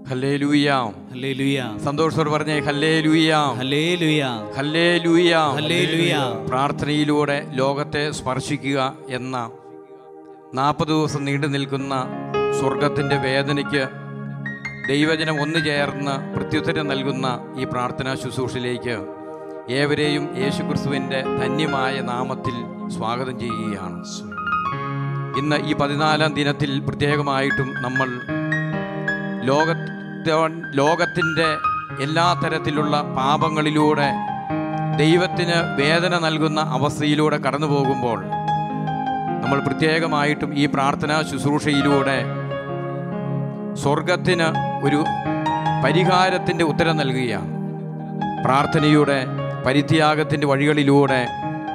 ഹല്ലേലൂയാം hallelujah സന്തോഷത്തോട് പറഞ്ഞേ ഹല്ലേലൂയാം hallelujah ഹല്ലേലൂയാം hallelujah പ്രാർത്ഥനയിലൂടെ ലോകത്തെ സ്പർശിക്കുക എന്ന നാൽപ്പത് ദിവസം നീണ്ടു നിൽക്കുന്ന സ്വർഗത്തിൻ്റെ വേദനയ്ക്ക് ദൈവജനം ഒന്നു ചേർന്ന് പ്രത്യുത്തരം നൽകുന്ന ഈ പ്രാർത്ഥനാ ശുശ്രൂഷയിലേക്ക് ഏവരെയും യേശുക്രിസ്തുവിൻ്റെ ധന്യമായ നാമത്തിൽ സ്വാഗതം ചെയ്യുകയാണ് ഇന്ന് ഈ പതിനാലാം ദിനത്തിൽ പ്രത്യേകമായിട്ടും നമ്മൾ ലോകത്തെ ലോകത്തിൻ്റെ എല്ലാ തരത്തിലുള്ള പാപങ്ങളിലൂടെ ദൈവത്തിന് വേദന നൽകുന്ന അവസ്ഥയിലൂടെ കടന്നു പോകുമ്പോൾ നമ്മൾ പ്രത്യേകമായിട്ടും ഈ പ്രാർത്ഥനാ ശുശ്രൂഷയിലൂടെ സ്വർഗത്തിന് ഒരു പരിഹാരത്തിൻ്റെ ഉത്തരം നൽകുകയാണ് പ്രാർത്ഥനയുടെ പരിത്യാഗത്തിൻ്റെ വഴികളിലൂടെ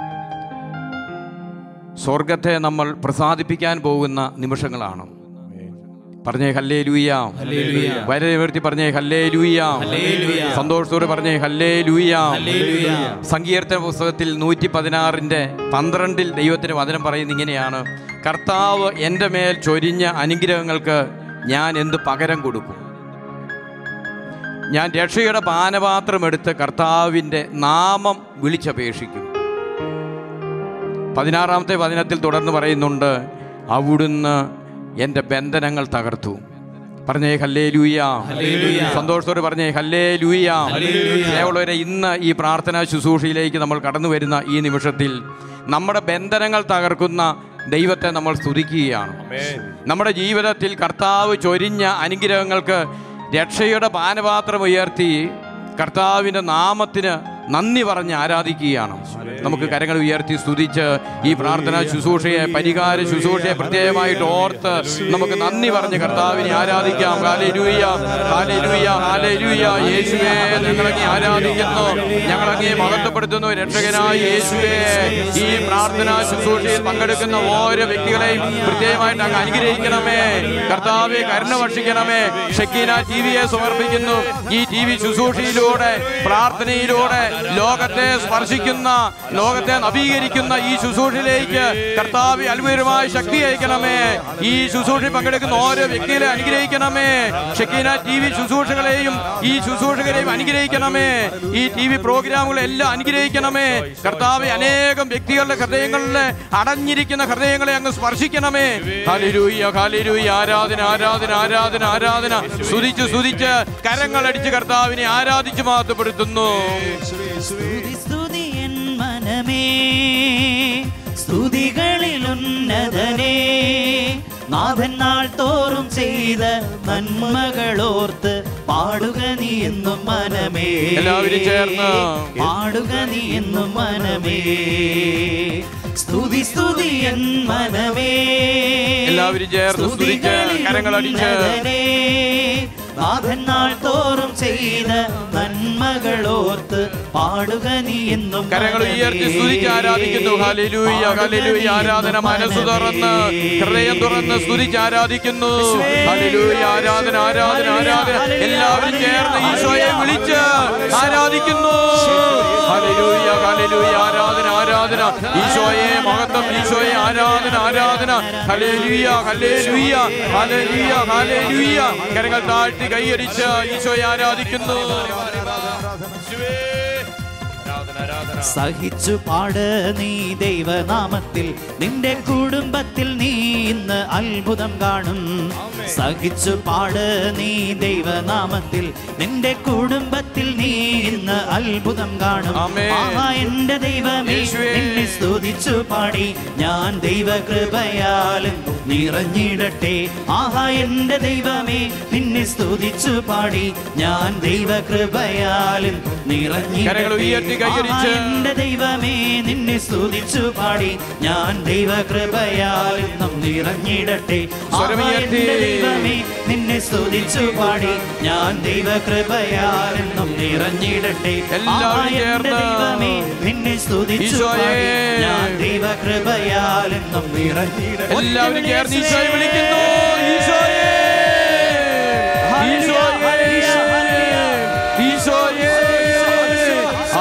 സ്വർഗത്തെ നമ്മൾ പ്രസാദിപ്പിക്കാൻ പോകുന്ന നിമിഷങ്ങളാണ് പറഞ്ഞേ ഹല്ലേ ലൂയ ഹല്ലേലൂയ. വരെ ഉയർത്തി പറഞ്ഞേ ഹല്ലേ ലൂയ ഹല്ലേലൂയ. സന്തോഷത്തോടെ പറഞ്ഞേ ഹല്ലേ ലൂയ ഹല്ലേലൂയ. സങ്കീർത്തന പുസ്തകത്തിൽ നൂറ്റി പതിനാറിൻ്റെ പന്ത്രണ്ടിൽ ദൈവത്തിന് വചനം പറയുന്ന ഇങ്ങനെയാണ് കർത്താവ് എൻ്റെ മേൽ ചൊരിഞ്ഞ അനുഗ്രഹങ്ങൾക്ക് ഞാൻ എന്ത് പകരം കൊടുക്കും ഞാൻ രക്ഷയുടെ പാനപാത്രം എടുത്ത് കർത്താവിൻ്റെ നാമം വിളിച്ചപേക്ഷിക്കും പതിനാറാമത്തെ വചനത്തിൽ തുടർന്ന് പറയുന്നുണ്ട് അവിടുന്ന് എൻ്റെ ബന്ധനങ്ങൾ തകർത്തു പറഞ്ഞേ ഹല്ലേ ലൂയ ഹല്ലേലൂയ. സന്തോഷത്തോടെ പറഞ്ഞേ ഹല്ലേ ലൂയ ഹല്ലേലൂയ. സ്നേഹമുള്ളവരെ ഇന്ന് ഈ പ്രാർത്ഥനാ ശുശ്രൂഷയിലേക്ക് നമ്മൾ കടന്നു വരുന്ന ഈ നിമിഷത്തിൽ നമ്മുടെ ബന്ധനങ്ങൾ തകർക്കുന്ന ദൈവത്തെ നമ്മൾ സ്തുതിക്കുകയാണ് നമ്മുടെ ജീവിതത്തിൽ കർത്താവ് ചൊരിഞ്ഞ അനുഗ്രഹങ്ങൾക്ക് രക്ഷയുടെ പാനപാത്രം ഉയർത്തി കർത്താവിൻ്റെ നാമത്തിന് നന്ദി പറഞ്ഞ് ആരാധിക്കുകയാണ് നമുക്ക് കരങ്ങൾ ഉയർത്തി സ്തുതിച്ച് ഈ പ്രാർത്ഥനാ ശുശ്രൂഷയെ പരിഹാര ശുശ്രൂഷയെ പ്രത്യേകമായിട്ട് ഓർത്ത് നമുക്ക് നന്ദി പറഞ്ഞ് കർത്താവിനെ ആരാധിക്കാം ഹാലേലൂയ ഹാലേലൂയ ഹാലേലൂയ യേശുവേ ഞങ്ങളങ്ങി ആരാധിക്കുന്നു ഞങ്ങളങ്ങേ മഹത്വപ്പെടുത്തുന്നു രക്ഷകനായ യേശുവേ ഈ പ്രാർത്ഥനാ ശുശ്രൂഷയിൽ പങ്കെടുക്കുന്ന ഓരോ വ്യക്തികളെയും പ്രത്യേകമായിട്ട് അങ്ങ് അനുഗ്രഹിക്കണമേ കർത്താവെ കരുണ ഭക്ഷിക്കണമേ ഷക്കീന ടി വിയെ സമർപ്പിക്കുന്നു ഈ ടി വി ശുശ്രൂഷയിലൂടെ പ്രാർത്ഥനയിലൂടെ ലോകത്തെ സ്പർശിക്കുന്ന ലോകത്തെ നവീകരിക്കുന്ന ഈ ശുശ്രൂഷയിലേക്ക് കർത്താവ് അത്ഭുതമായ ശക്തി അയക്കണമേ ഈ ശുശ്രൂഷയിൽ പങ്കെടുക്കുന്ന ഓരോ വ്യക്തികളെ അനുഗ്രഹിക്കണമേ ഷക്കീന ടി വി ശുശ്രൂഷകളെയും ഈ ശുശ്രൂഷകരെയും അനുഗ്രഹിക്കണമേ ഈ ടി വി പ്രോഗ്രാമുകളെല്ലാം അനുഗ്രഹിക്കണമേ കർത്താവ് അനേകം വ്യക്തികളുടെ ഹൃദയങ്ങളിലെ അടഞ്ഞിരിക്കുന്ന ഹൃദയങ്ങളെ അങ്ങ് സ്പർശിക്കണമേ ഹാലിരൂയ ഹാലിരൂയ ആരാധന ആരാധന ആരാധന ആരാധന സ്തുതിച്ച് സ്തുതിച്ച് കരങ്ങളടിച്ച് കർത്താവിനെ ആരാധിച്ച് മഹത്വപ്പെടുത്തുന്നു സ്തുതി സ്തുതി എൻ മനമേ സ്തുതികളിൽ ഉന്നതനേ നാഥൻ നാൾ തോറും ചെയ്ത നന്മകളോർത്ത് പാടുക നീ എന്നും മനമേ എല്ലാവരും ചേർന്ന്. പാടുക നീ എന്നും മനമേ സ്തുതി സ്തുതി എൻ മനമേ എല്ലാവരും ചേർന്ന് സ്തുതിച്ച് സ്തുതികളിൽ കരങ്ങളടിച്ച് ഉന്നതനേ, നാഥൻ നാൾ തോറും ചെയ്ത നന്മകളോർത്ത് പാടുക നീ എന്നും കരങ്ങൾ ഉയർത്തി സ്തുതിച്ച് ആരാധിക്കുന്നു ഹല്ലേലൂയ ഹല്ലേലൂയ ആരാധന മനസ്സ് തുറന്ന് ഹൃദയം തുറന്ന് സ്തുതിച്ച് ആരാധിക്കുന്നു ഹല്ലേലൂയ ആരാധന ആരാധന ആരാധന എല്ലാവരും ചേർന്ന് ഈശോയെ വിളിച്ച് ആരാധിക്കുന്നു ഹല്ലേലൂയ ഹല്ലേലൂയ ആരാധന ആരാധന ഈശോയെ മഹത്വം ഈശോയെ ആരാധന ആരാധന ഹല്ലേലൂയ ഹല്ലേലൂയ ഹല്ലേലൂയ ഹല്ലേലൂയ കരങ്ങൾ താഴ്ത്തി കൈയടിച്ച് ഈശോയെ ആരാധിക്കുന്നു സഹിച്ചു പാട് നീ ദൈവനാമത്തിൽ നിന്റെ കുടുംബത്തിൽ നീ ഇന്ന് അത്ഭുതം കാണും സഹിച്ചു പാട് നീ ദൈവനാമത്തിൽ നിന്റെ കുടുംബത്തിൽ നീ ഇന്ന് അത്ഭുതം കാണും ആമേൻ. ആഹാ എന്റെ ദൈവമേ യേശുവേ. നിന്നെ സ്തുതിച്ചു പാടി ഞാൻ ദൈവകൃപയാലും നിറഞ്ഞിടട്ടെ ആഹാ എന്റെ ദൈവമേ നിന്നെ സ്തുതിച്ചു പാടി ഞാൻ ദൈവകൃപയാലും കരങ്ങൾ ഉയർത്തി കൈയടിച്ച്. എന്റെ ദൈവമേ നിന്നെ സ്തുതിച്ചു പാടി ഞാൻ ദൈവകൃപയാൽ എന്നും നിറഞ്ഞിടട്ടെ ആഹാ, സ്വരമുയർത്തി. എന്റെ ദൈവമേ നിന്നെ സ്തുതിച്ചു പാടി ഞാൻ ദൈവകൃപയാൽ എന്നും നിറഞ്ഞിടട്ടെ എല്ലാവരും ആഹാ, എന്റെ ചേർന്ന്. ദൈവമേ നിന്നെ സ്തുതിച്ചു ഈശോയേ. പാടി ഞാൻ ദൈവകൃപയാൽ എന്നും നിറഞ്ഞിടട്ടെ എല്ലാവരും ചേർന്ന് ഈശോയെ വിളിക്കുന്നു ഈശോയെ ഈശോയെ ഈശോയെ ആരാധന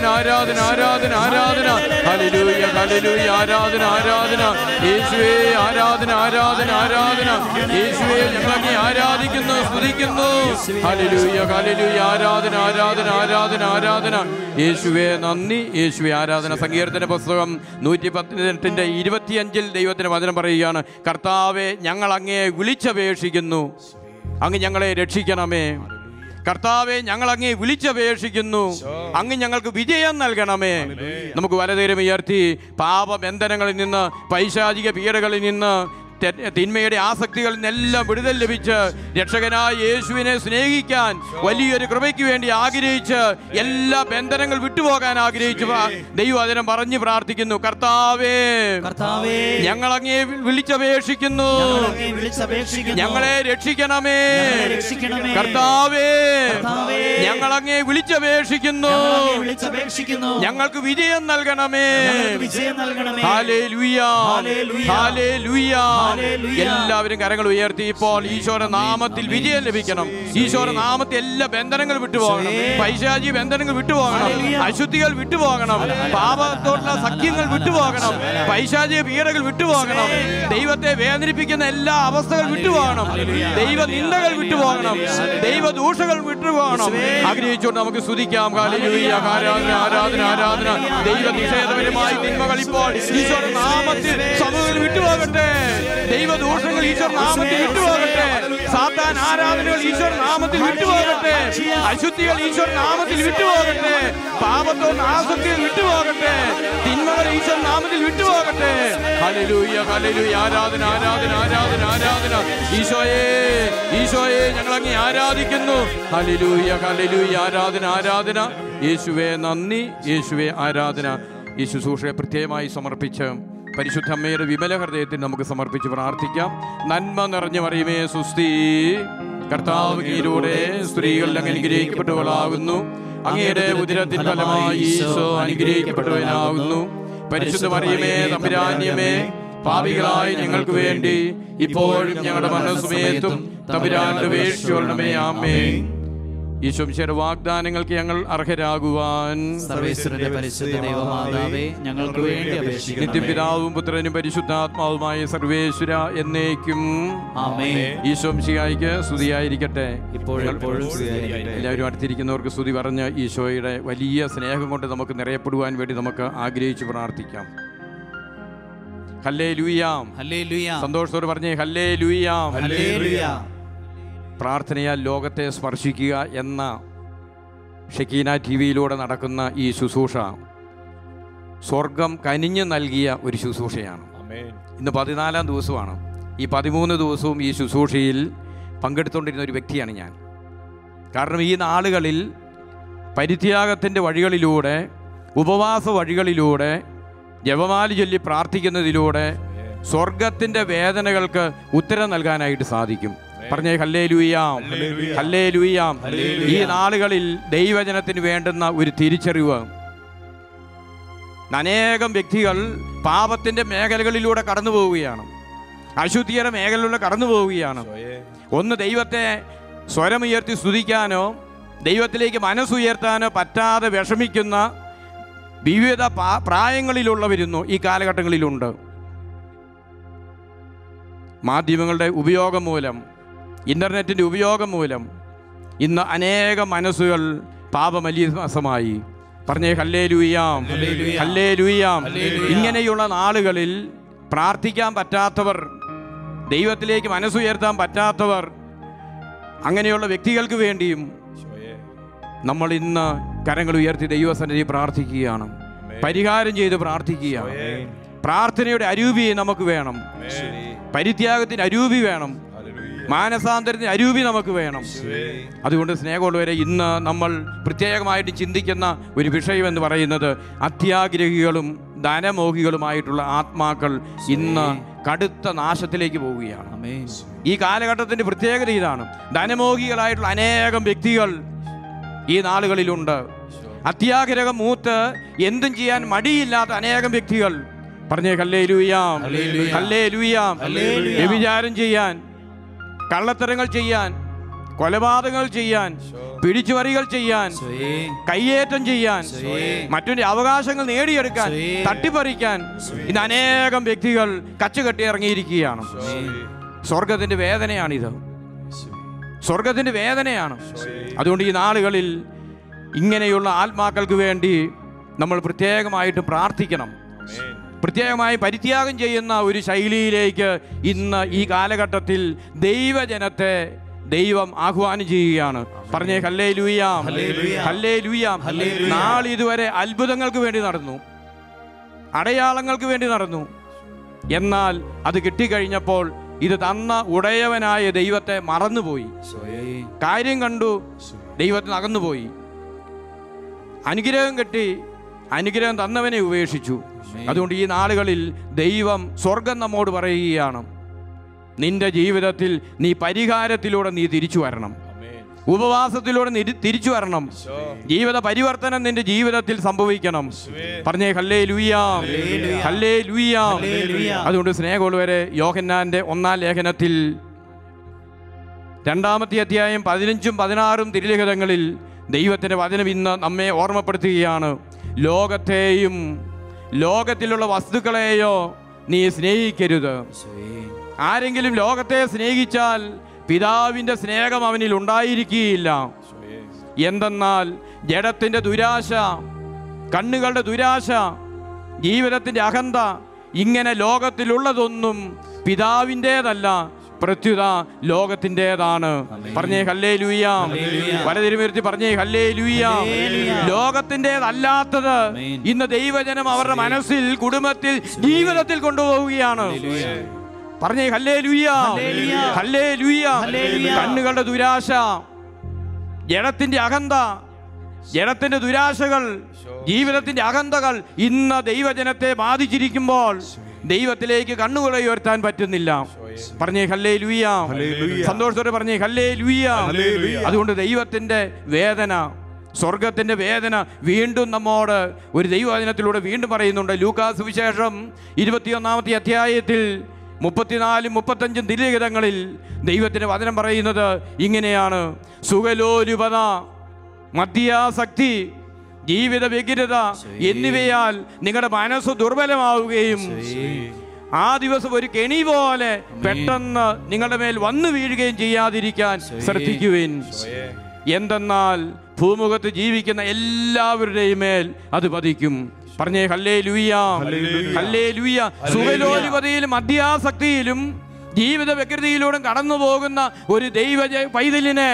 ആരാധന ആരാധന ആരാധന ആരാധന ഹല്ലേലൂയ ഹല്ലേലൂയ ആരാധന ആരാധന യേശുവേ ആരാധന ആരാധന ആരാധന യേശുവേ ഞങ്ങളങ്ങേ ആരാധിക്കുന്നു സ്തുതിക്കുന്നു ഹല്ലേലൂയ ഹല്ലേലൂയ ആരാധന ആരാധന ആരാധന ആരാധന യേശുവേ നന്ദി യേശുവേ ആരാധന സങ്കീർത്തന പുസ്തകം നൂറ്റി പത്തിനെട്ടിൻ്റെ ഇരുപത്തിയഞ്ചിൽ ദൈവത്തിന് വചനം പറയുകയാണ് കർത്താവെ ഞങ്ങൾ അങ്ങേ വിളിച്ചപേക്ഷിക്കുന്നു അങ്ങ് ഞങ്ങളെ രക്ഷിക്കണമേ കർത്താവെ ഞങ്ങൾ അങ്ങേ വിളിച്ചപേക്ഷിക്കുന്നു അങ്ങ് ഞങ്ങൾക്ക് വിജയം നൽകണമേ നമുക്ക് വലതേരം ഉയർത്തി പാപബന്ധനങ്ങളിൽ നിന്ന് പൈശാചിക പീഡകളിൽ നിന്ന് തെ- തിന്മയുടെ ആസക്തികളിൽ നിന്നെല്ലാം വിടുതൽ ലഭിച്ച് രക്ഷകനായ യേശുവിനെ സ്നേഹിക്കാൻ വലിയൊരു കൃപയ്ക്ക് വേണ്ടി ആഗ്രഹിച്ച് എല്ലാ ബന്ധനങ്ങൾ വിട്ടുപോകാൻ ആഗ്രഹിച്ച് പ- ദൈവവചനം പറഞ്ഞു പ്രാർത്ഥിക്കുന്നു കർത്താവേ കർത്താവേ ഞങ്ങൾ അങ്ങേ വിളിച്ചപേക്ഷിക്കുന്നു ഞങ്ങൾ അങ്ങേ വിളിച്ചപേക്ഷിക്കുന്നു ഞങ്ങളെ രക്ഷിക്കണമേ ഞങ്ങളെ രക്ഷിക്കണമേ. കർത്താവേ കർത്താവേ. ഞങ്ങൾ അങ്ങേ വിളിച്ചപേക്ഷിക്കുന്നു ഞങ്ങൾ അങ്ങേ വിളിച്ചപേക്ഷിക്കുന്നു ഞങ്ങൾക്ക് വിജയം നൽകണമേ ഞങ്ങൾക്ക് വിജയം നൽകണമേ ഹാലേലൂയ. ഹാലേലൂയ. ഹാലേലൂയ. ഹാലേലൂയ. എല്ലാവരും കരങ്ങൾ ഉയർത്തി ഇപ്പോൾ ഈശോയുടെ നാമത്തിൽ വിജയം ലഭിക്കണം ഈശോയുടെ നാമത്തിൽ എല്ലാ ബന്ധനങ്ങൾ വിട്ടുപോകണം പൈശാചി ബന്ധനങ്ങൾ വിട്ടുപോകണം ഹാലേലൂയ. അശുദ്ധികൾ വിട്ടുപോകണം പാപത്തോടുള്ള സഖ്യങ്ങൾ വിട്ടുപോകണം പൈശാചിക പീഡകൾ വിട്ടുപോകണം ദൈവത്തെ വേദനിപ്പിക്കുന്ന എല്ലാ അവസ്ഥകൾ വിട്ടുപോകണം ദൈവ നിന്ദകൾ വിട്ടുപോകണം ദൈവ ദൂഷകൾ വിട്ടുപോകണം ആഗ്രഹിച്ചുകൊണ്ട് നമുക്ക് സ്തുതിക്കാം ഹാലേലൂയ. ആരാധന ആരാധന ആരാധന ദൈവ നിഷേധപരമായി തിന്മകൾ ഇപ്പോൾ ഈശോയുടെ നാമത്തിൽ സഭകൾ വിട്ടുപോകട്ടെ ദൈവ ദൂഷങ്ങൾ ഈശ്വർ നാമത്തിൽ വിട്ടുപോകട്ടെ സാത്താൻ ആരാധനകൾ ഈശ്വർ നാമത്തിൽ വിട്ടുപോകട്ടെ അശുദ്ധികൾ ഈശ്വർ നാമത്തിൽ വിട്ടുപോകട്ടെ പാപത്തോട് ആസക്തികൾ വിട്ടുപോകട്ടെ തിന്മകൾ ഈശ്വർ നാമത്തിൽ വിട്ടുപോകട്ടെ ഹല്ലേലൂയ ഹല്ലേലൂയ ആരാധന ആരാധന ആരാധന ആരാധന ഈശോയെ ഈശോയെ ഞങ്ങൾ അങ്ങേ ആരാധിക്കുന്നു ഹല്ലേലൂയ ഹല്ലേലൂയ ആരാധന ആരാധന യേശുവേ നന്ദി യേശുവേ ആരാധന ഈ ശുശ്രൂഷയെ പ്രത്യേകമായി സമർപ്പിച്ച് പരിശുദ്ധ അമ്മയുടെ വിമല ഹൃദയത്തിൽ നമുക്ക് സമർപ്പിച്ച് പ്രാർത്ഥിക്കാം നന്മ നിറഞ്ഞു മറിയുമേ സുസ്തി കർത്താവ് കീഴിലൂടെ സ്ത്രീകൾ അങ്ങ് അനുഗ്രഹിക്കപ്പെട്ടവളാകുന്നു അങ്ങയുടെ ഉദരത്തിൻ ഫലമായി ഈശോ അനുഗ്രഹിക്കപ്പെട്ടവനാകുന്നു പരിശുദ്ധ മറിയമേ തമ്പുരാന്യമേ പാപികളായ ഞങ്ങൾക്ക് വേണ്ടി ഇപ്പോഴും ഞങ്ങളുടെ മനസ്സുമേത്തും തമ്പുരാന്റെ വേഷിയോളമേ ആമേ ഈശോമിശയുടെ വാഗ്ദാനങ്ങൾക്ക് ഞങ്ങൾ അർഹരാകുവാൻ സർവേശ്വരന്റെ പരിശുദ്ധ ദൈവമാതാവേ ഞങ്ങൾക്ക് വേണ്ടി അപേക്ഷിക്കണം നിത്യപിതാവും പുത്രനും പരിശുദ്ധാത്മാവുമായ സർവേശ്വര എന്നേക്കും ആമേൻ ഈശോംശിയായിക്ക് സ്തുതിയായിരിക്കട്ടെ ഇപ്പോഴും എപ്പോഴും സ്തുതിയായിരിക്കട്ടെ. എല്ലാവരും അടുത്തിരിക്കുന്നവർക്ക് സ്തുതി പറഞ്ഞ് ഈശോയുടെ വലിയ സ്നേഹം കൊണ്ട് നമുക്ക് നിറയപ്പെടുവാൻ വേണ്ടി നമുക്ക് ആഗ്രഹിച്ച് പ്രാർത്ഥിക്കാം ഹല്ലേ ലൂയാം ഹല്ലേലൂയ സന്തോഷത്തോട് പറഞ്ഞേ ഹല്ലേ ലൂയാം ഹല്ലേലൂയ പ്രാർത്ഥനയാൽ ലോകത്തെ സ്പർശിക്കുക എന്ന ഷെക്കീന ടി വിയിലൂടെ നടക്കുന്ന ഈ ശുശ്രൂഷ സ്വർഗം കനിഞ്ഞു നൽകിയ ഒരു ശുശ്രൂഷയാണ് ഇന്ന് പതിനാലാം ദിവസമാണ് ഈ പതിമൂന്ന് ദിവസവും ഈ ശുശ്രൂഷയിൽ പങ്കെടുത്തുകൊണ്ടിരുന്ന ഒരു വ്യക്തിയാണ് ഞാൻ കാരണം ഈ നാളുകളിൽ പരിത്യാഗത്തിൻ്റെ വഴികളിലൂടെ ഉപവാസ വഴികളിലൂടെ ജപമാല ചൊല്ലി പ്രാർത്ഥിക്കുന്നതിലൂടെ സ്വർഗത്തിൻ്റെ വേദനകൾക്ക് ഉത്തരം നൽകാനായിട്ട് സാധിക്കും പറഞ്ഞേ ഹല്ലേ ലൂയാം ഹല്ലേ ലൂയാം ഈ നാളുകളിൽ ദൈവജനത്തിന് വേണ്ടുന്ന ഒരു തിരിച്ചറിവ് അനേകം വ്യക്തികൾ പാപത്തിന്റെ മേഖലകളിലൂടെ കടന്നു പോവുകയാണ് അശുദ്ധിയുടെ മേഖലയിലൂടെ കടന്നു പോവുകയാണ് ഒന്ന് ദൈവത്തെ സ്വരമുയർത്തി സ്തുതിക്കാനോ ദൈവത്തിലേക്ക് മനസ്സുയർത്താനോ പറ്റാതെ വിഷമിക്കുന്ന വിവിധ പാ- പ്രായങ്ങളിലുള്ളവരുന്നു ഈ കാലഘട്ടങ്ങളിലുണ്ട് മാധ്യമങ്ങളുടെ ഉപയോഗം മൂലം ഇൻ്റർനെറ്റിൻ്റെ ഉപയോഗം മൂലം ഇന്ന് അനേകം മനസ്സുകൾ പാപമലീസമായി പറഞ്ഞേ ഹല്ലേ ലൂയാം ഹല്ലേ ലൂയാം ഇങ്ങനെയുള്ള നാളുകളിൽ പ്രാർത്ഥിക്കാൻ പറ്റാത്തവർ ദൈവത്തിലേക്ക് മനസ്സുയർത്താൻ പറ്റാത്തവർ അങ്ങനെയുള്ള വ്യക്തികൾക്ക് വേണ്ടിയും നമ്മൾ ഇന്ന് കരങ്ങൾ ഉയർത്തി ദൈവസന്നിധി പ്രാർത്ഥിക്കുകയാണ് പരിഹാരം ചെയ്ത് പ്രാർത്ഥിക്കുകയാണ് പ്രാർത്ഥനയുടെ അരൂപി നമുക്ക് വേണം പരിത്യാഗത്തിന് അരൂപി വേണം മാനസാന്തരത്തിന് അരൂപി നമുക്ക് വേണം അതുകൊണ്ട് സ്നേഹമുള്ളവരെ ഇന്ന് നമ്മൾ പ്രത്യേകമായിട്ട് ചിന്തിക്കുന്ന ഒരു വിഷയം എന്ന് പറയുന്നത് അത്യാഗ്രഹികളും ധനമോഹികളുമായിട്ടുള്ള ആത്മാക്കൾ ഇന്ന് കടുത്ത നാശത്തിലേക്ക് പോവുകയാണ് ആമേൻ ഈ കാലഘട്ടത്തിന്റെ പ്രത്യേകത ഇതാണ് ധനമോഹികളായിട്ടുള്ള അനേകം വ്യക്തികൾ ഈ നാളുകളിലുണ്ട് അത്യാഗ്രഹം മൂത്ത് എന്തും ചെയ്യാൻ മടിയില്ലാത്ത അനേകം വ്യക്തികൾ പറഞ്ഞേ കല്ലേ ലൂയാം കല്ലേ ലൂയാം വ്യഭിചാരം ചെയ്യാൻ കള്ളത്തരങ്ങൾ ചെയ്യാൻ കൊലപാതകങ്ങൾ ചെയ്യാൻ പിടിച്ചുപറികൾ ചെയ്യാൻ സ്വയേ കയ്യേറ്റം ചെയ്യാൻ സ്വയേ. മറ്റൊരു അവകാശങ്ങൾ നേടിയെടുക്കാൻ സ്വയേ. തട്ടിപ്പറിക്കാൻ ഇന്ന് അനേകം വ്യക്തികൾ കച്ചുകെട്ടി ഇറങ്ങിയിരിക്കുകയാണ് സ്വർഗത്തിന്റെ വേദനയാണിത് സ്വർഗത്തിന്റെ വേദനയാണ് അതുകൊണ്ട് ഈ നാളുകളിൽ ഇങ്ങനെയുള്ള ആത്മാക്കൾക്ക് വേണ്ടി നമ്മൾ പ്രത്യേകമായിട്ട് പ്രാർത്ഥിക്കണം പ്രത്യേകമായി പരിത്യാഗം ചെയ്യുന്ന ഒരു ശൈലിയിലേക്ക് ഇന്ന് ഈ കാലഘട്ടത്തിൽ ദൈവജനത്തെ ദൈവം ആഹ്വാനം ചെയ്യുകയാണ് പറഞ്ഞേ ഹല്ലേ ലൂയാം ഹല്ലേലൂയ. ഹല്ലേ ലൂയാം ഹല്ലേലൂയ. നാളിതുവരെ അത്ഭുതങ്ങൾക്ക് വേണ്ടി നടന്നു അടയാളങ്ങൾക്ക് വേണ്ടി നടന്നു എന്നാൽ അത് കിട്ടിക്കഴിഞ്ഞപ്പോൾ ഇത് തന്ന ഉടയവനായ ദൈവത്തെ മറന്നുപോയി സ്വയേ കാര്യം കണ്ടു ദൈവത്തിന് അകന്നുപോയി അനുഗ്രഹം കെട്ടി അനുഗ്രഹം തന്നവനെ ഉപേക്ഷിച്ചു അതുകൊണ്ട് ഈ നാളുകളിൽ ദൈവം സ്വർഗം നമ്മോട് പറയുകയാണ് നിന്റെ ജീവിതത്തിൽ നീ പരിഹാരത്തിലൂടെ നീ തിരിച്ചു വരണം ഉപവാസത്തിലൂടെ നീ തിരിച്ചു വരണം ജീവിത പരിവർത്തനം നിന്റെ ജീവിതത്തിൽ സംഭവിക്കണം പറഞ്ഞേ ഹല്ലേ ലൂയാം ഹല്ലേ ലൂയാം ഹല്ലേലൂയ. അതുകൊണ്ട് സ്നേഹമുള്ളവരെ യോഹന്നാന്റെ ഒന്നാം ലേഖനത്തിൽ രണ്ടാമത്തെ അധ്യായം പതിനഞ്ചും പതിനാറും തിരുലിഖിതങ്ങളിൽ ദൈവത്തിൻ്റെ വചനം ഇന്ന് നമ്മെ ഓർമ്മപ്പെടുത്തുകയാണ് ലോകത്തെയും ലോകത്തിലുള്ള വസ്തുക്കളെയോ നീ സ്നേഹിക്കരുത് സ്വയേ ആരെങ്കിലും ലോകത്തെ സ്നേഹിച്ചാൽ പിതാവിൻ്റെ സ്നേഹം അവനിൽ ഉണ്ടായിരിക്കുകയില്ല എന്തെന്നാൽ ജഡത്തിൻ്റെ ദുരാശ കണ്ണുകളുടെ ദുരാശ ജീവിതത്തിൻ്റെ അഹന്ത ഇങ്ങനെ ലോകത്തിലുള്ളതൊന്നും പിതാവിൻ്റേതല്ല പ്രത്യുത ലോകത്തിൻ്റെതാണ് പറഞ്ഞേ ഹല്ലേ ലൂയാം ഹല്ലേലൂയ. വലതിരുമിരുത്തി പറഞ്ഞേ ഹല്ലേ ലൂയാം ഹല്ലേലൂയ. ലോകത്തിൻ്റെതല്ലാത്തത് ആമേൻ. ഇന്ന് ദൈവജനം അവരുടെ മനസ്സിൽ കുടുംബത്തിൽ ജീവിതത്തിൽ കൊണ്ടുപോവുകയാണ് പറഞ്ഞേ ഹല്ലേ ലൂയാ ഹല്ലേലൂയ. ഹല്ലേ ലൂയാ ഹല്ലേലൂയ. കണ്ണുകളുടെ ദുരാശ ജഡത്തിന്റെ അഹന്ത ജഡത്തിന്റെ ദുരാശകൾ ജീവിതത്തിന്റെ അഹന്തകൾ ഇന്ന് ദൈവജനത്തെ ബാധിച്ചിരിക്കുമ്പോൾ ദൈവത്തിലേക്ക് കണ്ണുകളെ ഉയർത്താൻ പറ്റുന്നില്ല പറഞ്ഞേ ഹല്ലേ ലൂയ സന്തോഷത്തോടെ പറഞ്ഞേ ഹല്ലേ ലൂയ ഹല്ലേലൂയ. അതുകൊണ്ട് ദൈവത്തിന്റെ വേദന സ്വർഗത്തിന്റെ വേദന വീണ്ടും നമ്മോട് ഒരു ദൈവവചനത്തിലൂടെ വീണ്ടും പറയുന്നുണ്ട് ലൂക്കാസ് സുവിശേഷം ഇരുപത്തിയൊന്നാമത്തെ അധ്യായത്തിൽ മുപ്പത്തിനാലും മുപ്പത്തഞ്ചും തിരുലിഖിതങ്ങളിൽ ദൈവത്തിന്റെ വചനം പറയുന്നത് ഇങ്ങനെയാണ് സുഖലോലുപത മദ്യാസക്തി ജീവിത വ്യഗ്രത എന്നിവയാൽ നിങ്ങളുടെ മനസ്സ് ദുർബലമാവുകയും ആ ദിവസം ഒരു കെണി പോലെ പെട്ടെന്ന് നിങ്ങളുടെ മേൽ വന്നു വീഴുകയും ചെയ്യാതിരിക്കാൻ ശ്രദ്ധിക്കുവിൻ എന്തെന്നാൽ ഭൂമുഖത്ത് ജീവിക്കുന്ന എല്ലാവരുടെയും മേൽ അത് പതിക്കും പറഞ്ഞേ ഹല്ലേ ലൂയാം ഹല്ലേ ലൂയ സുഖലോലുപതയിലും മദ്യാസക്തിയിലും ജീവിത വ്യഗ്രതയിലൂടെ കടന്നു പോകുന്ന ഒരു ദൈവ പൈതലിനെ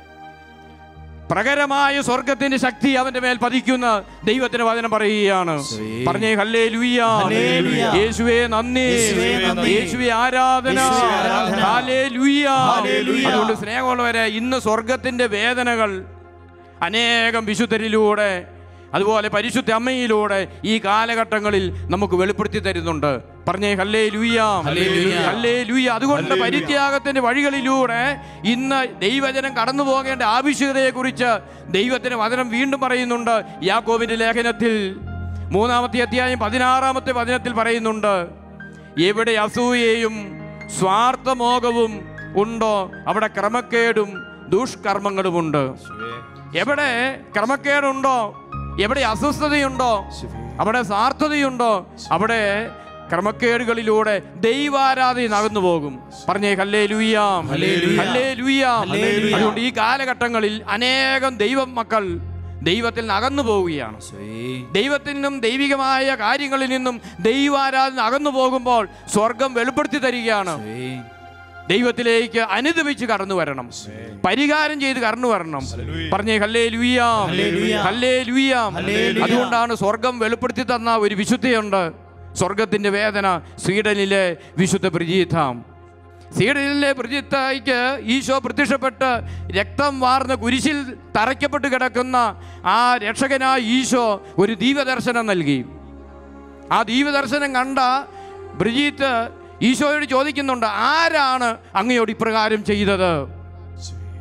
പ്രകരമായ സ്വർഗത്തിന്റെ ശക്തി അവന്റെ മേൽ പതിക്കുന്ന ദൈവത്തിന്റെ വചനം പറയുകയാണ് പറഞ്ഞേ ഹല്ലേ ലൂയ ഹല്ലേലൂയ. യേശുവേ നന്ദി യേശുവേ നന്ദി. യേശുവേ ആരാധന യേശുവേ ആരാധന. ഹല്ലേലൂയ. ഹല്ലേലൂയ. അതുകൊണ്ട് സ്നേഹമുള്ളവരെ ഇന്ന് സ്വർഗത്തിന്റെ വേദനകൾ അനേകം വിശുദ്ധരിലൂടെ അതുപോലെ പരിശുദ്ധ അമ്മയിലൂടെ ഈ കാലഘട്ടങ്ങളിൽ നമുക്ക് വെളിപ്പെടുത്തി തരുന്നുണ്ട് പറഞ്ഞേ ഹല്ലേ ലൂയാം ഹല്ലേലൂയ. ഹല്ലേ ലൂയ അതുകൊണ്ട് ഹല്ലേലൂയ. പരിത്യാഗത്തിന്റെ വഴികളിലൂടെ ഇന്ന് ദൈവജനം കടന്നു പോകേണ്ട ആവശ്യകതയെക്കുറിച്ച് ദൈവത്തിന് വചനം വീണ്ടും പറയുന്നുണ്ട് യാക്കോബിന്റെ ലേഖനത്തിൽ മൂന്നാമത്തെ അധ്യായം പതിനാറാമത്തെ വചനത്തിൽ പറയുന്നുണ്ട് എവിടെ അസൂയയും സ്വാർത്ഥമോഹവും ഉണ്ടോ അവിടെ ക്രമക്കേടും ദുഷ്കർമ്മങ്ങളുമുണ്ട് എവിടെ ക്രമക്കേടുണ്ടോ എവിടെ അസ്വസ്ഥതയുണ്ടോ അവിടെ സ്വാർത്ഥതയുണ്ടോ അവിടെ ക്രമക്കേടുകളിലൂടെ ദൈവാരാധന അകന്നു പോകും പറഞ്ഞേ ഹല്ലേ ലൂയാം ഹല്ലേലൂയ. ഹല്ലേ ലൂയാം ഹല്ലേലൂയ. അതുകൊണ്ട് ഈ കാലഘട്ടങ്ങളിൽ അനേകം ദൈവ മക്കൾ ദൈവത്തിൽ നിന്ന് അകന്നു പോവുകയാണ് സ്വയേ ദൈവത്തിൽ നിന്നും ദൈവികമായ കാര്യങ്ങളിൽ നിന്നും ദൈവാരാധന അകന്നു പോകുമ്പോൾ സ്വർഗം വെളിപ്പെടുത്തി തരികയാണ് സ്വയേ ദൈവത്തിലേക്ക് അനുദപിച്ച് കടന്നു വരണം പരിഹാരം ചെയ്ത് കടന്നു വരണം പറഞ്ഞേ ഹല്ലേ ലുയ്യാം ഹല്ലേലൂയ. ഹല്ലേ ലുയ്യാം ഹല്ലേലൂയ. അതുകൊണ്ടാണ് സ്വർഗം വെളിപ്പെടുത്തി തന്ന ഒരു വിശുദ്ധയുണ്ട് സ്വർഗത്തിന്റെ വേദന സ്വീഡനിലെ വിശുദ്ധ പ്രജീതാം സ്വീഡനിലെ പ്രജിത്തായിക്ക് ഈശോ പ്രത്യക്ഷപ്പെട്ട് രക്തം വാർന്ന കുരിശിൽ തറയ്ക്കപ്പെട്ട് കിടക്കുന്ന ആ രക്ഷകനായ ഈശോ ഒരു ദീപദർശനം നൽകി ആ ദീപദർശനം കണ്ട ബ്രിജീത്ത് ഈശോയോട് ചോദിക്കുന്നുണ്ട് ആരാണ് അങ്ങയോട് ഇപ്രകാരം ചെയ്തത്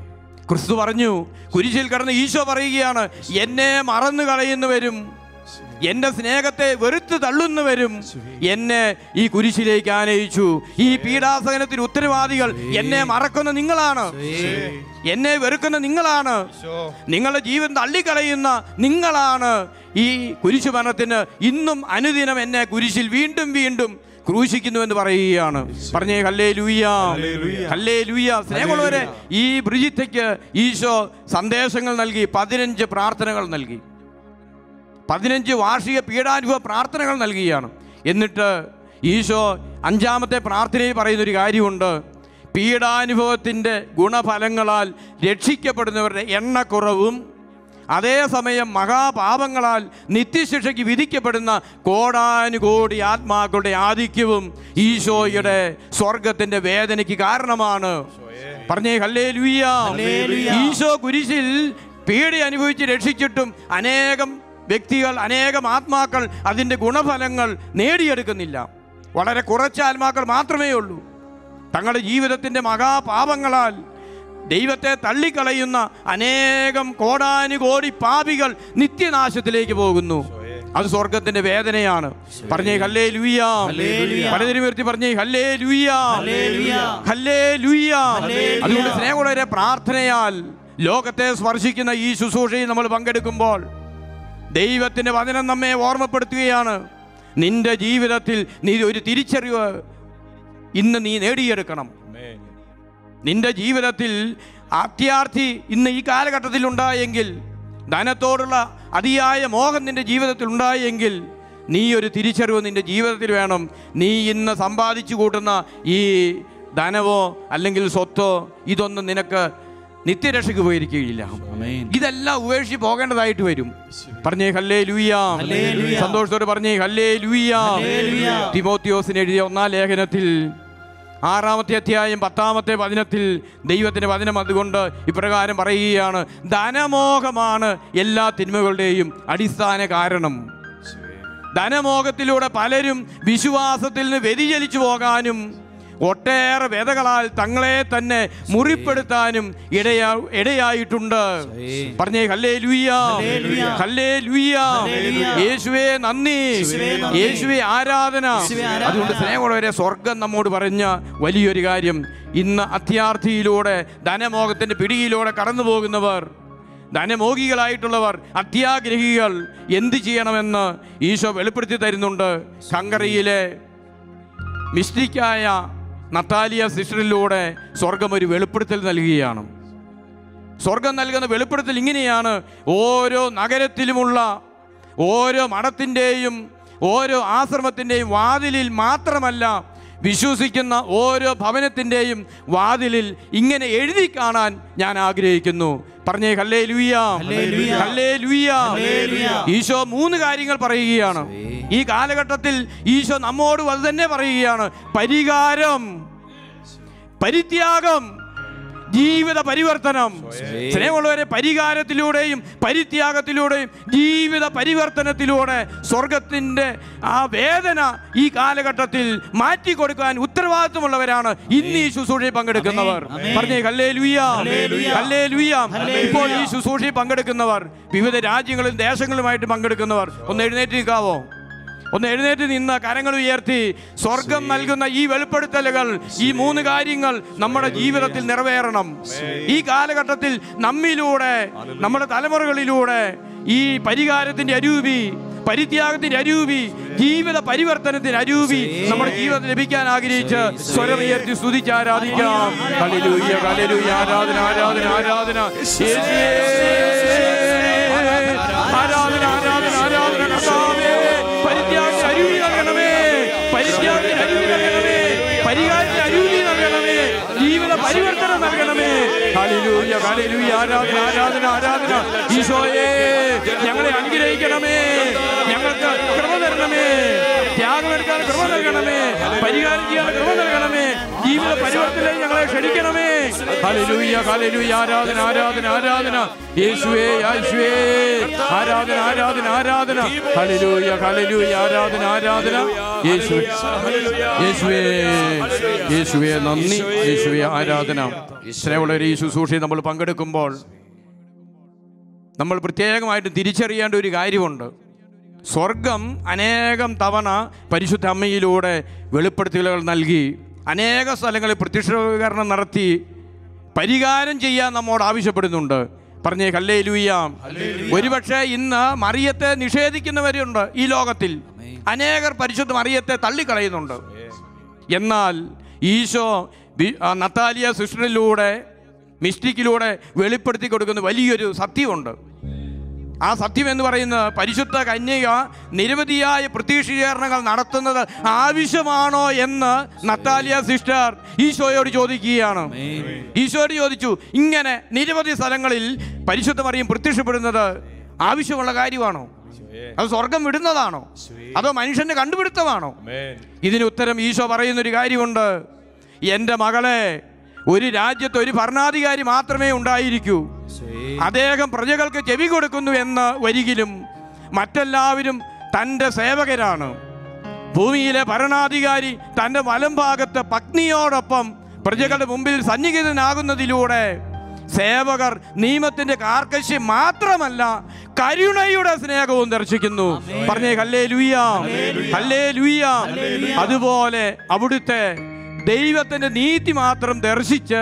ക്രിസ്തു പറഞ്ഞു കുരിശിൽ കിടന്ന് ഈശോ പറയുകയാണ് എന്നെ മറന്നു കളയുന്നവരും എന്റെ സ്നേഹത്തെ വെറുത്ത് തള്ളുന്നവരും എന്നെ ഈ കുരിശിലേക്ക് ആനയിച്ചു ഈ പീഡാസഹനത്തിന് ഉത്തരവാദികൾ എന്നെ മറക്കുന്ന നിങ്ങളാണ് എന്നെ വെറുക്കുന്ന നിങ്ങളാണ് നിങ്ങളുടെ ജീവൻ തള്ളിക്കളയുന്ന നിങ്ങളാണ് ഈ കുരിശു മരണത്തിന് ഇന്നും അനുദിനം എന്നെ കുരിശിൽ വീണ്ടും വീണ്ടും ക്രൂശിക്കുന്നു എന്ന് പറയുകയാണ് പറഞ്ഞേ ഹല്ലേ ലൂയ ഹല്ലേ ലൂയ സ്നേഹമുള്ളവരെ ഈ ബ്രിജിത്തയ്ക്ക് ഈശോ സന്ദേശങ്ങൾ നൽകി പതിനഞ്ച് പ്രാർത്ഥനകൾ നൽകി പതിനഞ്ച് വാർഷിക പീഡാനുഭവ പ്രാർത്ഥനകൾ നൽകുകയാണ് എന്നിട്ട് ഈശോ അഞ്ചാമത്തെ പ്രാർത്ഥനയിൽ പറയുന്നൊരു കാര്യമുണ്ട് പീഡാനുഭവത്തിൻ്റെ ഗുണഫലങ്ങളാൽ രക്ഷിക്കപ്പെടുന്നവരുടെ എണ്ണക്കുറവും അതേസമയം മഹാപാപങ്ങളാൽ നിത്യശിക്ഷയ്ക്ക് വിധിക്കപ്പെടുന്ന കോടാനുകോടി ആത്മാക്കളുടെ ആധിക്യവും ഈശോയുടെ സ്വർഗത്തിന്റെ വേദനയ്ക്ക് കാരണമാണ് പറഞ്ഞേ ഹല്ലേ ഈശോ കുരിശിൽ പീഡ അനുഭവിച്ച് രക്ഷിച്ചിട്ടും അനേകം വ്യക്തികൾ അനേകം ആത്മാക്കൾ അതിൻ്റെ ഗുണഫലങ്ങൾ നേടിയെടുക്കുന്നില്ല വളരെ കുറച്ച് ആത്മാക്കൾ മാത്രമേ ഉള്ളൂ തങ്ങളുടെ ജീവിതത്തിൻ്റെ മഹാപാപങ്ങളാൽ ദൈവത്തെ തള്ളിക്കളയുന്ന അനേകം കോടാനുകോടി പാപികൾ നിത്യനാശത്തിലേക്ക് പോകുന്നു അത് സ്വർഗത്തിന്റെ വേദനയാണ് പറഞ്ഞേ ഹല്ലേ ലുയ്യാ പലതിനും ഉയർത്തി പറഞ്ഞേ ഹല്ലേ ലുയ്യാ ഹല്ലേ ലുയ്യാ അതുകൊണ്ട് സ്നേഹമുള്ളവരെ പ്രാർത്ഥനയാൽ ലോകത്തെ സ്പർശിക്കുന്ന ഈ ശുശ്രൂഷയിൽ നമ്മൾ പങ്കെടുക്കുമ്പോൾ ദൈവത്തിന്റെ വചനം നമ്മെ ഓർമ്മപ്പെടുത്തുകയാണ് നിന്റെ ജീവിതത്തിൽ നീ ഒരു തിരിച്ചറിവ് ഇന്ന് നീ നേടിയെടുക്കണം നിന്റെ ജീവിതത്തിൽ അത്യാർത്ഥി ഇന്ന് ഈ കാലഘട്ടത്തിൽ ഉണ്ടായെങ്കിൽ ധനത്തോടുള്ള അതിയായ മോഹം നിന്റെ ജീവിതത്തിൽ ഉണ്ടായെങ്കിൽ നീ ഒരു തിരിച്ചറിവ് നിന്റെ ജീവിതത്തിൽ വേണം നീ ഇന്ന് സമ്പാദിച്ചു കൂട്ടുന്ന ഈ ധനവോ അല്ലെങ്കിൽ സ്വത്തോ ഇതൊന്നും നിനക്ക് നിത്യരക്ഷയ്ക്ക് പോയിരിക്കുകയില്ല ഇതെല്ലാം ഉപേക്ഷിച്ച് പോകേണ്ടതായിട്ട് വരും പറഞ്ഞേ ഹല്ലേ ലൂയാ സന്തോഷത്തോടെ പറഞ്ഞേ ഹല്ലേ ലൂയാ തിമോത്തിയോസിന് എഴുതിയ ഒന്നാം ലേഖനത്തിൽ ആറാമത്തെ അധ്യായം പത്താമത്തെ വചനത്തിൽ ദൈവത്തിൻ്റെ വചനം അതുകൊണ്ട് ഇപ്രകാരം പറയുകയാണ് ധനമോഹമാണ് എല്ലാ തിന്മകളുടെയും അടിസ്ഥാന കാരണം ധനമോഹത്തിലൂടെ പലരും വിശ്വാസത്തിൽ നിന്ന് വ്യതിചലിച്ചു പോകാനും ഒട്ടേറെ വ്യതകളാൽ തങ്ങളെ തന്നെ മുറിപ്പെടുത്താനും ഇടയാ ഇടയായിട്ടുണ്ട് പറഞ്ഞേ ഹല്ലേ ലുയ്യാ ഹല്ലേ ലുയ്യാ യേശുവേ നന്ദി യേശുവേ ആരാധന അതുകൊണ്ട് സ്നേഹമുള്ളവരെ സ്വർഗം നമ്മോട് പറഞ്ഞ വലിയൊരു കാര്യം ഇന്ന് അത്യാർത്ഥിയിലൂടെ ധനമോഹത്തിന്റെ പിടിയിലൂടെ കടന്നു പോകുന്നവർ ധനമോഹികളായിട്ടുള്ളവർ അത്യാഗ്രഹികൾ എന്ത് ചെയ്യണമെന്ന് ഈശോ വെളിപ്പെടുത്തി തരുന്നുണ്ട് കങ്കറയിലെ മിസ്റ്റിക്കായ നത്താലിയ സിസ്റ്ററിലൂടെ സ്വർഗം ഒരു വെളിപ്പെടുത്തൽ നൽകുകയാണ് സ്വർഗം നൽകുന്ന വെളിപ്പെടുത്തൽ ഇങ്ങനെയാണ് ഓരോ നഗരത്തിലുമുള്ള ഓരോ മഠത്തിൻ്റെയും ഓരോ ആശ്രമത്തിൻ്റെയും വാതിലിൽ മാത്രമല്ല വിശ്വസിക്കുന്ന ഓരോ ഭവനത്തിൻ്റെയും വാതിലിൽ ഇങ്ങനെ എഴുതി കാണാൻ ഞാൻ ആഗ്രഹിക്കുന്നു പറഞ്ഞേ ഹല്ലേ ലുയ്യാ ഹല്ലേ ലുയ്യാ ഈശോ മൂന്ന് കാര്യങ്ങൾ പറയുകയാണ് ഈ കാലഘട്ടത്തിൽ ഈശോ നമ്മോട് അത് തന്നെ പറയുകയാണ് പരിഹാരം പരിത്യാഗം ജീവിത പരിവർത്തനം സ്നേഹമുള്ളവരെ പരിഹാരത്തിലൂടെയും പരിത്യാഗത്തിലൂടെയും ജീവിത പരിവർത്തനത്തിലൂടെ സ്വർഗത്തിന്റെ ആ വേദന ഈ കാലഘട്ടത്തിൽ മാറ്റിക്കൊടുക്കാൻ ഉത്തരവാദിത്വമുള്ളവരാണ് ഇന്ന് ഈ ശുശ്രൂഷയിൽ പങ്കെടുക്കുന്നവർ പറഞ്ഞേ കല്ലേ ലുയ്യ കല്ലേ ലുയ്യ ഇപ്പോൾ ഈ ശുശ്രൂഷയിൽ പങ്കെടുക്കുന്നവർ വിവിധ രാജ്യങ്ങളിലും ദേശങ്ങളിലുമായിട്ട് പങ്കെടുക്കുന്നവർ ഒന്ന് എഴുന്നേറ്റ് നിൽക്കാവോ ഒന്ന് എഴുന്നേറ്റ് നിന്ന് കരങ്ങൾ ഉയർത്തി സ്വർഗം നൽകുന്ന ഈ വെളിപ്പെടുത്തലുകൾ ഈ മൂന്ന് കാര്യങ്ങൾ നമ്മുടെ ജീവിതത്തിൽ നിറവേറണം ഈ കാലഘട്ടത്തിൽ നമ്മിലൂടെ നമ്മുടെ തലമുറകളിലൂടെ ഈ പരിഹാരത്തിന്റെ അരൂപി പരിത്യാഗത്തിന്റെ അരൂപി ജീവിത പരിവർത്തനത്തിന്റെ അരൂപി നമ്മുടെ ജീവിതത്തിൽ ലഭിക്കാൻ ആഗ്രഹിച്ച് സ്വരമുയർത്തി സ്തുതിച്ച് ആരാധിക്കാം ഹല്ലേലൂയ, ഹല്ലേലൂയ, ആരാധന ആരാധന ആരാധന യേശുവേ. ആരാധന ആരാധന ആരാധന കർത്താവേ പരിത്യാഗ അരുവി നൽകണമേ പരിത്യാഗ അരുവി നൽകണമേ പരിഹാരത്തിന് അരുവി നൽകണമേ ജീവിത പരിവർത്തനം നൽകണമേ ഹല്ലേലൂയ ഹല്ലേലൂയ ആരാധന ആരാധന ആരാധന ഈശോയെ ഞങ്ങളെ അനുഗ്രഹിക്കണമേ ഞങ്ങൾക്ക് കൃപ തരണമേ ത്യാഗമെടുക്കാൻ കൃപ നൽകണമേ പരിഹാരം ചെയ്യാൻ കൃപ നൽകണമേ ജീവിത പരിവർത്തനം ഞങ്ങളെ ക്ഷണിക്കണമേ ഹല്ലേലൂയ ഹല്ലേലൂയ ആരാധന ആരാധന ആരാധന യേശുവേ യേശുവേ ആരാധന ആരാധന ആരാധന ഹല്ലേലൂയ ഹല്ലേലൂയ ആരാധന ആരാധന യേശുവേ യേശുവേ യേശുവേ നന്ദി യേശുവേ ആരാധന സ്നേഹമുള്ളവരെ ഈ ശുശ്രൂഷയിൽ നമ്മൾ പങ്കെടുക്കുമ്പോൾ നമ്മൾ പ്രത്യേകമായിട്ട് തിരിച്ചറിയേണ്ട ഒരു കാര്യമുണ്ട് സ്വർഗം അനേകം തവണ പരിശുദ്ധ അമ്മയിലൂടെ വെളിപ്പെടുത്തലുകൾ നൽകി അനേക സ്ഥലങ്ങളിൽ പ്രത്യക്ഷീകരണം നടത്തി പരിഹാരം ചെയ്യാൻ നമ്മോട് ആവശ്യപ്പെടുന്നുണ്ട് പറഞ്ഞേ കല്ലേ ലൂയാം ഒരുപക്ഷെ ഇന്ന് മറിയത്തെ നിഷേധിക്കുന്നവരുണ്ട് ഈ ലോകത്തിൽ അനേകർ പരിശുദ്ധ മറിയത്തെ തള്ളിക്കളയുന്നുണ്ട് എന്നാൽ ഈശോ വി- ആ നത്താലിയ സിസ്റ്ററിലൂടെ മിസ്റ്റിക്കിലൂടെ വെളിപ്പെടുത്തി കൊടുക്കുന്ന വലിയൊരു സത്യമുണ്ട് ആ സത്യം എന്ന് പറയുന്നത് പരിശുദ്ധ കന്യക നിരവധിയായ പ്രത്യക്ഷീകരണങ്ങൾ നടത്തുന്നത് ആവശ്യമാണോ എന്ന് നത്താലിയ സിസ്റ്റർ ഈശോയോട് ചോദിക്കുകയാണ് ഈശോയോട് ചോദിച്ചു ഇങ്ങനെ നിരവധി സ്ഥലങ്ങളിൽ പരിശുദ്ധ മറിയം പ്രത്യക്ഷപ്പെടുന്നത് ആവശ്യമുള്ള കാര്യമാണോ അത് സ്വർഗം വിടുന്നതാണോ അതോ മനുഷ്യന്റെ കണ്ടുപിടുത്തമാണോ ഇതിന് ഉത്തരം ഈശോ പറയുന്നൊരു കാര്യമുണ്ട് എൻ്റെ മകളെ ഒരു രാജ്യത്ത് ഒരു ഭരണാധികാരി മാത്രമേ ഉണ്ടായിരിക്കൂ അദ്ദേഹം പ്രജകൾക്ക് ചെവി കൊടുക്കുന്നു എന്ന് ഒരിക്കലും മറ്റെല്ലാവരും തൻ്റെ സേവകരാണ് ഭൂമിയിലെ ഭരണാധികാരി തൻ്റെ വലം ഭാഗത്ത് പത്നിയോടൊപ്പം പ്രജകളുടെ മുമ്പിൽ സന്നിഹിതനാകുന്നതിലൂടെ സേവകർ നിയമത്തിന്റെ കാർക്കശ്യം മാത്രമല്ല കരുണയുടെ സ്നേഹവും ദർശിക്കുന്നു പറഞ്ഞേ ഹല്ലേ ലുയ്യാം ഹല്ലേ ലുയ്യാം അതുപോലെ അവിടുത്തെ ദൈവത്തിന്റെ നീതി മാത്രം ദർശിച്ച്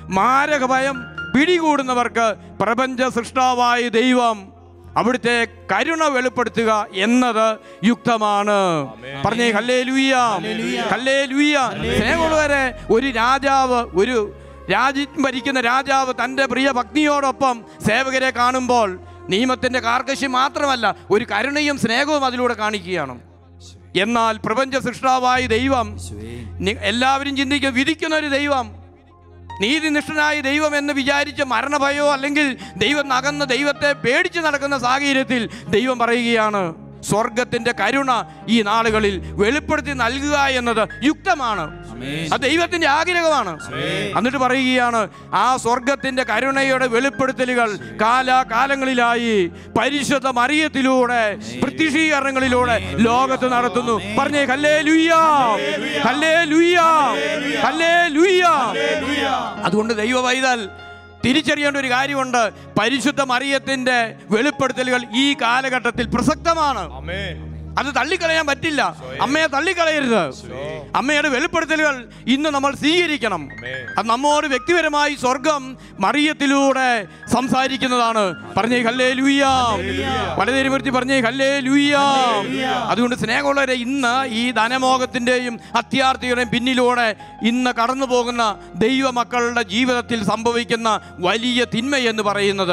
മാരകഭയം പിടികൂടുന്നവർക്ക് പ്രപഞ്ച സൃഷ്ടാവായ ദൈവം അവിടുത്തെ കരുണ വെളിപ്പെടുത്തുക എന്നത് യുക്തമാണ് പറഞ്ഞേ ഹല്ലേ ലുയ്യാം ഹല്ലേ ലുയ്യാം സ്നേഹമുള്ളവരെ ഒരു രാജാവ് ഒരു രാജ്യം ഭരിക്കുന്ന രാജാവ് തൻ്റെ പ്രിയ ഭക്തിയോടൊപ്പം സേവകരെ കാണുമ്പോൾ നിയമത്തിൻ്റെ കാർക്കശ്യം മാത്രമല്ല ഒരു കരുണയും സ്നേഹവും അതിലൂടെ കാണിക്കുകയാണ് എന്നാൽ പ്രപഞ്ച സൃഷ്ടാവായ ദൈവം നി- എല്ലാവരും ചിന്തിക്കും വിധിക്കുന്ന ഒരു ദൈവം നീതിനിഷ്ഠനായ ദൈവം എന്ന് വിചാരിച്ച് മരണഭയോ അല്ലെങ്കിൽ ദൈവം നകന്ന ദൈവത്തെ പേടിച്ച് നടക്കുന്ന സാഹചര്യത്തിൽ ദൈവം പറയുകയാണ് സ്വർഗത്തിന്റെ കരുണ ഈ നാളുകളിൽ വെളിപ്പെടുത്തി നൽകുക എന്നത് യുക്തമാണ് അത് ദൈവത്തിന്റെ ആഗ്രഹമാണ് എന്നിട്ട് പറയുകയാണ് ആ സ്വർഗത്തിന്റെ കരുണയുടെ വെളിപ്പെടുത്തലുകൾ കാലാകാലങ്ങളിലായി പരിശുദ്ധ മറിയത്തിലൂടെ പ്രത്യക്ഷീകരണങ്ങളിലൂടെ ലോകത്ത് നടത്തുന്നു പറഞ്ഞേ കല്ലേ ലുയ്യാ കല്ലേ ലുയ്യാ കല്ലേ ലുയ്യാ അതുകൊണ്ട് ദൈവ പൈതൽ തിരിച്ചറിയേണ്ട ഒരു കാര്യമുണ്ട് പരിശുദ്ധ മറിയത്തിന്റെ വെളിപ്പെടുത്തലുകൾ ഈ കാലഘട്ടത്തിൽ പ്രസക്തമാണ് അത് തള്ളിക്കളയാൻ പറ്റില്ല അമ്മയെ തള്ളിക്കളയരുത് അമ്മയുടെ വെളിപ്പെടുത്തലുകൾ ഇന്ന് നമ്മൾ സ്വീകരിക്കണം അത് നമ്മോട് വ്യക്തിപരമായി സ്വർഗം മറിയത്തിലൂടെ സംസാരിക്കുന്നതാണ് പറഞ്ഞേ ഹല്ലേ ലൂയാം വലതേരുമൂർത്തി പറഞ്ഞേ ഹല്ലേ ലൂയാം അതുകൊണ്ട് സ്നേഹമുള്ളവരെ ഇന്ന് ഈ ധനമോഹത്തിന്റെയും അത്യാർത്ഥിയുടെയും പിന്നിലൂടെ ഇന്ന് കടന്നു പോകുന്ന ദൈവമക്കളുടെ ജീവിതത്തിൽ സംഭവിക്കുന്ന വലിയ തിന്മ എന്ന് പറയുന്നത്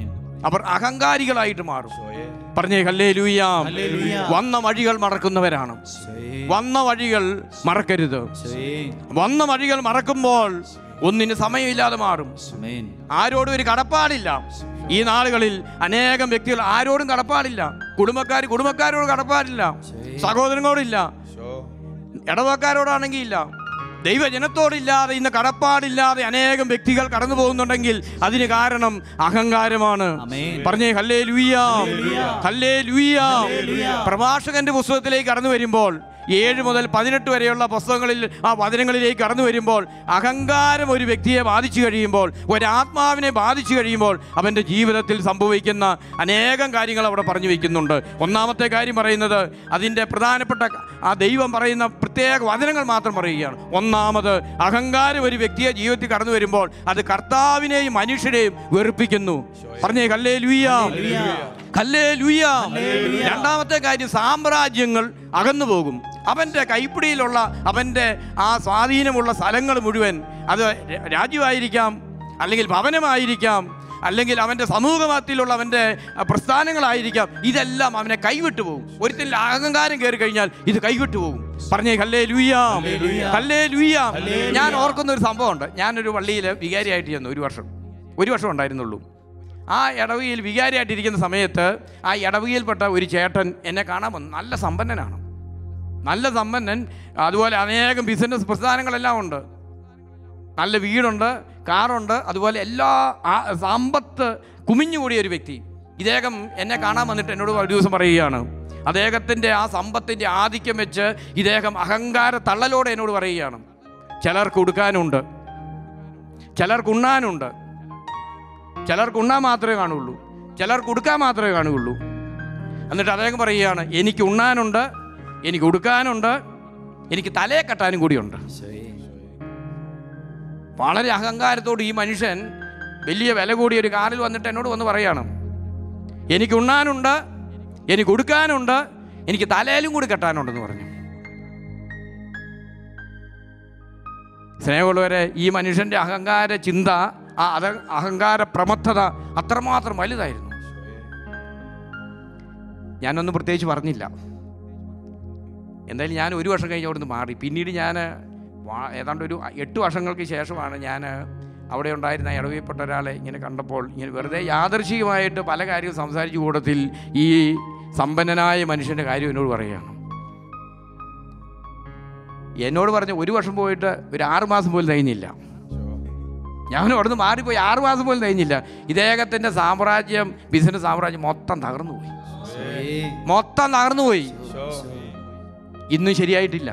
അവർ അഹങ്കാരികളായിട്ട് മാറും പറഞ്ഞേ ഹല്ലേ ലൂയാം വന്ന വഴികൾ മറക്കുന്നവരാണ് വന്ന വഴികൾ മറക്കരുത് വന്ന വഴികൾ മറക്കുമ്പോൾ ഒന്നിന് സമയമില്ലാതെ മാറും ആരോടും ഒരു കടപ്പാടില്ല ഈ നാളുകളിൽ അനേകം വ്യക്തികൾ ആരോടും കടപ്പാടില്ല കുടുംബക്കാർ കുടുംബക്കാരോട് കടപ്പാടില്ല സഹോദരങ്ങളോടില്ല ഇടവക്കാരോടാണെങ്കിൽ ഇല്ല ദൈവജനത്തോടില്ലാതെ ഇന്ന് കടപ്പാടില്ലാതെ അനേകം വ്യക്തികൾ കടന്നു പോകുന്നുണ്ടെങ്കിൽ അതിന് കാരണം അഹങ്കാരമാണ് പറഞ്ഞേ ഹല്ലേ ലുയ്യാം ഹല്ലേ ലുയ്യാം പ്രഭാഷകന്റെ പുസ്തകത്തിലേക്ക് കടന്നു വരുമ്പോൾ ഏഴ് മുതൽ പതിനെട്ട് വരെയുള്ള പുസ്തകങ്ങളിൽ ആ വചനങ്ങളിലേക്ക് കടന്നു വരുമ്പോൾ അഹങ്കാരം ഒരു വ്യക്തിയെ ബാധിച്ചു കഴിയുമ്പോൾ ഒരാത്മാവിനെ ബാധിച്ചു കഴിയുമ്പോൾ അവൻ്റെ ജീവിതത്തിൽ സംഭവിക്കുന്ന അനേകം കാര്യങ്ങൾ അവിടെ പറഞ്ഞു വയ്ക്കുന്നുണ്ട് ഒന്നാമത്തെ കാര്യം പറയുന്നത് അതിൻ്റെ പ്രധാനപ്പെട്ട ആ ദൈവം പറയുന്ന പ്രത്യേക വചനങ്ങൾ മാത്രം പറയുകയാണ് ഒന്നാമത് അഹങ്കാരം ഒരു വ്യക്തിയെ ജീവിതത്തിൽ കടന്നു വരുമ്പോൾ അത് കർത്താവിനെയും മനുഷ്യരെയും വെറുപ്പിക്കുന്നു പറഞ്ഞേ കല്ലേ ലുയ്യാം കല്ലേ ലുയ്യാം രണ്ടാമത്തെ കാര്യം സാമ്രാജ്യങ്ങൾ അകന്നു പോകും അവൻ്റെ കൈപ്പിടിയിലുള്ള അവൻ്റെ ആ സ്വാധീനമുള്ള സ്ഥലങ്ങൾ മുഴുവൻ അത് ര- രാജ്യമായിരിക്കാം അല്ലെങ്കിൽ ഭവനമായിരിക്കാം അല്ലെങ്കിൽ അവൻ്റെ സമൂഹത്തിലുള്ള അവൻ്റെ ആ, പ്രസ്ഥാനങ്ങളായിരിക്കാം ഇതെല്ലാം അവനെ കൈവിട്ടു പോകും ഒരിക്കലും അഹങ്കാരം കയറി കഴിഞ്ഞാൽ ഇത് കൈവിട്ടു പോകും പറഞ്ഞേ കല്ലേ ലുയ്യാം കല്ലേ ലുയ്യാം ഞാൻ ഓർക്കുന്ന ഒരു സംഭവമുണ്ട് ഞാനൊരു പള്ളിയിൽ വികാരിയായിട്ട് ചെന്നു ഒരു വർഷം ഒരു വർഷം ഉണ്ടായിരുന്നുള്ളൂ ആ ഇടവകയിൽ വികാരിയായിട്ടിരിക്കുന്ന സമയത്ത് ആ ഇടവകയിൽപ്പെട്ട ഒരു ചേട്ടൻ എന്നെ കാണാൻ വന്നു നല്ല സമ്പന്നനാണ് നല്ല സമ്പന്നൻ അതുപോലെ അനേകം ബിസിനസ് പ്രസ്ഥാനങ്ങളെല്ലാം ഉണ്ട് നല്ല വീടുണ്ട് കാറുണ്ട് അതുപോലെ എല്ലാ ആ സമ്പത്ത് കുമിഞ്ഞുകൂടിയ ഒരു വ്യക്തി ഇദ്ദേഹം എന്നെ കാണാൻ വന്നിട്ട് എന്നോട് ഒരു ദിവസം പറയുകയാണ് അദ്ദേഹത്തിൻ്റെ ആ സമ്പത്തിൻ്റെ ആധിക്യം വെച്ച് ഇദ്ദേഹം അഹങ്കാര തള്ളലോടെ എന്നോട് പറയുകയാണ് ചിലർക്ക് ഉടുക്കാനുണ്ട് ചിലർക്ക് ഉണ്ണാനുണ്ട് ചിലർക്ക് ഉണ്ണാൻ മാത്രമേ കാണുള്ളൂ ചിലർക്ക് ഉടുക്കാൻ മാത്രമേ കാണുകയുള്ളൂ എന്നിട്ട് അദ്ദേഹം പറയുകയാണ് എനിക്ക് ഉണ്ണാനുണ്ട് എനിക്ക് ഉടുക്കാനുണ്ട് എനിക്ക് തലയെ കെട്ടാനും കൂടിയുണ്ട് വളരെ അഹങ്കാരത്തോട് ഈ മനുഷ്യൻ വലിയ വില കൂടിയ ഒരു കാറിൽ വന്നിട്ട് എന്നോട് വന്ന് പറയാണ് എനിക്ക് ഉണ്ണാനുണ്ട് എനിക്ക് ഉടുക്കാനുണ്ട് എനിക്ക് തലയിലും കൂടി കെട്ടാനുണ്ടെന്ന് പറഞ്ഞു സ്നേഹമുള്ളവരെ ഈ മനുഷ്യൻ്റെ അഹങ്കാര ചിന്ത ആ അത അഹങ്കാര പ്രമത്തത അത്രമാത്രം വലുതായിരുന്നു ഞാനൊന്നും പ്രത്യേകിച്ച് പറഞ്ഞില്ല എന്തായാലും ഞാൻ ഒരു വർഷം കഴിഞ്ഞ് അവിടുന്ന് മാറി പിന്നീട് ഞാൻ വാ- ഏതാണ്ട് ഒരു എട്ട് വർഷങ്ങൾക്ക് ശേഷമാണ് ഞാൻ അവിടെ ഉണ്ടായിരുന്ന ഇടവയിൽപ്പെട്ട ഒരാളെ ഇങ്ങനെ കണ്ടപ്പോൾ ഇങ്ങനെ വെറുതെ യാദർശികമായിട്ട് പല കാര്യവും സംസാരിച്ച കൂട്ടത്തിൽ ഈ സമ്പന്നനായ മനുഷ്യൻ്റെ കാര്യം എന്നോട് പറയുകയാണ് എന്നോട് പറഞ്ഞ ഒരു വർഷം പോയിട്ട് ഒരു ആറ് മാസം പോലും കഴിഞ്ഞില്ല ഞാൻ അവിടുന്ന് മാറിപ്പോയി ആറ് മാസം പോലും കഴിഞ്ഞില്ല ഇദ്ദേഹത്തിൻ്റെ സാമ്രാജ്യം ബിസിനസ് സാമ്രാജ്യം മൊത്തം തകർന്നു പോയി മൊത്തം തകർന്നു പോയി ഇന്നും ശരിയായിട്ടില്ല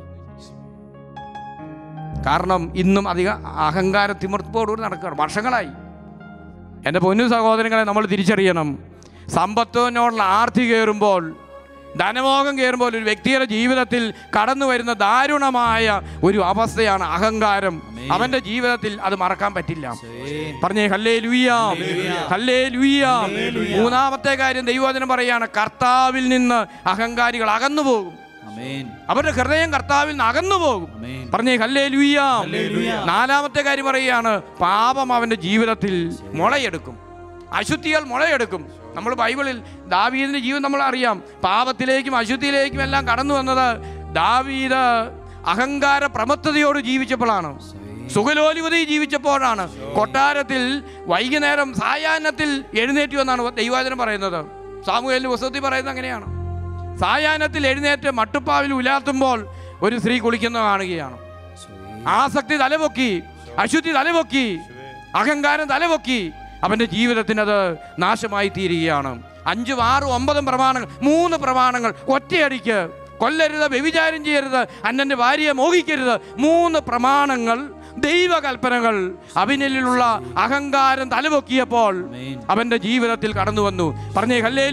കാരണം ഇന്നും അധിക അഹങ്കാര തിമിർപ്പോടുകൂടി നടക്കുകയാണ് വർഷങ്ങളായി എൻ്റെ പൊന്നു സഹോദരങ്ങളെ നമ്മൾ തിരിച്ചറിയണം സമ്പത്തിനോടുള്ള ആർത്തി കയറുമ്പോൾ ധനമോഹം കയറുമ്പോൾ ഒരു വ്യക്തിയുടെ ജീവിതത്തിൽ കടന്നു വരുന്ന ദാരുണമായ ഒരു അവസ്ഥയാണ് അഹങ്കാരം അവന്റെ ജീവിതത്തിൽ അത് മറക്കാൻ പറ്റില്ല പറഞ്ഞേ ഹല്ലേ ലുയ്യാം ഹല്ലേ ലുയ്യാം മൂന്നാമത്തെ കാര്യം ദൈവവചനം പറയാണ് കർത്താവിൽ നിന്ന് അഹങ്കാരികൾ അകന്നു പോകും അവരുടെ ഹൃദയം കർത്താവിൽ നിന്ന് അകന്നു പോകും പറഞ്ഞേ ഹല്ലേ ലുയ്യാം നാലാമത്തെ കാര്യം പറയുകയാണ് പാപം അവന്റെ ജീവിതത്തിൽ മുളയെടുക്കും അശുദ്ധികൾ മുളയെടുക്കും നമ്മൾ ബൈബിളിൽ ദാവീദിന്റെ ജീവൻ നമ്മൾ അറിയാം പാപത്തിലേക്കും അശുദ്ധിയിലേക്കും എല്ലാം കടന്നു വന്നത് ദാവീദ് അഹങ്കാര പ്രമത്തതയോട് ജീവിച്ചപ്പോഴാണ് സുഖലോലുപതി ജീവിച്ചപ്പോഴാണ് കൊട്ടാരത്തിൽ വൈകുന്നേരം സായാഹ്നത്തിൽ എഴുന്നേറ്റു എന്നാണ് ദൈവവചനം പറയുന്നത് സാമൂഹ്യ പുസ്തകത്തിൽ പറയുന്നത് അങ്ങനെയാണ് സായാഹ്നത്തിൽ എഴുന്നേറ്റ് മട്ടുപ്പാവിൽ ഉലാത്തുമ്പോൾ ഒരു സ്ത്രീ കുളിക്കുന്ന കാണുകയാണ് ആസക്തി തലപൊക്കി അശുദ്ധി തലപൊക്കി അഹങ്കാരം തലപൊക്കി അവന്റെ ജീവിതത്തിന് അത് നാശമായി തീരുകയാണ് അഞ്ചും ആറും ഒമ്പതും പ്രമാണങ്ങൾ മൂന്ന് പ്രമാണങ്ങൾ ഒറ്റയടിക്ക് കൊല്ലരുത് വ്യഭിചാരം ചെയ്യരുത് അന്നന്റെ ഭാര്യയെ മോഹിക്കരുത് മൂന്ന് പ്രമാണങ്ങൾ ദൈവകൽപ്പനകൾ അവനിലുള്ള അഹങ്കാരം തലപൊക്കിയപ്പോൾ അവന്റെ ജീവിതത്തിൽ കടന്നു വന്നു പറഞ്ഞേ ഹല്ലേ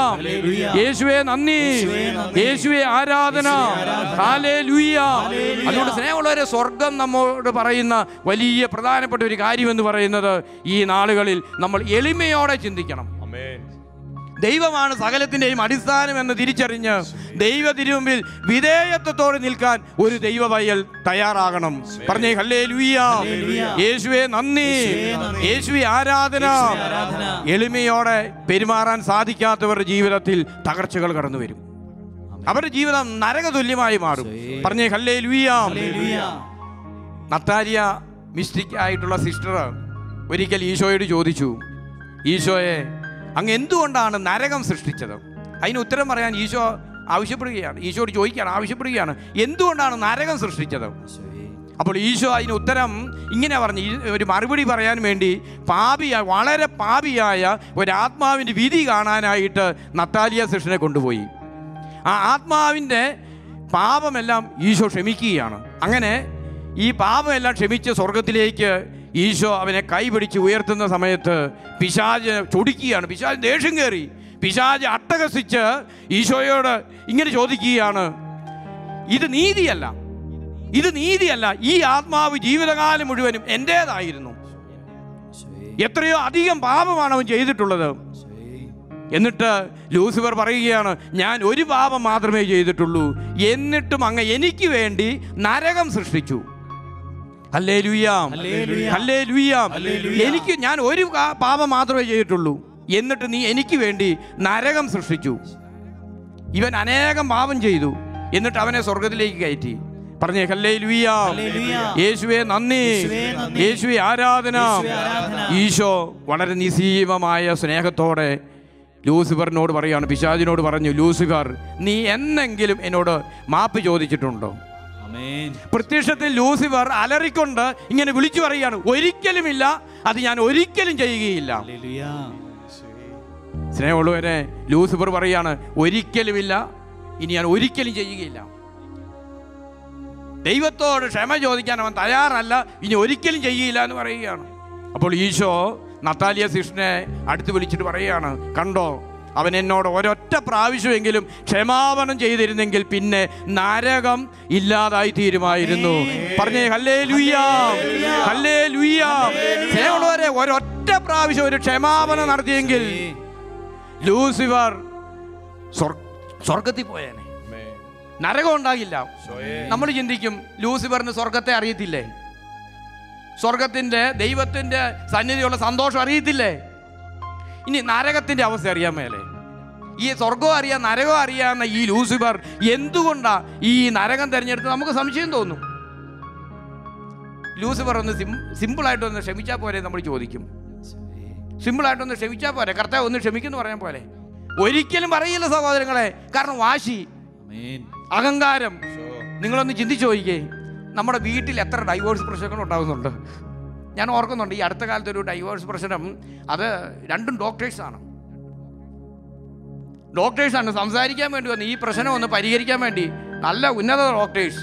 യേശുവേ നന്ദി യേശുവേ ആരാധന ഹാലേ അതുകൊണ്ട് സ്നേഹമുള്ളവരെ സ്വർഗം നമ്മോട് പറയുന്ന വലിയ പ്രധാനപ്പെട്ട ഒരു കാര്യം എന്ന് പറയുന്നത് ഈ നാളുകളിൽ നമ്മൾ എളിമയോടെ ചിന്തിക്കണം ദൈവമാണ് സകലത്തിൻ്റെയും അടിസ്ഥാനം എന്ന് തിരിച്ചറിഞ്ഞ് ദൈവ തിരുമുമ്പിൽ വിധേയത്വത്തോടെ നിൽക്കാൻ ഒരു ദൈവ വയൽ തയ്യാറാകണം പറഞ്ഞേ ഹല്ലേ യേശുവേ നന്ദി യേശുവെ ആരാധന എളിമയോടെ പെരുമാറാൻ സാധിക്കാത്തവരുടെ ജീവിതത്തിൽ തകർച്ചകൾ കടന്നു വരും അവരുടെ ജീവിതം നരകതുല്യമായി മാറും പറഞ്ഞേ ഹല്ലേ നത്താരിയ മിസ്റ്റിക് ആയിട്ടുള്ള സിസ്റ്റർ ഒരിക്കൽ ഈശോയോട് ചോദിച്ചു ഈശോയെ അങ്ങ് എന്തുകൊണ്ടാണ് നരകം സൃഷ്ടിച്ചത് അതിന് ഉത്തരം പറയാൻ ഈശോ ആവശ്യപ്പെടുകയാണ് ഈശോയോട് ചോദിക്കുകയാണ് ആവശ്യപ്പെടുകയാണ് എന്തുകൊണ്ടാണ് നരകം സൃഷ്ടിച്ചത് അപ്പോൾ ഈശോ അതിന് ഉത്തരം ഇങ്ങനെ പറഞ്ഞു ഈ ഒരു മറുപടി പറയാൻ വേണ്ടി പാപിയ വളരെ പാപിയായ ഒരു ആത്മാവിൻ്റെ വിധി കാണാനായിട്ട് നത്താലിയ സിസ്റ്റനെ കൊണ്ടുപോയി ആ ആത്മാവിൻ്റെ പാപമെല്ലാം ഈശോ ക്ഷമിക്കുകയാണ് അങ്ങനെ ഈ പാപമെല്ലാം ക്ഷമിച്ച് സ്വർഗത്തിലേക്ക് ഈശോ അവനെ കൈപിടിച്ച് ഉയർത്തുന്ന സമയത്ത് പിശാജ് ചൊടിക്കുകയാണ് പിശാജ് ദേഷ്യം കയറി പിശാജ് അട്ടഹസിച്ച് ഈശോയോട് ഇങ്ങനെ ചോദിക്കുകയാണ് ഇത് നീതിയല്ല ഇത് നീതിയല്ല ഈ ആത്മാവ് ജീവിതകാലം മുഴുവനും എൻ്റേതായിരുന്നു എത്രയോ അധികം പാപമാണ് അവൻ ചെയ്തിട്ടുള്ളത് എന്നിട്ട് ലൂസിഫർ പറയുകയാണ് ഞാൻ ഒരു പാപം മാത്രമേ ചെയ്തിട്ടുള്ളൂ എന്നിട്ടും അങ്ങ് എനിക്ക് വേണ്ടി നരകം സൃഷ്ടിച്ചു അല്ലേ ലുയ്യാം അല്ലേ ലുയ്യാം എനിക്ക് ഞാൻ ഒരു കാ- പാപം മാത്രമേ ചെയ്തിട്ടുള്ളൂ എന്നിട്ട് നീ എനിക്ക് വേണ്ടി നരകം സൃഷ്ടിച്ചു ഇവൻ അനേകം പാപം ചെയ്തു എന്നിട്ട് അവനെ സ്വർഗത്തിലേക്ക് കയറ്റി പറഞ്ഞേ ഹല്ലേ ലുയ്യാം യേശുവെ നന്ദി യേശുവെ ആരാധന ഈശോ വളരെ നിസീമമായ സ്നേഹത്തോടെ ലൂസിഫറിനോട് പറയാണ് പിശാജിനോട് പറഞ്ഞു ലൂസിഫർ നീ എന്നെങ്കിലും എന്നോട് മാപ്പ് ചോദിച്ചിട്ടുണ്ടോ പ്രത്യക്ഷത്തിൽ ലൂസിഫർ അലറിക്കൊണ്ട് ഇങ്ങനെ വിളിച്ചു പറയുകയാണ് ഒരിക്കലുമില്ല അത് ഞാൻ ഒരിക്കലും ചെയ്യുകയില്ല സ്നേഹമുള്ളവരെ ലൂസിഫർ പറയാണ് ഒരിക്കലുമില്ല ഇനി ഞാൻ ഒരിക്കലും ചെയ്യുകയില്ല ദൈവത്തോട് ക്ഷമ ചോദിക്കാൻ അവൻ തയ്യാറല്ല ഇനി ഒരിക്കലും ചെയ്യില്ല എന്ന് പറയുകയാണ് അപ്പോൾ ഈശോ നത്താലിയ സിഷ്ണെ അടുത്ത് വിളിച്ചിട്ട് പറയുകയാണ് കണ്ടോ അവൻ എന്നോട് ഒരൊറ്റ പ്രാവശ്യമെങ്കിലും ക്ഷമാപണം ചെയ്തിരുന്നെങ്കിൽ പിന്നെ നരകം ഇല്ലാതായി തീരുമായിരുന്നു പറഞ്ഞേ ഹല്ലേ ലുയ്യാം ഹല്ലേ ലുയ്യാം സ്നേഹമുള്ളവരെ ഒരൊറ്റ പ്രാവശ്യം ഒരു ക്ഷമാപനം നടത്തിയെങ്കിൽ ലൂസിഫർ സ്വർ- സ്വർഗത്തിൽ പോയേനെ നരകം ഉണ്ടാകില്ല നമ്മൾ ചിന്തിക്കും ലൂസിഫറിന് സ്വർഗത്തെ അറിയത്തില്ലേ സ്വർഗത്തിന്റെ ദൈവത്തിന്റെ സന്നിധിയുള്ള സന്തോഷം അറിയത്തില്ലേ ഇനി നരകത്തിന്റെ അവസ്ഥ അറിയാൻ മേലെ ഈ സ്വർഗം അറിയാൻ നരകം അറിയാവുന്ന ഈ ലൂസിഫർ എന്തുകൊണ്ടാ ഈ നരകം തിരഞ്ഞെടുത്ത് നമുക്ക് സംശയം തോന്നും ലൂസിഫർ ഒന്ന് സിം സിമ്പിളായിട്ടൊന്ന് ക്ഷമിച്ചാൽ പോരെ നമ്മൾ ചോദിക്കും സിമ്പിളായിട്ടൊന്ന് ക്ഷമിച്ചാൽ പോരെ കർത്താവ് ഒന്ന് ക്ഷമിക്കുന്നു പറയാൻ പോലെ ഒരിക്കലും പറയില്ല സഹോദരങ്ങളെ കാരണം വാശി അഹങ്കാരം നിങ്ങളൊന്ന് ചിന്തിച്ചു നോക്കിക്കേ നമ്മുടെ വീട്ടിൽ എത്ര ഡൈവോഴ്സ് പ്രശ്നങ്ങൾ ഉണ്ടാകുന്നുണ്ട് ഞാൻ ഓർക്കുന്നുണ്ട് ഈ അടുത്ത കാലത്ത് ഒരു ഡൈവോഴ്സ് പ്രശ്നം അത് രണ്ടും ഡോക്ടേഴ്സാണ് ഡോക്ടേഴ്സാണ് സംസാരിക്കാൻ വേണ്ടി വന്ന് ഈ പ്രശ്നം ഒന്ന് പരിഹരിക്കാൻ വേണ്ടി നല്ല ഉന്നത ഡോക്ടേഴ്സ്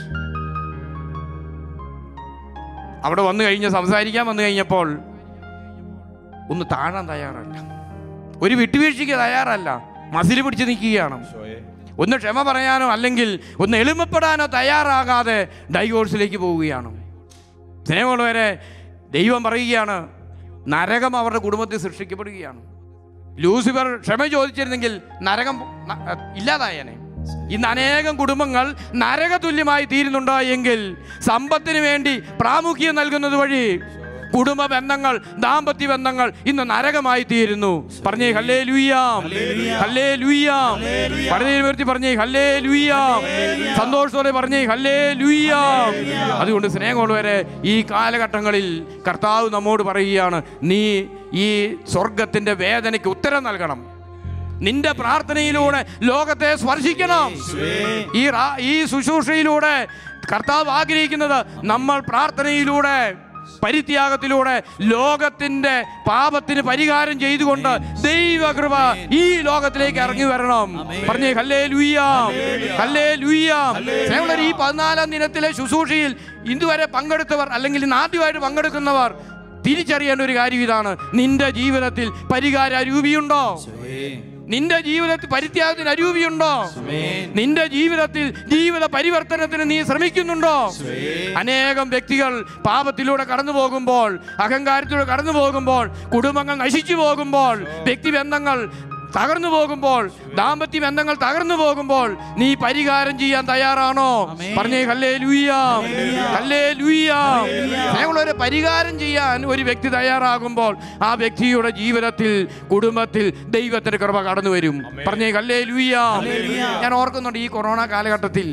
അവിടെ വന്നു കഴിഞ്ഞ് സംസാരിക്കാൻ വന്നു കഴിഞ്ഞപ്പോൾ ഒന്ന് താഴാൻ തയ്യാറല്ല ഒരു വിട്ടുവീഴ്ചയ്ക്ക് തയ്യാറല്ല മസിൽ പിടിച്ച് നിൽക്കുകയാണ് ഒന്ന് ക്ഷമ പറയാനോ അല്ലെങ്കിൽ ഒന്ന് എളിമപ്പെടാനോ തയ്യാറാകാതെ ഡൈവോഴ്സിലേക്ക് പോവുകയാണ് സ്നേഹമുള്ളവരെ ദൈവം പറയുകയാണ് നരകം അവരുടെ കുടുംബത്തിൽ സൃഷ്ടിക്കപ്പെടുകയാണ് ലൂസിഫർ ക്ഷമ ചോദിച്ചിരുന്നെങ്കിൽ നരകം ന- ഇല്ലാതായേനെ ഇന്ന് അനേകം കുടുംബങ്ങൾ നരകതുല്യമായി തീരുന്നുണ്ടോ എങ്കിൽ സമ്പത്തിന് വേണ്ടി പ്രാമുഖ്യം നൽകുന്നത് വഴി കുടുംബ ബന്ധങ്ങൾ ദാമ്പത്യ ബന്ധങ്ങൾ ഇന്ന് നരകമായി തീരുന്നു പറഞ്ഞേ ഹല്ലേ ലുയ്യാം ഹല്ലേ ലുയ്യാം പറഞ്ഞേ നിർത്തി പറഞ്ഞേ ഹല്ലേ ലുയ്യാം സന്തോഷത്തോടെ പറഞ്ഞേ ഹല്ലേ ലുയ്യാം അതുകൊണ്ട് സ്നേഹമുള്ളവരെ ഈ കാലഘട്ടങ്ങളിൽ കർത്താവ് നമ്മോട് പറയുകയാണ് നീ ഈ സ്വർഗത്തിന്റെ വേദനയ്ക്ക് ഉത്തരം നൽകണം നിന്റെ പ്രാർത്ഥനയിലൂടെ ലോകത്തെ സ്പർശിക്കണം ഈ റാ- ഈ ശുശ്രൂഷയിലൂടെ കർത്താവ് ആഗ്രഹിക്കുന്നത് നമ്മൾ പ്രാർത്ഥനയിലൂടെ പരിത്യാഗത്തിലൂടെ ലോകത്തിന്റെ പാപത്തിന് പരിഹാരം ചെയ്തുകൊണ്ട് ദൈവകൃപ ഈ ലോകത്തിലേക്ക് ഇറങ്ങി വരണം പറഞ്ഞേ ഹല്ലേ ലുയ്യാം ഹല്ലേ ലുയ്യാം സ്നേഹമുള്ളവരെ, ഈ പതിനാലാം ദിനത്തിലെ ശുശ്രൂഷയിൽ ഇതുവരെ പങ്കെടുത്തവർ അല്ലെങ്കിൽ ഇന്ന് ആദ്യമായിട്ട് പങ്കെടുക്കുന്നവർ തിരിച്ചറിയേണ്ട ഒരു കാര്യം ഇതാണ് നിന്റെ ജീവിതത്തിൽ പരിഹാര രൂപിയുണ്ടോ നിന്റെ ജീവിതത്തിൽ പരിത്യാഗത്തിന് അരൂപിയുണ്ടോ നിന്റെ ജീവിതത്തിൽ ജീവിത പരിവർത്തനത്തിന് നീ ശ്രമിക്കുന്നുണ്ടോ അനേകം വ്യക്തികൾ പാപത്തിലൂടെ കടന്നു പോകുമ്പോൾ അഹങ്കാരത്തിലൂടെ കടന്നു പോകുമ്പോൾ കുടുംബങ്ങൾ നശിച്ചു പോകുമ്പോൾ വ്യക്തിബന്ധങ്ങൾ തകർന്നു പോകുമ്പോൾ ദാമ്പത്യ ബന്ധങ്ങൾ തകർന്നു പോകുമ്പോൾ നീ പരിഹാരം ചെയ്യാൻ തയ്യാറാണോ പറഞ്ഞേ ഹല്ലേ ലൂയാം ഹല്ലേ ലൂയാം ഞങ്ങളൊരു പരിഹാരം ചെയ്യാൻ ഒരു വ്യക്തി തയ്യാറാകുമ്പോൾ ആ വ്യക്തിയുടെ ജീവിതത്തിൽ കുടുംബത്തിൽ ദൈവത്തിന്റെ കൃപ കടന്നു വരും പറഞ്ഞേ ഹല്ലേ ലൂയാം ഞാൻ ഓർക്കുന്നുണ്ട് ഈ കൊറോണ കാലഘട്ടത്തിൽ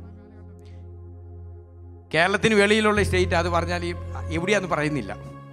കേരളത്തിന് വെളിയിലുള്ള സ്റ്റേറ്റ് അത് പറഞ്ഞാൽ ഈ എവിടെയാന്ന് പറയുന്നില്ല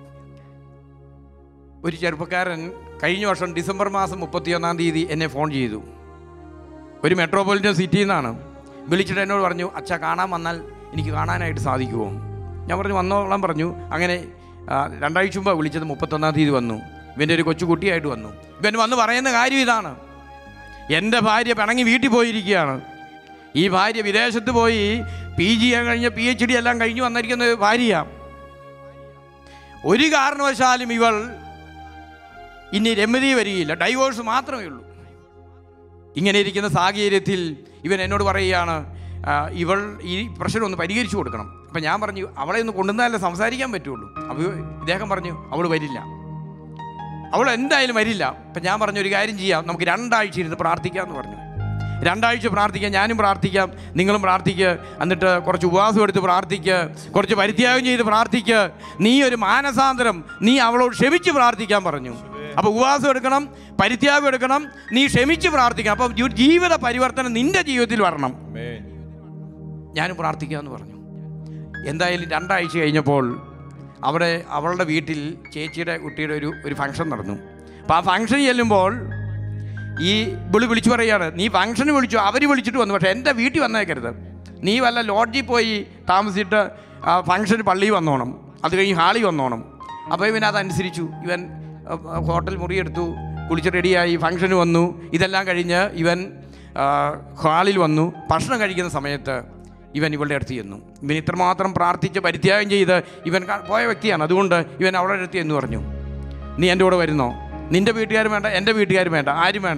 ഒരു ചെറുപ്പക്കാരൻ കഴിഞ്ഞ വർഷം ഡിസംബർ മാസം മുപ്പത്തിയൊന്നാം തീയതി എന്നെ ഫോൺ ചെയ്തു ഒരു മെട്രോപൊളിറ്റൻ സിറ്റിയിൽ നിന്നാണ് വിളിച്ചിട്ട് എന്നോട് പറഞ്ഞു അച്ഛ കാണാൻ വന്നാൽ എനിക്ക് കാണാനായിട്ട് സാധിക്കുമോ ഞാൻ പറഞ്ഞു വന്നോളാൻ പറഞ്ഞു അങ്ങനെ ആ, രണ്ടാഴ്ച മുമ്പ് വിളിച്ചത് മുപ്പത്തൊന്നാം തീയതി വന്നു ഇവൻ്റെ ഒരു കൊച്ചുകുട്ടിയായിട്ട് വന്നു ഇവൻ വന്ന് പറയുന്ന കാര്യം ഇതാണ് എൻ്റെ ഭാര്യ പിണങ്ങി വീട്ടിൽ പോയിരിക്കുകയാണ് ഈ ഭാര്യ വിദേശത്ത് പോയി പി ജി കഴിഞ്ഞ പി എച്ച് ഡി എല്ലാം കഴിഞ്ഞ് വന്നിരിക്കുന്ന ഭാര്യയാണ് ഒരു കാരണവശാലും ഇവൾ ഇനി രമ്യതി വരികയില്ല ഡൈവോഴ്സ് മാത്രമേ ഉള്ളൂ ഇങ്ങനെ ഇരിക്കുന്ന സാഹചര്യത്തിൽ ഇവൻ എന്നോട് പറയുകയാണ് "ആ, ഇവൾ ഈ പ്രശ്നം ഒന്ന് പരിഹരിച്ചു കൊടുക്കണം അപ്പം ഞാൻ പറഞ്ഞു അവളെ ഒന്ന് കൊണ്ടുവന്നാലേ സംസാരിക്കാൻ പറ്റുള്ളൂ അപ്പോൾ ഇദ്ദേഹം പറഞ്ഞു അവൾ വരില്ല അവൾ എന്തായാലും വരില്ല അപ്പം ഞാൻ പറഞ്ഞു ഒരു കാര്യം ചെയ്യാം നമുക്ക് രണ്ടാഴ്ച ഇരുന്ന് പ്രാർത്ഥിക്കാമെന്ന് പറഞ്ഞു രണ്ടാഴ്ച പ്രാർത്ഥിക്കാം ഞാനും പ്രാർത്ഥിക്കാം നിങ്ങളും പ്രാർത്ഥിക്കുക എന്നിട്ട് കുറച്ച് ഉപവാസം എടുത്ത് പ്രാർത്ഥിക്കുക കുറച്ച് പരിത്യാഗം ചെയ്ത് പ്രാർത്ഥിക്കുക നീ ഒരു മാനസാന്തരം നീ അവളോട് ക്ഷമിച്ച് പ്രാർത്ഥിക്കാൻ പറഞ്ഞു അപ്പോൾ ഉപവാസം എടുക്കണം പരിത്യാഗം എടുക്കണം നീ ക്ഷമിച്ച് പ്രാർത്ഥിക്കണം അപ്പം ജീ- ജീവിത പരിവർത്തനം നിന്റെ ജീവിതത്തിൽ വരണം ഞാനും പ്രാർത്ഥിക്കാമെന്ന് പറഞ്ഞു എന്തായാലും രണ്ടാഴ്ച കഴിഞ്ഞപ്പോൾ അവിടെ അവളുടെ വീട്ടിൽ ചേച്ചിയുടെ കുട്ടിയുടെ ഒരു ഒരു ഫംഗ്ഷൻ നടന്നു അപ്പോൾ ആ ഫംഗ്ഷൻ ചെല്ലുമ്പോൾ ഈ വിളി വിളിച്ചു പറയുകയാണ് നീ ഫംഗ്ഷന് വിളിച്ചു അവർ വിളിച്ചിട്ട് വന്നു പക്ഷേ എൻ്റെ വീട്ടിൽ വന്നേക്കരുത് നീ വല്ല ലോഡ്ജിൽ പോയി താമസിച്ചിട്ട് ആ ഫംഗ്ഷന് പള്ളിയിൽ വന്നോണം അത് കഴിഞ്ഞ് ഹാളിൽ വന്നോണം അപ്പോൾ ഇവൻ അതനുസരിച്ചു ഇവൻ ആ, ഹോട്ടൽ മുറിയെടുത്തു കുളിച്ച് റെഡിയായി ഫംഗ്ഷന് വന്നു ഇതെല്ലാം കഴിഞ്ഞ് ഇവൻ ആ, ഹാളിൽ വന്നു ഭക്ഷണം കഴിക്കുന്ന സമയത്ത് ഇവൻ ഇവളുടെ അടുത്ത് ചെന്നു ഇവൻ ഇത്രമാത്രം പ്രാർത്ഥിച്ച് പരിത്യാഗം ചെയ്ത് ഇവൻ ക- പോയ വ്യക്തിയാണ് അതുകൊണ്ട് ഇവൻ അവളുടെ അടുത്ത് എന്ന് പറഞ്ഞു നീ എൻ്റെ കൂടെ വരുന്നോ നിൻ്റെ വീട്ടുകാരും വേണ്ട എൻ്റെ വീട്ടുകാരും വേണ്ട ആരും വേണ്ട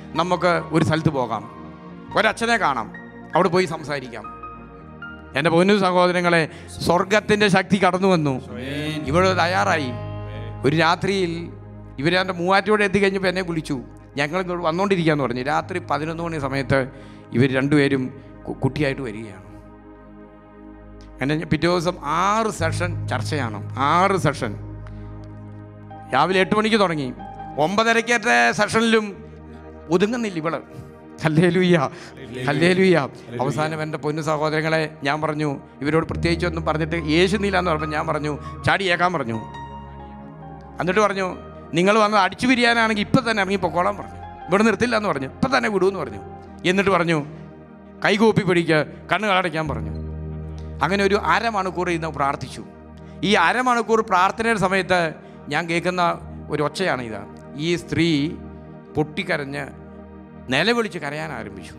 നമുക്ക് ഒരു സ്ഥലത്ത് പോകാം ഒരച്ഛനെ കാണാം അവിടെ പോയി സംസാരിക്കാം എൻ്റെ പൊന്നു സഹോദരങ്ങളെ സ്വർഗത്തിൻ്റെ ശക്തി കടന്നു വന്നു ഇവിടെ തയ്യാറായി ഒരു രാത്രിയിൽ ഇവർ എൻ്റെ മൂവാറ്റോടെ എത്തിക്കഴിഞ്ഞപ്പോൾ എന്നെ വിളിച്ചു ഞങ്ങൾ ഇങ്ങോട്ട് വന്നുകൊണ്ടിരിക്കുകയെന്ന് പറഞ്ഞു രാത്രി പതിനൊന്ന് മണി സമയത്ത് ഇവർ രണ്ടുപേരും കു- കുട്ടിയായിട്ട് വരികയാണ് അങ്ങനെ പിറ്റേ ദിവസം ആറ് സെഷൻ ചർച്ചയാണ് ആറ് സെഷൻ രാവിലെ എട്ട് മണിക്ക് തുടങ്ങി ഒമ്പതരക്കേറ്റ സെഷനിലും ഒതുങ്ങുന്നില്ല ഇവള് ഹല്ലേലൂയ്യ ഹല്ലേലൂയ്യ അവസാനം എൻ്റെ പൊന്നു സഹോദരങ്ങളെ ഞാൻ പറഞ്ഞു ഇവരോട് പ്രത്യേകിച്ചൊന്നും പറഞ്ഞിട്ട് യേശുന്നില്ല എന്ന് പറഞ്ഞപ്പോൾ ഞാൻ പറഞ്ഞു ചാടി ഏക്കാൻ പറഞ്ഞു എന്നിട്ട് പറഞ്ഞു നിങ്ങൾ വന്ന് അടിച്ചു പിരിയാനാണെങ്കിൽ ഇപ്പം തന്നെ ഇറങ്ങി പൊക്കോളാൻ പറഞ്ഞു ഇവിടെ നിർത്തില്ല എന്ന് പറഞ്ഞു ഇപ്പം തന്നെ വിടുമെന്ന് പറഞ്ഞു എന്നിട്ട് പറഞ്ഞു കൈകൂപ്പി പിടിക്കുക കണ്ണ് കളടയ്ക്കാൻ പറഞ്ഞു അങ്ങനെ ഒരു അരമണിക്കൂർ ഇന്ന് പ്രാർത്ഥിച്ചു ഈ അരമണിക്കൂർ പ്രാർത്ഥനയുടെ സമയത്ത് ഞാൻ കേൾക്കുന്ന ഒരു ഒച്ചയാണ് ഇത് ഈ സ്ത്രീ പൊട്ടിക്കരഞ്ഞ് നിലവിളിച്ച് കരയാൻ ആരംഭിച്ചു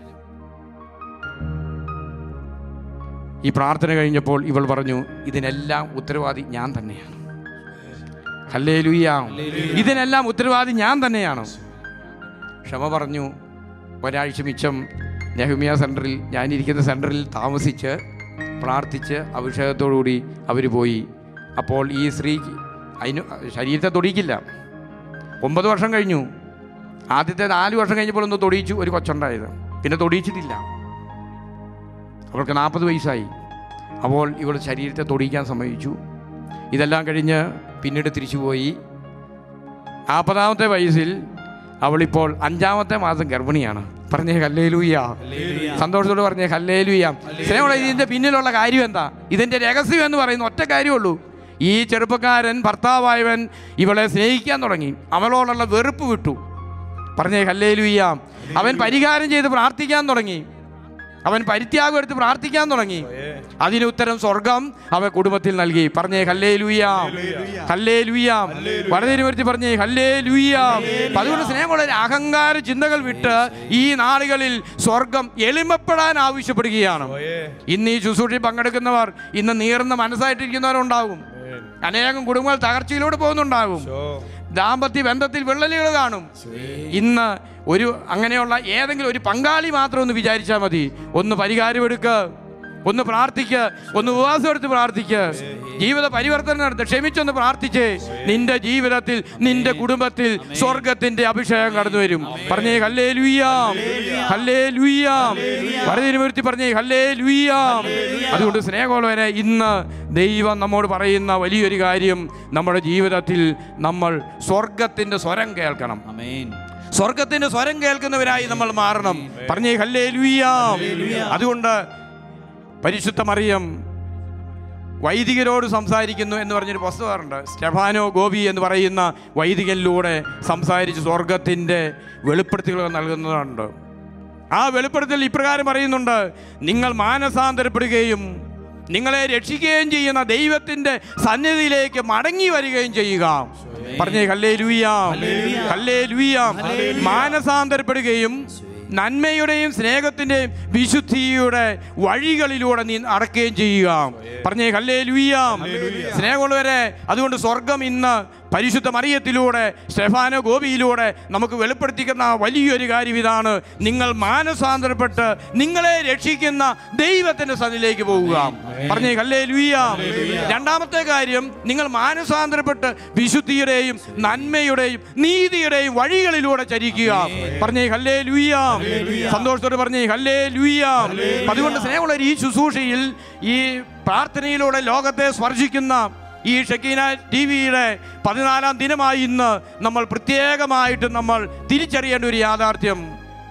ഈ പ്രാർത്ഥന കഴിഞ്ഞപ്പോൾ ഇവൾ പറഞ്ഞു ഇതിനെല്ലാം ഉത്തരവാദി ഞാൻ തന്നെയാണ് ഹല്ലേ ഇതിനെല്ലാം ഉത്തരവാദി ഞാൻ തന്നെയാണ് ക്ഷമ പറഞ്ഞു ഒരാഴ്ച മിച്ചം നെഹ്മിയ സെൻറ്ററിൽ ഞാനിരിക്കുന്ന സെൻറ്ററിൽ താമസിച്ച് പ്രാർത്ഥിച്ച് അഭിഷേകത്തോടുകൂടി അവർ പോയി അപ്പോൾ ഈ സ്ത്രീ അതിന് ശരീരത്തെ തൊടിയിക്കില്ല ഒമ്പത് വർഷം കഴിഞ്ഞു ആദ്യത്തെ നാല് വർഷം കഴിഞ്ഞപ്പോൾ ഒന്ന് തൊടിയിച്ചു ഒരു കൊച്ചുണ്ടായത് പിന്നെ തൊടിയിച്ചിട്ടില്ല അവൾക്ക് നാൽപ്പത് വയസ്സായി അപ്പോൾ ഇവൾ ശരീരത്തെ തൊടിയിക്കാൻ സമ്മതിച്ചു ഇതെല്ലാം കഴിഞ്ഞ് പിന്നീട് തിരിച്ചുപോയി നാൽപ്പതാമത്തെ വയസ്സിൽ അവളിപ്പോൾ അഞ്ചാമത്തെ മാസം ഗർഭിണിയാണ് പറഞ്ഞേ ഹല്ലേലൂയ സന്തോഷത്തോട് പറഞ്ഞേ ഹല്ലേലൂയ സ്നേഹമുള്ള ഇതിൻ്റെ പിന്നിലുള്ള കാര്യം എന്താ ഇതിൻ്റെ രഹസ്യം എന്ന് പറയുന്ന ഒറ്റ കാര്യമുള്ളൂ ഈ ചെറുപ്പക്കാരൻ ഭർത്താവായവൻ ഇവളെ സ്നേഹിക്കാൻ തുടങ്ങി അവളോടുള്ള വെറുപ്പ് വിട്ടു പറഞ്ഞേ ഹല്ലേലൂയ അവൻ പരിഹാരം ചെയ്ത് പ്രാർത്ഥിക്കാൻ തുടങ്ങി അവൻ പരിത്യാഗം എടുത്ത് പ്രാർത്ഥിക്കാൻ തുടങ്ങി അതിന് ഉത്തരം സ്വർഗം അവൻ കുടുംബത്തിൽ നൽകി പറഞ്ഞേ ഹല്ലേ ലൂയാം ഹല്ലേ ലൂയാം വളരെ വരുത്തി പറഞ്ഞേ ഹല്ലേ ലൂയാം അതുകൊണ്ട് സ്നേഹമുള്ള ഒരു അഹങ്കാര ചിന്തകൾ വിട്ട് ഈ നാളുകളിൽ സ്വർഗം എളിമപ്പെടാൻ ആവശ്യപ്പെടുകയാണ് ഇന്ന് ഈ ശുശ്രൂഷയിൽ പങ്കെടുക്കുന്നവർ ഇന്ന് നീർന്ന മനസ്സായിട്ടിരിക്കുന്നവരുണ്ടാകും അനേകം കുടുംബങ്ങൾ തകർച്ചയിലൂടെ പോകുന്നുണ്ടാകും ദാമ്പത്യ ബന്ധത്തിൽ വിള്ളലുകൾ കാണും ഇന്ന് ഒരു അങ്ങനെയുള്ള ഏതെങ്കിലും ഒരു പങ്കാളി മാത്രം ഒന്ന് വിചാരിച്ചാൽ മതി ഒന്ന് പരിഹാരമെടുക്കുക ഒന്ന് പ്രാർത്ഥിക്കുക ഒന്ന് ഉപവാസം എടുത്ത് പ്രാർത്ഥിക്കുക ജീവിത പരിവർത്തനം നടത്തുക ക്ഷമിച്ചൊന്ന് പ്രാർത്ഥിച്ച് നിന്റെ ജീവിതത്തിൽ നിന്റെ കുടുംബത്തിൽ സ്വർഗത്തിന്റെ അഭിഷേകം കടന്നു വരും പറഞ്ഞേ ഹല്ലേ ലുയ്യാം ഹല്ലേ ലുയ്യാം വരതിരുമൂർത്തി പറഞ്ഞേ ഹല്ലേ ലുയ്യാം അതുകൊണ്ട് സ്നേഹമുള്ളവരെ ഇന്ന് ദൈവം നമ്മോട് പറയുന്ന വലിയൊരു കാര്യം നമ്മുടെ ജീവിതത്തിൽ നമ്മൾ സ്വർഗത്തിന്റെ സ്വരം കേൾക്കണം അമേൻ സ്വർഗത്തിന്റെ സ്വരം കേൾക്കുന്നവരായി നമ്മൾ മാറണം പറഞ്ഞേ ഹല്ലേ ലുയ്യാം അതുകൊണ്ട് പരിശുദ്ധ മറിയം വൈദികരോട് സംസാരിക്കുന്നു എന്ന് പറഞ്ഞൊരു പുസ്തകമുണ്ട് സ്റ്റെഫാനോ ഗോപി എന്ന് പറയുന്ന വൈദികനിലൂടെ സംസാരിച്ച് സ്വർഗത്തിൻ്റെ വെളിപ്പെടുത്തലുകൾ നൽകുന്നതുണ്ട് ആ വെളിപ്പെടുത്തൽ ഇപ്രകാരം പറയുന്നുണ്ട് നിങ്ങൾ മാനസാന്തരപ്പെടുകയും നിങ്ങളെ രക്ഷിക്കുകയും ചെയ്യുന്ന ദൈവത്തിൻ്റെ സന്നിധിയിലേക്ക് മടങ്ങി വരികയും ചെയ്യുക പറഞ്ഞേ കല്ലേ ലുയ്യാം കല്ലേ ലുയ്യാം മാനസാന്തരപ്പെടുകയും നന്മയുടെയും സ്നേഹത്തിൻ്റെയും വിശുദ്ധിയുടെ വഴികളിലൂടെ നീ അടക്കുകയും ചെയ്യുക പറഞ്ഞേ കല്ലേ ലുയ്യാം സ്നേഹമുള്ളവരെ അതുകൊണ്ട് സ്വർഗം ഇന്ന് പരിശുദ്ധ മറിയത്തിലൂടെ സ്റ്റെഫാനോ ഗോപിയിലൂടെ നമുക്ക് വെളിപ്പെടുത്തിക്കുന്ന വലിയൊരു കാര്യം ഇതാണ് നിങ്ങൾ മാനസാന്തരപ്പെട്ട് നിങ്ങളെ രക്ഷിക്കുന്ന ദൈവത്തിന്റെ സന്നിധിയിലേക്ക് പോവുക പറഞ്ഞേ കല്ലേ ലുയ്യാം രണ്ടാമത്തെ കാര്യം നിങ്ങൾ മാനസാന്തരപ്പെട്ട് വിശുദ്ധിയുടെയും നന്മയുടെയും നീതിയുടെയും വഴികളിലൂടെ ചരിക്കുക പറഞ്ഞേ ഹല്ലേ ലുയ്യാം സന്തോഷത്തോടെ പറഞ്ഞേ ഹല്ലേ ലുയ്യാം അതുകൊണ്ട് സ്നേഹമുള്ള ഈ ശുശ്രൂഷയിൽ ഈ പ്രാർത്ഥനയിലൂടെ ലോകത്തെ സ്പർശിക്കുന്ന ഈ ഷക്കീന ടി വിയുടെ പതിനാലാം ദിനമായി ഇന്ന് നമ്മൾ പ്രത്യേകമായിട്ട് നമ്മൾ തിരിച്ചറിയേണ്ട ഒരു യാഥാർത്ഥ്യം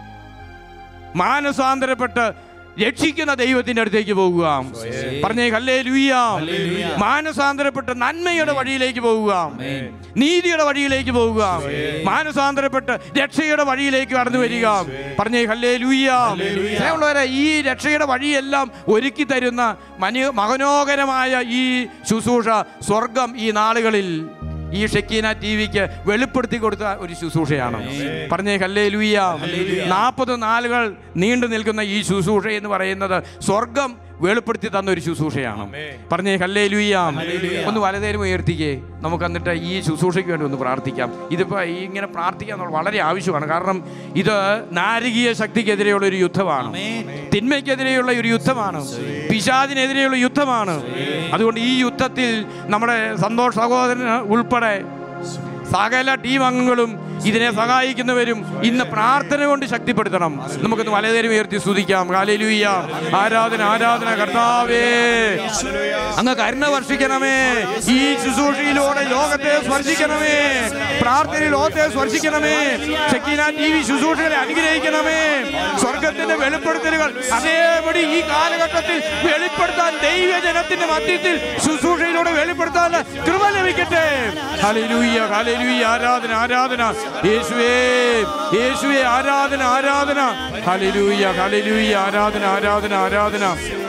മാനസാന്തരപ്പെട്ട് രക്ഷിക്കുന്ന ദൈവത്തിന്റെ അടുത്തേക്ക് പോകുക പറഞ്ഞേ ഹല്ലേ ലുയ്യാം മാനസാന്തരപ്പെട്ട് നന്മയുടെ വഴിയിലേക്ക് പോകുക നീതിയുടെ വഴിയിലേക്ക് പോകുക മാനസാന്തരപ്പെട്ട് രക്ഷയുടെ വഴിയിലേക്ക് കടന്നു വരിക പറഞ്ഞേ ഹല്ലേ ലുയ്യാം സ്നേഹമുള്ളവരെ ഈ രക്ഷയുടെ വഴിയെല്ലാം ഒരുക്കി തരുന്ന മനു മനോഹരമായ ഈ ശുശ്രൂഷ സ്വർഗം ഈ നാളുകളിൽ ഈ ഷെക്കീന ടി വിക്ക് വെളിപ്പെടുത്തി കൊടുത്ത ഒരു ശുശ്രൂഷയാണ് പറഞ്ഞേ ഹല്ലേ ലുയ്യ നാൽപ്പത് നാളുകൾ നീണ്ടു നിൽക്കുന്ന ഈ ശുശ്രൂഷ എന്ന് പറയുന്നത് സ്വർഗം വെളിപ്പെടുത്തി തന്ന ഒരു ശുശ്രൂഷയാണ് പറഞ്ഞേ ഹല്ലേ ലുയ്യാം ഒന്ന് വലതേരും ഉയർത്തിക്കേ നമുക്ക് എന്നിട്ട് ഈ ശുശ്രൂഷയ്ക്ക് വേണ്ടി ഒന്ന് പ്രാർത്ഥിക്കാം ഇതിപ്പോൾ ഈ ഇങ്ങനെ പ്രാർത്ഥിക്കാൻ എന്നുള്ളത് വളരെ ആവശ്യമാണ് കാരണം ഇത് നാരകീയ ശക്തിക്കെതിരെയുള്ള ഒരു യുദ്ധമാണ് തിന്മയ്ക്കെതിരെയുള്ള ഒരു യുദ്ധമാണ് പിശാചിനെതിരെയുള്ള യുദ്ധമാണ് അതുകൊണ്ട് ഈ യുദ്ധത്തിൽ നമ്മുടെ സന്തോഷ സഹോദരന് ഉൾപ്പെടെ സകല ടീം അംഗങ്ങളും ഇതിനെ സഹായിക്കുന്നവരും ഇന്ന് പ്രാർത്ഥന കൊണ്ട് ശക്തിപ്പെടുത്തണം നമുക്കൊന്ന് വലതേരും ഉയർത്തി സ്തുതിക്കാം കാലയിലൂയ്യ ആരാധന ആരാധന കർത്താവേ അങ്ങ് കരുണ വർഷിക്കണമേ ഈ ശുശ്രൂഷയിലൂടെ ലോകത്തെ സ്പർശിക്കണമേ പ്രാർത്ഥനയിൽ ലോകത്തെ സ്പർശിക്കണമേ ഷക്കീന ടി വി ശുശ്രൂഷകളെ അനുഗ്രഹിക്കണമേ സ്വർഗത്തിന്റെ വെളിപ്പെടുത്തലുകൾ അതേപടി ഈ കാലഘട്ടത്തിൽ വെളിപ്പെടുത്താൻ ദൈവജനത്തിന്റെ മധ്യത്തിൽ ശുശ്രൂഷയിലൂടെ വെളിപ്പെടുത്താൻ കൃപ ലഭിക്കട്ടെ ഹല്ലേലൂയ ഹല്ലേലൂയ ആരാധന ആരാധന യേശുവേ യേശുവേ ആരാധന ആരാധന ഹല്ലേലൂയ ഹല്ലേലൂയ ആരാധന ആരാധന ആരാധന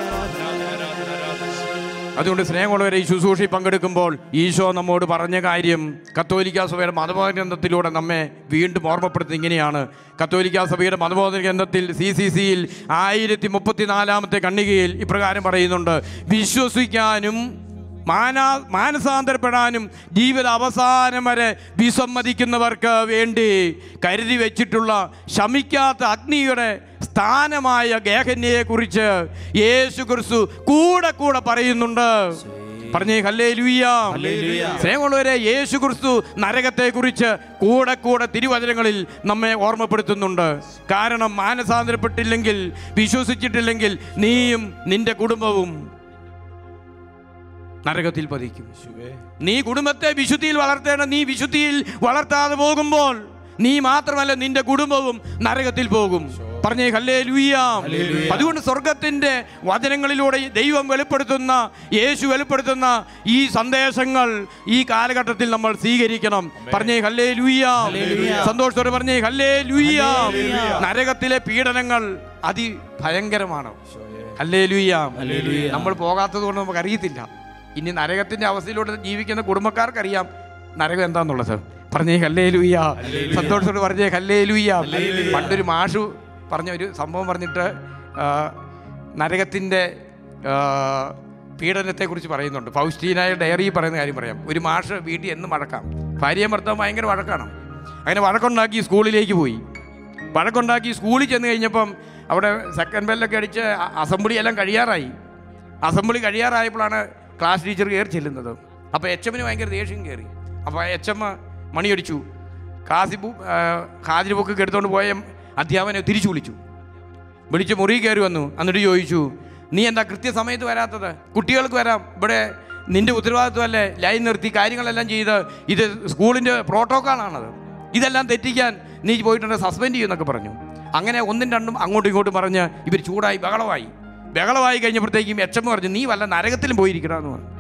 അതുകൊണ്ട് സ്നേഹമുള്ളവരെ ഈ ശുശ്രൂഷയിൽ പങ്കെടുക്കുമ്പോൾ ഈശോ നമ്മോട് പറഞ്ഞ കാര്യം കത്തോലിക്ക സഭയുടെ മതബോധന ഗ്രന്ഥത്തിലൂടെ നമ്മെ വീണ്ടും ഓർമ്മപ്പെടുത്തുന്നത് ഇങ്ങനെയാണ് കത്തോലിക്ക സഭയുടെ മതബോധന ഗ്രന്ഥത്തിൽ സി സി സിയിൽ ആയിരത്തി മുപ്പത്തിനാലാമത്തെ കണ്ണികയിൽ ഇപ്രകാരം പറയുന്നുണ്ട് വിശ്വസിക്കാനും മാനാ മാനസാന്തരപ്പെടാനും ജീവിത അവസാനം വരെ വിസമ്മതിക്കുന്നവർക്ക് വേണ്ടി കരുതി വെച്ചിട്ടുള്ള ശമിക്കാത്ത അഗ്നിയുടെ സ്ഥാനമായ ഗേഹന്യയെക്കുറിച്ച് യേശു ക്രിസ്തു കൂടെ കൂടെ പറയുന്നുണ്ട് പറഞ്ഞേ ഹല്ലേ സ്നേഹമുള്ളവരെ യേശു ക്രിസ്തു നരകത്തെ കുറിച്ച് കൂടെ കൂടെ തിരുവചനങ്ങളിൽ നമ്മെ ഓർമ്മപ്പെടുത്തുന്നുണ്ട് കാരണം മാനസാന്തരപ്പെട്ടില്ലെങ്കിൽ വിശ്വസിച്ചിട്ടില്ലെങ്കിൽ നീയും നിന്റെ കുടുംബവും നരകത്തിൽ പതിക്കും നീ കുടുംബത്തെ വിശുദ്ധിയിൽ വളർത്തേണ്ട നീ വിശുദ്ധിയിൽ വളർത്താതെ പോകുമ്പോൾ നീ മാത്രമല്ല നിന്റെ കുടുംബവും നരകത്തിൽ പോകും പറഞ്ഞേ ഹല്ലേ ലൂയാം അതുകൊണ്ട് സ്വർഗത്തിന്റെ വചനങ്ങളിലൂടെ ഈ ദൈവം വെളിപ്പെടുത്തുന്ന യേശു വെളിപ്പെടുത്തുന്ന ഈ സന്ദേശങ്ങൾ ഈ കാലഘട്ടത്തിൽ നമ്മൾ സ്വീകരിക്കണം പറഞ്ഞേ ഹല്ലേ ലൂയാം സന്തോഷത്തോടെ പറഞ്ഞേ ഹല്ലേ ലൂയാം നരകത്തിലെ പീഡനങ്ങൾ അതിഭയങ്കരമാണ് ഹല്ലേ ലൂയാം നമ്മൾ പോകാത്തത് കൊണ്ട് നമുക്ക് അറിയത്തില്ല ഇനി നരകത്തിന്റെ അവസ്ഥയിലൂടെ ജീവിക്കുന്ന കുടുംബക്കാർക്കറിയാം നരകം എന്താന്നുള്ളത് പറഞ്ഞേ ഹല്ലേ ലൂയ്യ സന്തോഷത്തോട് പറഞ്ഞേ ഹല്ലേ ലൂയ്യ പണ്ടൊരു മാഷു പറഞ്ഞ ഒരു സംഭവം പറഞ്ഞിട്ട് ആ, നരകത്തിന്റെ ആ, പീഡനത്തെക്കുറിച്ച് പറയുന്നുണ്ട് ഫൗസ്റ്റീനായ ഡയറി പറയുന്ന കാര്യം പറയാം ഒരു മാഷ് വീട്ടിൽ എന്ന് വഴക്കാം ഭാര്യയും ഭർത്താവും ഭയങ്കര വഴക്കാണ് അങ്ങനെ വഴക്കുണ്ടാക്കി സ്കൂളിലേക്ക് പോയി വഴക്കുണ്ടാക്കി സ്കൂളിൽ ചെന്ന് കഴിഞ്ഞപ്പം അവിടെ സെക്കൻഡ് ബെല്ലൊക്കെ അടിച്ച് അ- അസംബ്ലി എല്ലാം കഴിയാറായി അസംബ്ലി കഴിയാറായപ്പോഴാണ് ക്ലാസ് ടീച്ചർ കയറി ചെല്ലുന്നത് അപ്പോൾ എച്ച് എമ്മിന് ഭയങ്കര ദേഷ്യം കയറി അപ്പോൾ എച്ച് എം മണിയടിച്ചു ക്ലാസ്സിൽ ബു- ആ, ഹാജർ ബുക്ക് എടുത്തുകൊണ്ട് പോയ അധ്യാപനെ തിരിച്ചു വിളിച്ചു വിളിച്ച് മുറി കയറി വന്നു എന്നിട്ട് ചോദിച്ചു നീ എന്താ കൃത്യസമയത്ത് വരാത്തത് കുട്ടികൾക്ക് വരാം ഇവിടെ നിന്റെ ഉത്തരവാദിത്വമല്ലേ ലൈൻ നിർത്തി കാര്യങ്ങളെല്ലാം ചെയ്ത് ഇത് സ്കൂളിൻ്റെ പ്രോട്ടോക്കോളാണത് ഇതെല്ലാം തെറ്റിക്കാൻ നീ പോയിട്ടുണ്ട് സസ്പെൻഡ് ചെയ്യുമെന്നൊക്കെ പറഞ്ഞു അങ്ങനെ ഒന്നും രണ്ടും അങ്ങോട്ടും ഇങ്ങോട്ടും പറഞ്ഞ് ഇവർ ചൂടായി ബഹളമായി ബഹളമായി കഴിഞ്ഞപ്പോഴത്തേക്കും എച്ച് എം പറഞ്ഞു നീ വല്ല നരകത്തിലും പോയിരിക്കണമെന്ന് പറഞ്ഞു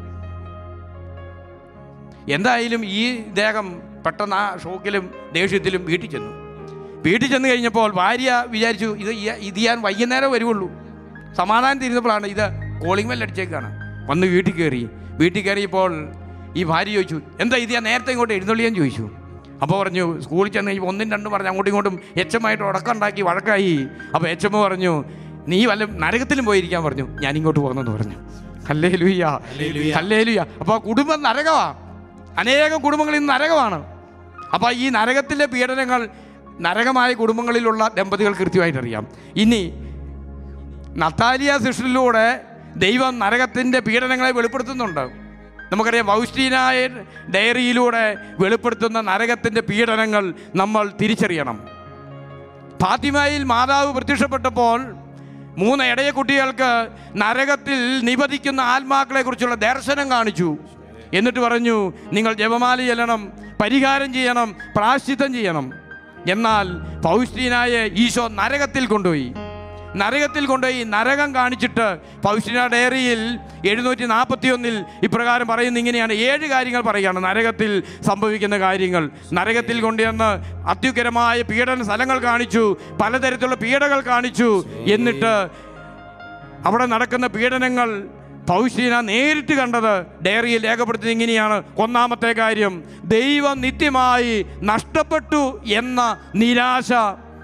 എന്തായാലും ഈ ദേഹം പെട്ടെന്ന് ആ ഷോക്കിലും ദേഷ്യത്തിലും വീട്ടിൽ ചെന്നു വീട്ടിൽ ചെന്ന് കഴിഞ്ഞപ്പോൾ ഭാര്യ വിചാരിച്ചു ഇത് ഈ- ഇത് ഞാൻ വൈകുന്നേരം വരുള്ളൂ സമാധാനം തിരുന്നപ്പോഴാണ് ഇത് കോളിംഗ് ബെൽ അടിച്ചേക്കാണ് വന്ന് വീട്ടിൽ കയറി വീട്ടിൽ കയറിയപ്പോൾ ഈ ഭാര്യ ചോദിച്ചു എന്താ ഇത് ഞാൻ നേരത്തെ ഇങ്ങോട്ട് എഴുന്നള്ളിയാൻ ചോദിച്ചു അപ്പോൾ പറഞ്ഞു സ്കൂളിൽ ചെന്ന് കഴിഞ്ഞപ്പോൾ ഒന്നും രണ്ടും പറഞ്ഞു അങ്ങോട്ടും ഇങ്ങോട്ടും എച്ച് എം ആയിട്ട് ഉടക്കമുണ്ടാക്കി വഴക്കായി അപ്പോൾ എച്ച് എം പറഞ്ഞു നീ വല്ല നരകത്തിലും പോയിരിക്കാൻ പറഞ്ഞു ഞാൻ ഇങ്ങോട്ട് പോകുന്നെന്ന് പറഞ്ഞു ഹല്ലേ ലുയ്യ ഹല്ലേ ലുയ്യ അപ്പോൾ കുടുംബം നരകമാ അനേകം കുടുംബങ്ങൾ ഇന്ന് നരകമാണ് അപ്പോൾ ഈ നരകത്തിലെ പീഡനങ്ങൾ നരകമായ കുടുംബങ്ങളിലുള്ള ദമ്പതികൾ കൃത്യമായിട്ട് അറിയാം ഇനി നത്താലിയ സൃഷ്ടിയിലൂടെ ദൈവം നരകത്തിൻ്റെ പീഡനങ്ങളെ വെളിപ്പെടുത്തുന്നുണ്ട് നമുക്കറിയാം വൗസ്റ്റീനായ ഡയറിയിലൂടെ വെളിപ്പെടുത്തുന്ന നരകത്തിൻ്റെ പീഡനങ്ങൾ നമ്മൾ തിരിച്ചറിയണം ഫാത്തിമയിൽ മാതാവ് പ്രത്യക്ഷപ്പെട്ടപ്പോൾ മൂന്ന് ഇടയ കുട്ടികൾക്ക് നരകത്തിൽ നിപതിക്കുന്ന ആത്മാക്കളെ കുറിച്ചുള്ള ദർശനം കാണിച്ചു എന്നിട്ട് പറഞ്ഞു നിങ്ങൾ ജപമാല ചെല്ലണം പരിഹാരം ചെയ്യണം പ്രാശ്ചിത്തം ചെയ്യണം എന്നാൽ പൗഷ്ടിനായ ഈശോ നരകത്തിൽ കൊണ്ടുപോയി നരകത്തിൽ കൊണ്ടുപോയി നരകം കാണിച്ചിട്ട് പൗഷ്ടിന ഡയറിയിൽ എഴുന്നൂറ്റി നാൽപ്പത്തി ഒന്നിൽ ഇപ്രകാരം പറയുന്ന ഇങ്ങനെയാണ് ഏഴ് കാര്യങ്ങൾ പറയുകയാണ് നരകത്തിൽ സംഭവിക്കുന്ന കാര്യങ്ങൾ നരകത്തിൽ കൊണ്ടുവന്ന് അത്യുഗ്രമായ പീഡന സ്ഥലങ്ങൾ കാണിച്ചു പലതരത്തിലുള്ള പീഡകൾ കാണിച്ചു എന്നിട്ട് അവിടെ നടക്കുന്ന പീഡനങ്ങൾ പൗശീന നേരിട്ട് കണ്ടത് ഡയറിയിൽ രേഖപ്പെടുത്തിയത് ഇങ്ങനെയാണ് ഒന്നാമത്തെ കാര്യം ദൈവം നിത്യമായി നഷ്ടപ്പെട്ടു എന്ന നിരാശ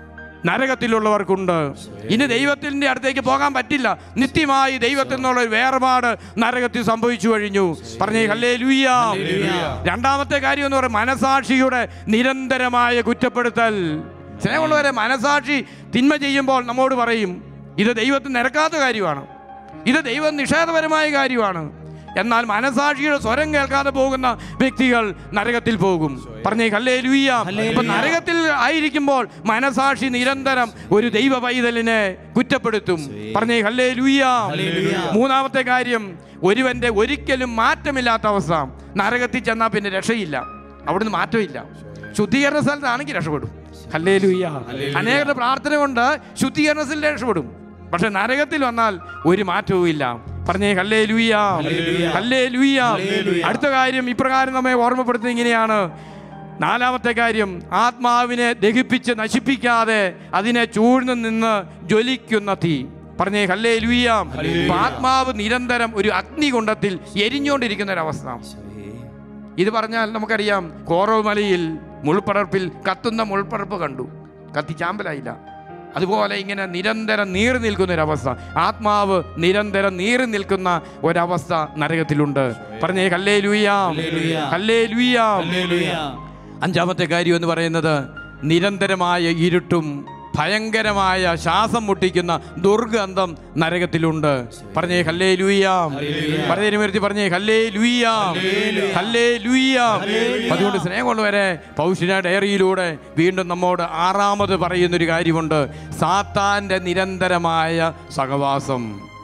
നരകത്തിലുള്ളവർക്കുണ്ട് ഇനി ദൈവത്തിൻ്റെ അടുത്തേക്ക് പോകാൻ പറ്റില്ല നിത്യമായി ദൈവത്തിൽ നിന്നുള്ള ഒരു വേർപാട് നരകത്തിൽ സംഭവിച്ചു കഴിഞ്ഞു പറഞ്ഞേ ഹല്ലേ രണ്ടാമത്തെ കാര്യം എന്ന് പറയുന്നത് മനസാക്ഷിയുടെ നിരന്തരമായ കുറ്റപ്പെടുത്തൽ സ്നേഹമുള്ളവരെ മനസാക്ഷി തിന്മ ചെയ്യുമ്പോൾ നമ്മോട് പറയും ഇത് ദൈവത്തിന് നിരക്കാത്ത കാര്യമാണ് ഇത് ദൈവം നിഷേധപരമായ കാര്യമാണ് എന്നാൽ മനസാക്ഷിയുടെ സ്വരം കേൾക്കാതെ പോകുന്ന വ്യക്തികൾ നരകത്തിൽ പോകും പറഞ്ഞേ ഹല്ലേ ലൂയ്യ ഇപ്പൊ നരകത്തിൽ ആയിരിക്കുമ്പോൾ മനസാക്ഷി നിരന്തരം ഒരു ദൈവ പൈതലിനെ കുറ്റപ്പെടുത്തും പറഞ്ഞേ ഹല്ലേ ലൂയ്യ മൂന്നാമത്തെ കാര്യം ഒരുവന്റെ ഒരിക്കലും മാറ്റമില്ലാത്ത അവസ്ഥ നരകത്തിൽ ചെന്നാൽ പിന്നെ രക്ഷയില്ല അവിടുന്ന് മാറ്റമില്ല ശുദ്ധീകരണ സ്ഥലത്താണെങ്കിൽ രക്ഷപ്പെടും ഹല്ലേ ലൂയ്യ അനേകരുടെ പ്രാർത്ഥന കൊണ്ട് ശുദ്ധീകരണത്തിൽ രക്ഷപ്പെടും പക്ഷെ നരകത്തിൽ വന്നാൽ ഒരു മാറ്റവും ഇല്ല പറഞ്ഞേ ഹല്ലേ ലൂയ്യ ഹല്ലേ ലൂയ്യ അടുത്ത കാര്യം ഇപ്രകാരം നമ്മെ ഓർമ്മപ്പെടുത്തുന്നത് ഇങ്ങനെയാണ് നാലാമത്തെ കാര്യം ആത്മാവിനെ ദഹിപ്പിച്ച് നശിപ്പിക്കാതെ അതിനെ ചൂഴ്ന്നു നിന്ന് ജ്വലിക്കുന്ന തീ പറഞ്ഞേ ഹല്ലേ ലൂയ്യ ആത്മാവ് നിരന്തരം ഒരു അഗ്നികുണ്ടത്തിൽ എരിഞ്ഞുകൊണ്ടിരിക്കുന്ന ഒരവസ്ഥ ഇത് പറഞ്ഞാൽ നമുക്കറിയാം കോറവ് മലയിൽ മുൾപ്പടർപ്പിൽ കത്തുന്ന മുൾപ്പടർപ്പ് കണ്ടു കത്തി ചാമ്പലായില്ല അതുപോലെ ഇങ്ങനെ നിരന്തരം നീറി നിൽക്കുന്ന ഒരവസ്ഥ ആത്മാവ് നിരന്തരം നീറി നിൽക്കുന്ന ഒരവസ്ഥ നരകത്തിലുണ്ട് പറഞ്ഞേ കല്ലേ ലൂയാം കല്ലേ ലൂയാം അഞ്ചാമത്തെ കാര്യം എന്ന് പറയുന്നത് നിരന്തരമായ ഇരുട്ടും ഭയങ്കരമായ ശ്വാസം മുട്ടിക്കുന്ന ദുർഗന്ധം നരകത്തിലുണ്ട് പറഞ്ഞേ ഹല്ലേ ലൂയാം പറഞ്ഞതിന് വരുത്തി പറഞ്ഞേ ഹല്ലേ ലൂയാം ഹല്ലേ ലൂയാം അതുകൊണ്ട് സ്നേഹമുള്ളവരെ പൗഷിന ഡയറിയിലൂടെ വീണ്ടും നമ്മോട് ആറാമത് പറയുന്നൊരു കാര്യമുണ്ട് സാത്താന്റെ നിരന്തരമായ സഹവാസം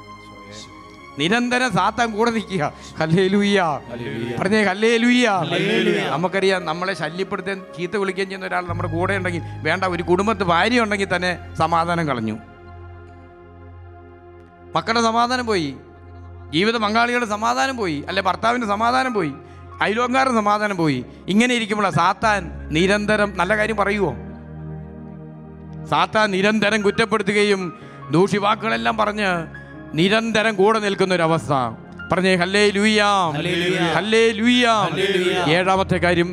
നിരന്തരം സാത്താൻ കൂടെ നിൽക്കുക ഹല്ലേ ലൂയ്യ പറഞ്ഞേ ഹല്ലേ ലൂയ്യ നമുക്കറിയാം നമ്മളെ ശല്യപ്പെടുത്താൻ ചീത്ത വിളിക്കുകയും ചെയ്യുന്ന ഒരാൾ നമ്മുടെ കൂടെ ഉണ്ടെങ്കിൽ വേണ്ട ഒരു കുടുംബത്ത് ഭാര്യ ഉണ്ടെങ്കിൽ തന്നെ സമാധാനം കളഞ്ഞു മക്കളുടെ സമാധാനം പോയി ജീവിത പങ്കാളികളുടെ സമാധാനം പോയി അല്ലെ ഭർത്താവിൻ്റെ സമാധാനം പോയി അയലോങ്കാരുടെ സമാധാനം പോയി ഇങ്ങനെ ഇരിക്കുമ്പോഴാണ് സാത്താൻ നിരന്തരം നല്ല കാര്യം പറയുമോ സാത്താൻ നിരന്തരം കുറ്റപ്പെടുത്തുകയും ദൂഷിവാക്കുകളെല്ലാം പറഞ്ഞ് നിരന്തരം കൂടെ നിൽക്കുന്ന ഒരു അവസ്ഥ പറഞ്ഞേ ഹല്ലേ ലൂയാം ഹല്ലേ ലൂയാം ഏഴാമത്തെ കാര്യം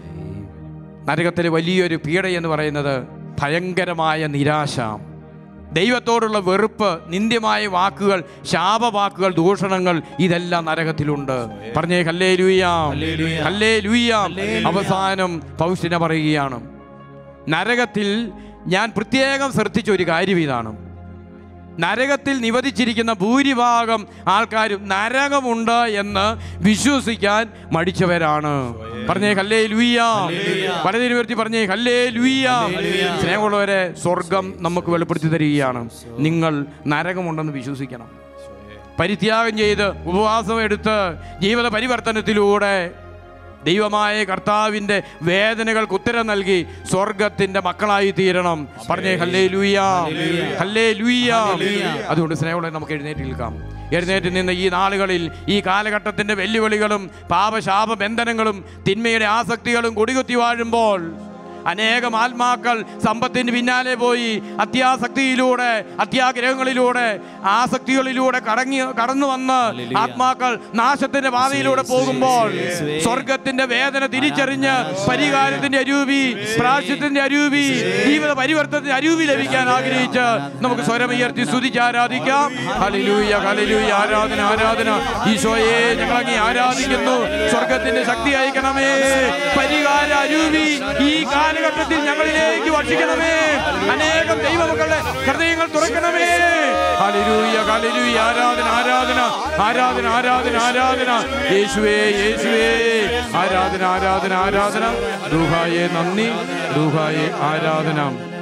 നരകത്തിലെ വലിയൊരു പീഡ എന്ന് പറയുന്നത് ഭയങ്കരമായ നിരാശ ദൈവത്തോടുള്ള വെറുപ്പ് നിന്ദ്യമായ വാക്കുകൾ ശാപവാക്കുകൾ ദൂഷണങ്ങൾ ഇതെല്ലാം നരകത്തിലുണ്ട് പറഞ്ഞേ ഹല്ലേ ലൂയാം ഹല്ലേ ലൂയാം അവസാനം പൗഷിന പറയുകയാണ് നരകത്തിൽ ഞാൻ പ്രത്യേകം ശ്രദ്ധിച്ച ഒരു കാര്യം ഇതാണ് നരകത്തിൽ നിവധിച്ചിരിക്കുന്ന ഭൂരിഭാഗം ആൾക്കാരും നരകമുണ്ട് എന്ന് വിശ്വസിക്കാൻ മടിച്ചവരാണ് പറഞ്ഞേ ഹല്ലേ ലുയ്യാം പലതിനു വരുത്തി പറഞ്ഞേ ഹല്ലേ ലുയ്യാം സ്നേഹമുള്ളവരെ സ്വർഗം നമുക്ക് വെളിപ്പെടുത്തി തരികയാണ് നിങ്ങൾ നരകമുണ്ടെന്ന് വിശ്വസിക്കണം പരിത്യാഗം ചെയ്ത് ഉപവാസം എടുത്ത് ജീവിത പരിവർത്തനത്തിലൂടെ ദൈവമായ കർത്താവിൻ്റെ വേദനകൾക്ക് ഉത്തരം നൽകി സ്വർഗത്തിന്റെ മക്കളായി തീരണം പറഞ്ഞേ ഹല്ലേ ലൂയ ഹല്ലേ ലൂയ അതുകൊണ്ട് സ്നേഹമുള്ള നമുക്ക് എഴുന്നേറ്റ് നിൽക്കാം എഴുന്നേറ്റ് നിന്ന് ഈ നാളുകളിൽ ഈ കാലഘട്ടത്തിന്റെ വെല്ലുവിളികളും പാപശാപ ബന്ധനങ്ങളും തിന്മയുടെ ആസക്തികളും കൊടികുത്തി വാഴുമ്പോൾ അനേകം ആത്മാക്കൾ സമ്പത്തിന് പിന്നാലെ പോയി അത്യാസക്തിയിലൂടെ അത്യാഗ്രഹങ്ങളിലൂടെ ആസക്തികളിലൂടെ കടങ്ങി കടന്നു വന്ന് ആത്മാക്കൾ നാശത്തിന്റെ പാതയിലൂടെ പോകുമ്പോൾ സ്വർഗത്തിന്റെ വേദന തിരിച്ചറിഞ്ഞ് പരിഹാരത്തിന്റെ അരൂപി പ്രാശ്യത്തിന്റെ അരൂപി ജീവിത പരിവർത്തനത്തിന്റെ അരൂപി ലഭിക്കാൻ ആഗ്രഹിച്ച് നമുക്ക് സ്വരമുയർത്തി സ്തുതിച്ച് ആരാധിക്കാം ഹല്ലേലൂയ ഹല്ലേലൂയ ആരാധന ആരാധന ഈശോയെ ഞങ്ങൾ അങ്ങേ ആരാധിക്കുന്നു സ്വർഗത്തിന്റെ ശക്തി അയക്കണമേ പരിഹാര അരൂപി ഈ കാലഘട്ടത്തിൽ ഞങ്ങളിലേക്ക് വർഷിക്കണമേ അനേകം ദൈവമക്കളുടെ ഹൃദയങ്ങൾ തുറക്കണമേ ഹല്ലേലൂയ ഹല്ലേലൂയ ആരാധന ആരാധന ആരാധന ആരാധന ആരാധന യേശുവേ യേശുവേ ആരാധന ആരാധന ആരാധന ദൂഹായെ നന്ദി ദൂഹായെ ആരാധന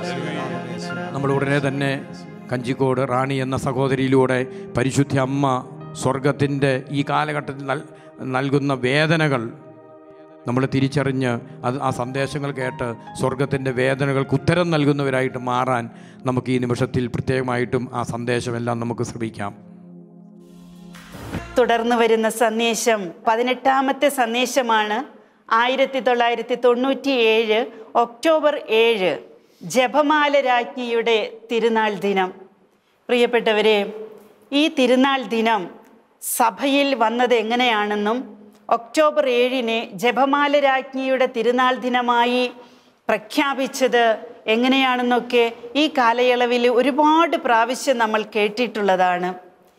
നമ്മൾ ഉടനെ തന്നെ കഞ്ചിക്കോട് റാണി എന്ന സഹോദരിയിലൂടെ പരിശുദ്ധ അമ്മ സ്വർഗത്തിൻ്റെ ഈ കാലഘട്ടത്തിൽ നൽ നൽകുന്ന വേദനകൾ നമ്മൾ തിരിച്ചറിഞ്ഞ് അത് ആ സന്ദേശങ്ങൾ കേട്ട് സ്വർഗത്തിൻ്റെ വേദനകൾക്ക് ഉത്തരം നൽകുന്നവരായിട്ട് മാറാൻ നമുക്ക് ഈ നിമിഷത്തിൽ പ്രത്യേകമായിട്ടും ആ സന്ദേശമെല്ലാം നമുക്ക് ശ്രമിക്കാം തുടർന്ന് വരുന്ന സന്ദേശം പതിനെട്ടാമത്തെ സന്ദേശമാണ് ആയിരത്തി തൊള്ളായിരത്തി തൊണ്ണൂറ്റി ഏഴ് ഒക്ടോബർ ഏഴ് ജപമാല രാജ്ഞിയുടെ തിരുനാൾ ദിനം പ്രിയപ്പെട്ടവരെ ഈ തിരുനാൾ ദിനം സഭയിൽ വന്നത് എങ്ങനെയാണെന്നും ഒക്ടോബർ ഏഴിന് ജപമാല രാജ്ഞിയുടെ തിരുനാൾ ദിനമായി പ്രഖ്യാപിച്ചത് എങ്ങനെയാണെന്നൊക്കെ ഈ കാലയളവിൽ ഒരുപാട് പ്രാവശ്യം നമ്മൾ കേട്ടിട്ടുള്ളതാണ്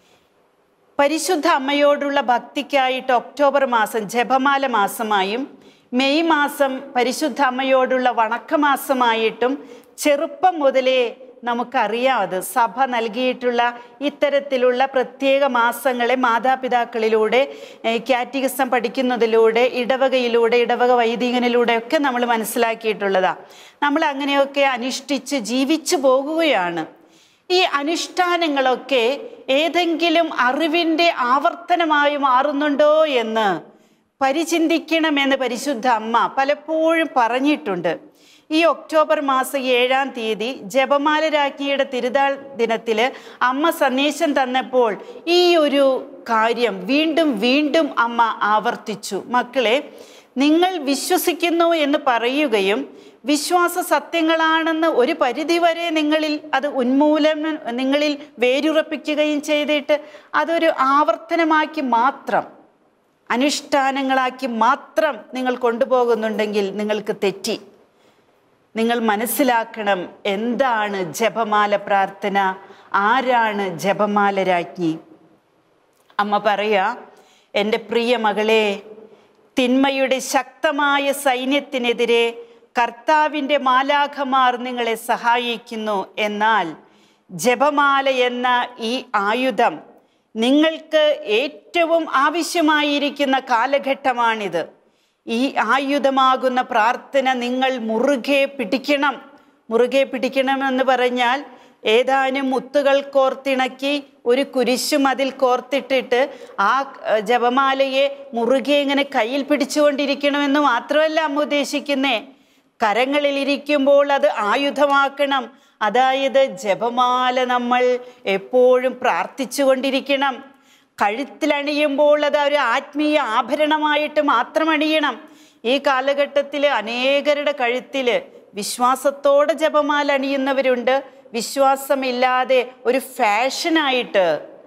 പരിശുദ്ധ അമ്മയോടുള്ള ഭക്തിക്കായിട്ട് ഒക്ടോബർ മാസം ജപമാല മാസമായും മെയ് മാസം പരിശുദ്ധ അമ്മയോടുള്ള വണക്കമാസമായിട്ടും ചെറുപ്പം മുതലേ നമുക്കറിയാം അത് സഭ നൽകിയിട്ടുള്ള ഇത്തരത്തിലുള്ള പ്രത്യേക മാസങ്ങളെ മാതാപിതാക്കളിലൂടെ ഏഹ്, കാറ്റിഗസം പഠിക്കുന്നതിലൂടെ ഇടവകയിലൂടെ ഇടവക വൈദികനിലൂടെ ഒക്കെ നമ്മൾ മനസ്സിലാക്കിയിട്ടുള്ളതാണ് നമ്മൾ അങ്ങനെയൊക്കെ അനുഷ്ഠിച്ച് ജീവിച്ചു പോകുകയാണ് ഈ അനുഷ്ഠാനങ്ങളൊക്കെ ഏതെങ്കിലും അറിവിൻ്റെ ആവർത്തനമായി മാറുന്നുണ്ടോ എന്ന് പരിചിന്തിക്കണമെന്ന് പരിശുദ്ധ അമ്മ പലപ്പോഴും പറഞ്ഞിട്ടുണ്ട് ഈ ഒക്ടോബർ മാസം ഏഴാം തീയതി ജപമാല രാജ്ഞിയുടെ തിരുതാൾ ദിനത്തിൽ അമ്മ സന്ദേശം തന്നപ്പോൾ ഈ ഒരു കാര്യം വീണ്ടും വീണ്ടും അമ്മ ആവർത്തിച്ചു മക്കളെ നിങ്ങൾ വിശ്വസിക്കുന്നു എന്ന് പറയുകയും വിശ്വാസ സത്യങ്ങളാണെന്ന് ഒരു പരിധിവരെ നിങ്ങളിൽ അത് ഉന്മൂലനം നിങ്ങളിൽ വേരുറപ്പിക്കുകയും ചെയ്തിട്ട് അതൊരു ആവർത്തനമാക്കി മാത്രം അനുഷ്ഠാനങ്ങളാക്കി മാത്രം നിങ്ങൾ കൊണ്ടുപോകുന്നുണ്ടെങ്കിൽ നിങ്ങൾക്ക് തെറ്റി നിങ്ങൾ മനസ്സിലാക്കണം എന്താണ് ജപമാല പ്രാർത്ഥന ആരാണ് ജപമാല രാജ്ഞി അമ്മ പറയാ എൻ്റെ പ്രിയ മകളെ തിന്മയുടെ ശക്തമായ സൈന്യത്തിനെതിരെ കർത്താവിൻ്റെ മാലാഖമാർ നിങ്ങളെ സഹായിക്കുന്നു എന്നാൽ ജപമാല എന്ന ഈ ആയുധം നിങ്ങൾക്ക് ഏറ്റവും ആവശ്യമായിരിക്കുന്ന കാലഘട്ടമാണിത് ഈ ആയുധമാകുന്ന പ്രാർത്ഥന നിങ്ങൾ മുറുകെ പിടിക്കണം മുറുകെ പിടിക്കണമെന്ന് പറഞ്ഞാൽ ഏതാനും മുത്തുകൾ കോർത്തിണക്കി ഒരു കുരിശും അതിൽ കോർത്തിട്ടിട്ട് ആ ഏഹ്, ജപമാലയെ മുറുകെ ഇങ്ങനെ കയ്യിൽ പിടിച്ചുകൊണ്ടിരിക്കണമെന്ന് മാത്രമല്ല അമ്മ ഉദ്ദേശിക്കുന്നേ കരങ്ങളിലിരിക്കുമ്പോൾ അത് ആയുധമാക്കണം അതായത് ജപമാല നമ്മൾ എപ്പോഴും പ്രാർത്ഥിച്ചു കൊണ്ടിരിക്കണം കഴുത്തിലണിയുമ്പോൾ അത് ഒരു ആത്മീയ ആഭരണമായിട്ട് മാത്രം അണിയണം ഈ കാലഘട്ടത്തിൽ അനേകരുടെ കഴുത്തിൽ വിശ്വാസത്തോടെ ജപമാല അണിയുന്നവരുണ്ട് വിശ്വാസമില്ലാതെ ഒരു ഫാഷനായിട്ട്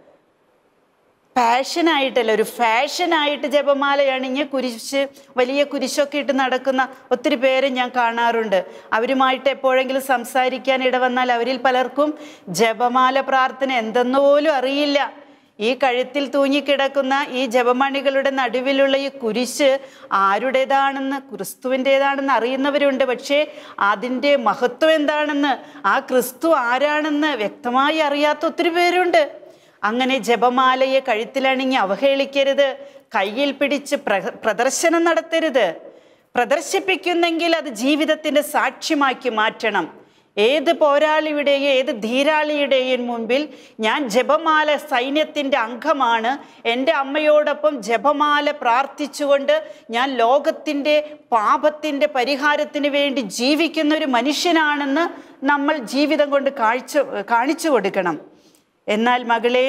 പാഷനായിട്ടല്ല ഒരു ഫാഷനായിട്ട് ജപമാല അണിഞ്ഞ് കുരിശ് വലിയ കുരിശൊക്കെ ഇട്ട് നടക്കുന്ന ഒത്തിരി പേരെ ഞാൻ കാണാറുണ്ട് അവരുമായിട്ട് എപ്പോഴെങ്കിലും സംസാരിക്കാൻ ഇടവന്നാൽ അവരിൽ പലർക്കും ജപമാല പ്രാർത്ഥന എന്തെന്ന് പോലും അറിയില്ല ഈ കഴുത്തിൽ തൂങ്ങിക്കിടക്കുന്ന ഈ ജപമണികളുടെ നടുവിലുള്ള ഈ കുരിശ് ആരുടേതാണെന്ന് ക്രിസ്തുവിൻ്റേതാണെന്ന് അറിയുന്നവരുണ്ട് പക്ഷേ അതിൻ്റെ മഹത്വം എന്താണെന്ന് ആ ക്രിസ്തു ആരാണെന്ന് വ്യക്തമായി അറിയാത്ത ഒത്തിരി പേരുണ്ട് അങ്ങനെ ജപമാലയെ കഴുത്തിലണിഞ്ഞ് അവഹേളിക്കരുത് കയ്യിൽ പിടിച്ച് പ്ര- പ്രദർശനം നടത്തരുത് പ്രദർശിപ്പിക്കുന്നെങ്കിൽ അത് ജീവിതത്തിൻ്റെ സാക്ഷ്യമാക്കി മാറ്റണം ഏത് പോരാളിയുടെയും ഏത് ധീരാളിയുടെയും മുൻപിൽ ഞാൻ ജപമാല സൈന്യത്തിൻ്റെ അംഗമാണ് എൻ്റെ അമ്മയോടൊപ്പം ജപമാല പ്രാർത്ഥിച്ചുകൊണ്ട് ഞാൻ ലോകത്തിൻ്റെ പാപത്തിൻ്റെ പരിഹാരത്തിന് വേണ്ടി ജീവിക്കുന്ന ഒരു മനുഷ്യനാണെന്ന് നമ്മൾ ജീവിതം കൊണ്ട് കാഴ്ച കാണിച്ചു കൊടുക്കണം എന്നാൽ മകളെ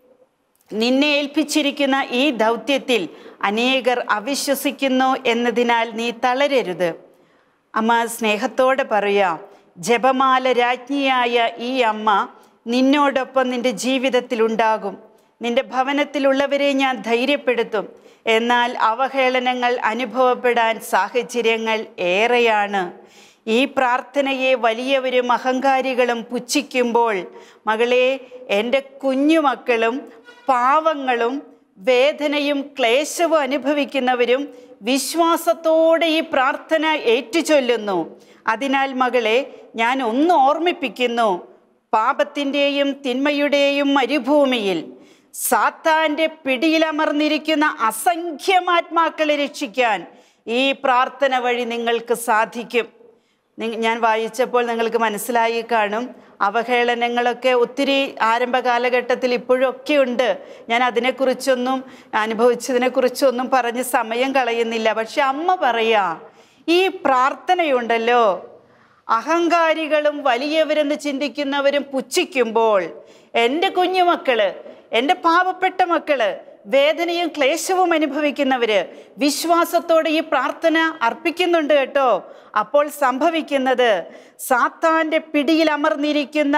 നിന്നെ ഏൽപ്പിച്ചിരിക്കുന്ന ഈ ദൗത്യത്തിൽ അനേകർ അവിശ്വസിക്കുന്നു എന്നതിനാൽ നീ തളരരുത് അമ്മ സ്നേഹത്തോടെ പറയാം ജപമാല രാജ്ഞിയായ ഈ അമ്മ നിന്നോടൊപ്പം നിന്റെ ജീവിതത്തിലുണ്ടാകും നിന്റെ ഭവനത്തിലുള്ളവരെ ഞാൻ ധൈര്യപ്പെടുത്തും എന്നാൽ അവഹേളനങ്ങൾ അനുഭവപ്പെടാൻ സാഹചര്യങ്ങൾ ഏറെയാണ് ഈ പ്രാർത്ഥനയെ വലിയവരും അഹങ്കാരികളും പുച്ഛിക്കുമ്പോൾ മകളെ എൻ്റെ കുഞ്ഞുമക്കളും പാവങ്ങളും വേദനയും ക്ലേശവും അനുഭവിക്കുന്നവരും വിശ്വാസത്തോടെ ഈ പ്രാർത്ഥന ഏറ്റുചൊല്ലുന്നു അതിനാൽ മകളെ ഞാൻ ഒന്ന് ഓർമ്മിപ്പിക്കുന്നു പാപത്തിൻ്റെയും തിന്മയുടെയും മരുഭൂമിയിൽ സാത്താൻ്റെ പിടിയിലമർന്നിരിക്കുന്ന അസംഖ്യം ആത്മാക്കളെ രക്ഷിക്കാൻ ഈ പ്രാർത്ഥന വഴി നിങ്ങൾക്ക് സാധിക്കും നി- ഞാൻ വായിച്ചപ്പോൾ നിങ്ങൾക്ക് മനസ്സിലായി കാണും അവഹേളനങ്ങളൊക്കെ ഒത്തിരി ആരംഭ കാലഘട്ടത്തിൽ ഇപ്പോഴൊക്കെ ഉണ്ട് ഞാൻ അതിനെക്കുറിച്ചൊന്നും അനുഭവിച്ചതിനെക്കുറിച്ചൊന്നും പറഞ്ഞ് സമയം കളയുന്നില്ല പക്ഷെ അമ്മ പറയാ ഈ പ്രാർത്ഥനയുണ്ടല്ലോ അഹങ്കാരികളും വലിയവരെന്ന് ചിന്തിക്കുന്നവരും പുച്ഛിക്കുമ്പോൾ എൻ്റെ കുഞ്ഞുമക്കള് എൻ്റെ പാവപ്പെട്ട മക്കള് വേദനയും ക്ലേശവും അനുഭവിക്കുന്നവര് വിശ്വാസത്തോടെ ഈ പ്രാർത്ഥന അർപ്പിക്കുന്നുണ്ട് കേട്ടോ അപ്പോൾ സംഭവിക്കുന്നത് സാത്താന്റെ പിടിയിൽ അമർന്നിരിക്കുന്ന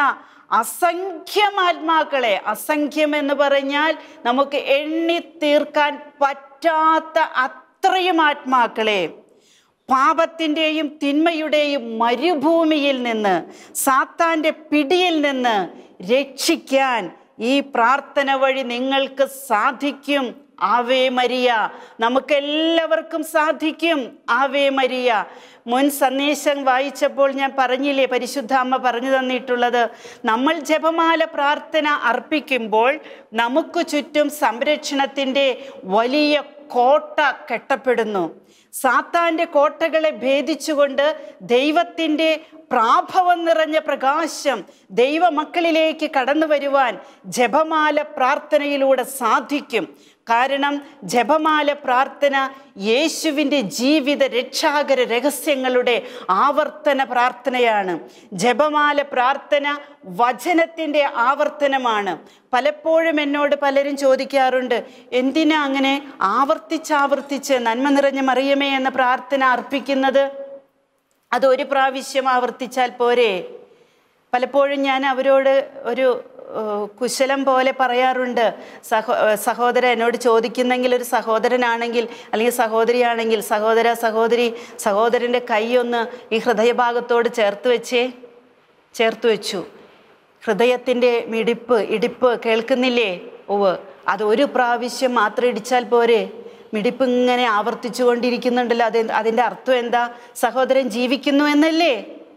അസംഖ്യം ആത്മാക്കളെ അസംഖ്യം എന്ന് പറഞ്ഞാൽ നമുക്ക് എണ്ണി തീർക്കാൻ പറ്റാത്ത അത്രയും ആത്മാക്കളെ പാപത്തിൻ്റെയും തിന്മയുടെയും മരുഭൂമിയിൽ നിന്ന് സാത്താൻ്റെ പിടിയിൽ നിന്ന് രക്ഷിക്കാൻ ഈ പ്രാർത്ഥന വഴി നിങ്ങൾക്ക് സാധിക്കും ആവേ മരിയ നമുക്കെല്ലാവർക്കും സാധിക്കും ആവേ മരിയ മുൻ സന്ദേശം വായിച്ചപ്പോൾ ഞാൻ പറഞ്ഞില്ലേ പരിശുദ്ധ അമ്മ പറഞ്ഞു തന്നിട്ടുള്ളത് നമ്മൾ ജപമാല പ്രാർത്ഥന അർപ്പിക്കുമ്പോൾ നമുക്ക് ചുറ്റും സംരക്ഷണത്തിൻ്റെ വലിയ കോട്ട കെട്ടപ്പെടുന്നു സാത്താൻ്റെ കോട്ടകളെ ഭേദിച്ചുകൊണ്ട് ദൈവത്തിൻ്റെ പ്രാഭവം നിറഞ്ഞ പ്രകാശം ദൈവമക്കളിലേക്ക് കടന്നു വരുവാൻ ജപമാല പ്രാർത്ഥനയിലൂടെ സാധിക്കും കാരണം ജപമാല പ്രാർത്ഥന യേശുവിൻ്റെ ജീവിത രക്ഷാകര രഹസ്യങ്ങളുടെ ആവർത്തന പ്രാർത്ഥനയാണ് ജപമാല പ്രാർത്ഥന വചനത്തിൻ്റെ ആവർത്തനമാണ് പലപ്പോഴും എന്നോട് പലരും ചോദിക്കാറുണ്ട് എന്തിനാ അങ്ങനെ ആവർത്തിച്ചാവർത്തിച്ച് നന്മ നിറഞ്ഞ മറിയമേ എന്ന പ്രാർത്ഥന അർപ്പിക്കുന്നത് അത് ഒരു പ്രാവശ്യം ആവർത്തിച്ചാൽ പോരെ പലപ്പോഴും ഞാൻ അവരോട് ഒരു ഏഹ്, കുശലം പോലെ പറയാറുണ്ട് സഹോ ഏഹ്, സഹോദരൻ എന്നോട് ചോദിക്കുന്നെങ്കിൽ ഒരു സഹോദരനാണെങ്കിൽ അല്ലെങ്കിൽ സഹോദരിയാണെങ്കിൽ സഹോദര സഹോദരി സഹോദരൻ്റെ കൈ ഒന്ന് ഈ ഹൃദയഭാഗത്തോട് ചേർത്ത് വെച്ചേ ചേർത്ത് വെച്ചു ഹൃദയത്തിൻ്റെ മിടിപ്പ് ഇടിപ്പ് കേൾക്കുന്നില്ലേ ഓവ് അത് ഒരു പ്രാവശ്യം മാത്രം ഇടിച്ചാൽ പോരെ മിടിപ്പ് ഇങ്ങനെ ആവർത്തിച്ചു കൊണ്ടിരിക്കുന്നുണ്ടല്ലോ അത് അതിൻ്റെ അർത്ഥം എന്താ സഹോദരൻ ജീവിക്കുന്നു എന്നല്ലേ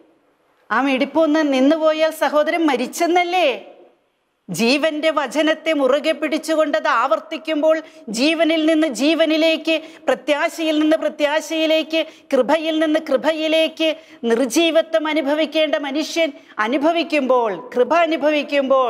ആ മിടിപ്പൊന്ന് നിന്നുപോയാൽ സഹോദരൻ മരിച്ചെന്നല്ലേ ജീവന്റെ വചനത്തെ മുറുകെ പിടിച്ചുകൊണ്ടത് ആവർത്തിക്കുമ്പോൾ ജീവനിൽ നിന്ന് ജീവനിലേക്ക് പ്രത്യാശയിൽ നിന്ന് പ്രത്യാശയിലേക്ക് കൃപയിൽ നിന്ന് കൃപയിലേക്ക് നിർജീവത്വം അനുഭവിക്കേണ്ട മനുഷ്യൻ അനുഭവിക്കുമ്പോൾ കൃപ അനുഭവിക്കുമ്പോൾ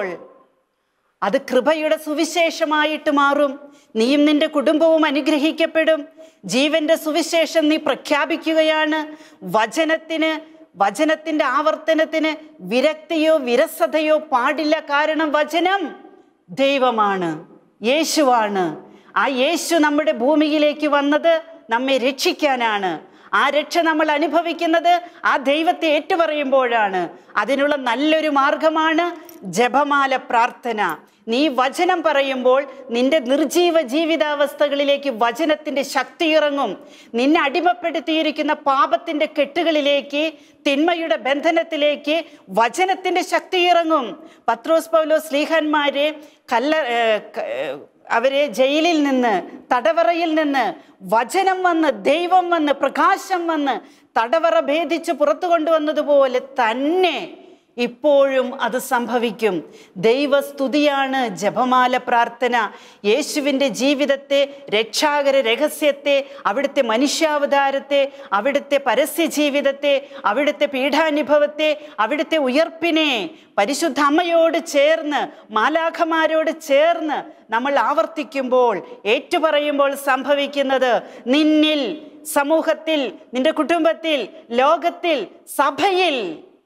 അത് കൃപയുടെ സുവിശേഷമായിട്ട് മാറും നീയും നിന്റെ കുടുംബവും അനുഗ്രഹിക്കപ്പെടും ജീവന്റെ സുവിശേഷം നീ പ്രഖ്യാപിക്കുകയാണ് വചനത്തിന് വചനത്തിന്റെ ആവർത്തനത്തിന് വിരക്തിയോ വിരസതയോ പാടില്ല കാരണം വചനം ദൈവമാണ് യേശുവാണ് ആ യേശു നമ്മുടെ ഭൂമിയിലേക്ക് വന്നത് നമ്മെ രക്ഷിക്കാനാണ് ആ രക്ഷ നമ്മൾ അനുഭവിക്കുന്നത് ആ ദൈവത്തെ ഏറ്റുപറയുമ്പോഴാണ് അതിനുള്ള നല്ലൊരു മാർഗമാണ് ജപമാല പ്രാർത്ഥന നീ വചനം പറയുമ്പോൾ നിന്റെ നിർജീവ ജീവിതാവസ്ഥകളിലേക്ക് വചനത്തിന്റെ ശക്തി ഇറങ്ങും നിന്നെ അടിമപ്പെടുത്തിയിരിക്കുന്ന പാപത്തിന്റെ കെട്ടുകളിലേക്ക് തിന്മയുടെ ബന്ധനത്തിലേക്ക് വചനത്തിന്റെ ശക്തി ഇറങ്ങും പത്രോസ് പൗലോ സ്ലീഹന്മാരെ കല്ല ഏർ, ക- ഏർ, അവരെ ജയിലിൽ നിന്ന് തടവറയിൽ നിന്ന് വചനം വന്ന് ദൈവം വന്ന് പ്രകാശം വന്ന് തടവറ ഭേദിച്ച് പുറത്തു കൊണ്ടുവന്നതുപോലെ തന്നെ ഇപ്പോഴും അത് സംഭവിക്കും ദൈവസ്തുതിയാണ് ജപമാല പ്രാർത്ഥന യേശുവിൻ്റെ ജീവിതത്തെ രക്ഷാകര രഹസ്യത്തെ അവിടുത്തെ മനുഷ്യാവതാരത്തെ അവിടുത്തെ പരസ്യ ജീവിതത്തെ അവിടുത്തെ പീഠാനുഭവത്തെ അവിടുത്തെ ഉയർപ്പിനെ പരിശുദ്ധ അമ്മയോട് ചേർന്ന് മാലാഖമാരോട് ചേർന്ന് നമ്മൾ ആവർത്തിക്കുമ്പോൾ ഏറ്റുപറയുമ്പോൾ സംഭവിക്കുന്നത് നിന്നിൽ സമൂഹത്തിൽ നിന്റെ കുടുംബത്തിൽ ലോകത്തിൽ സഭയിൽ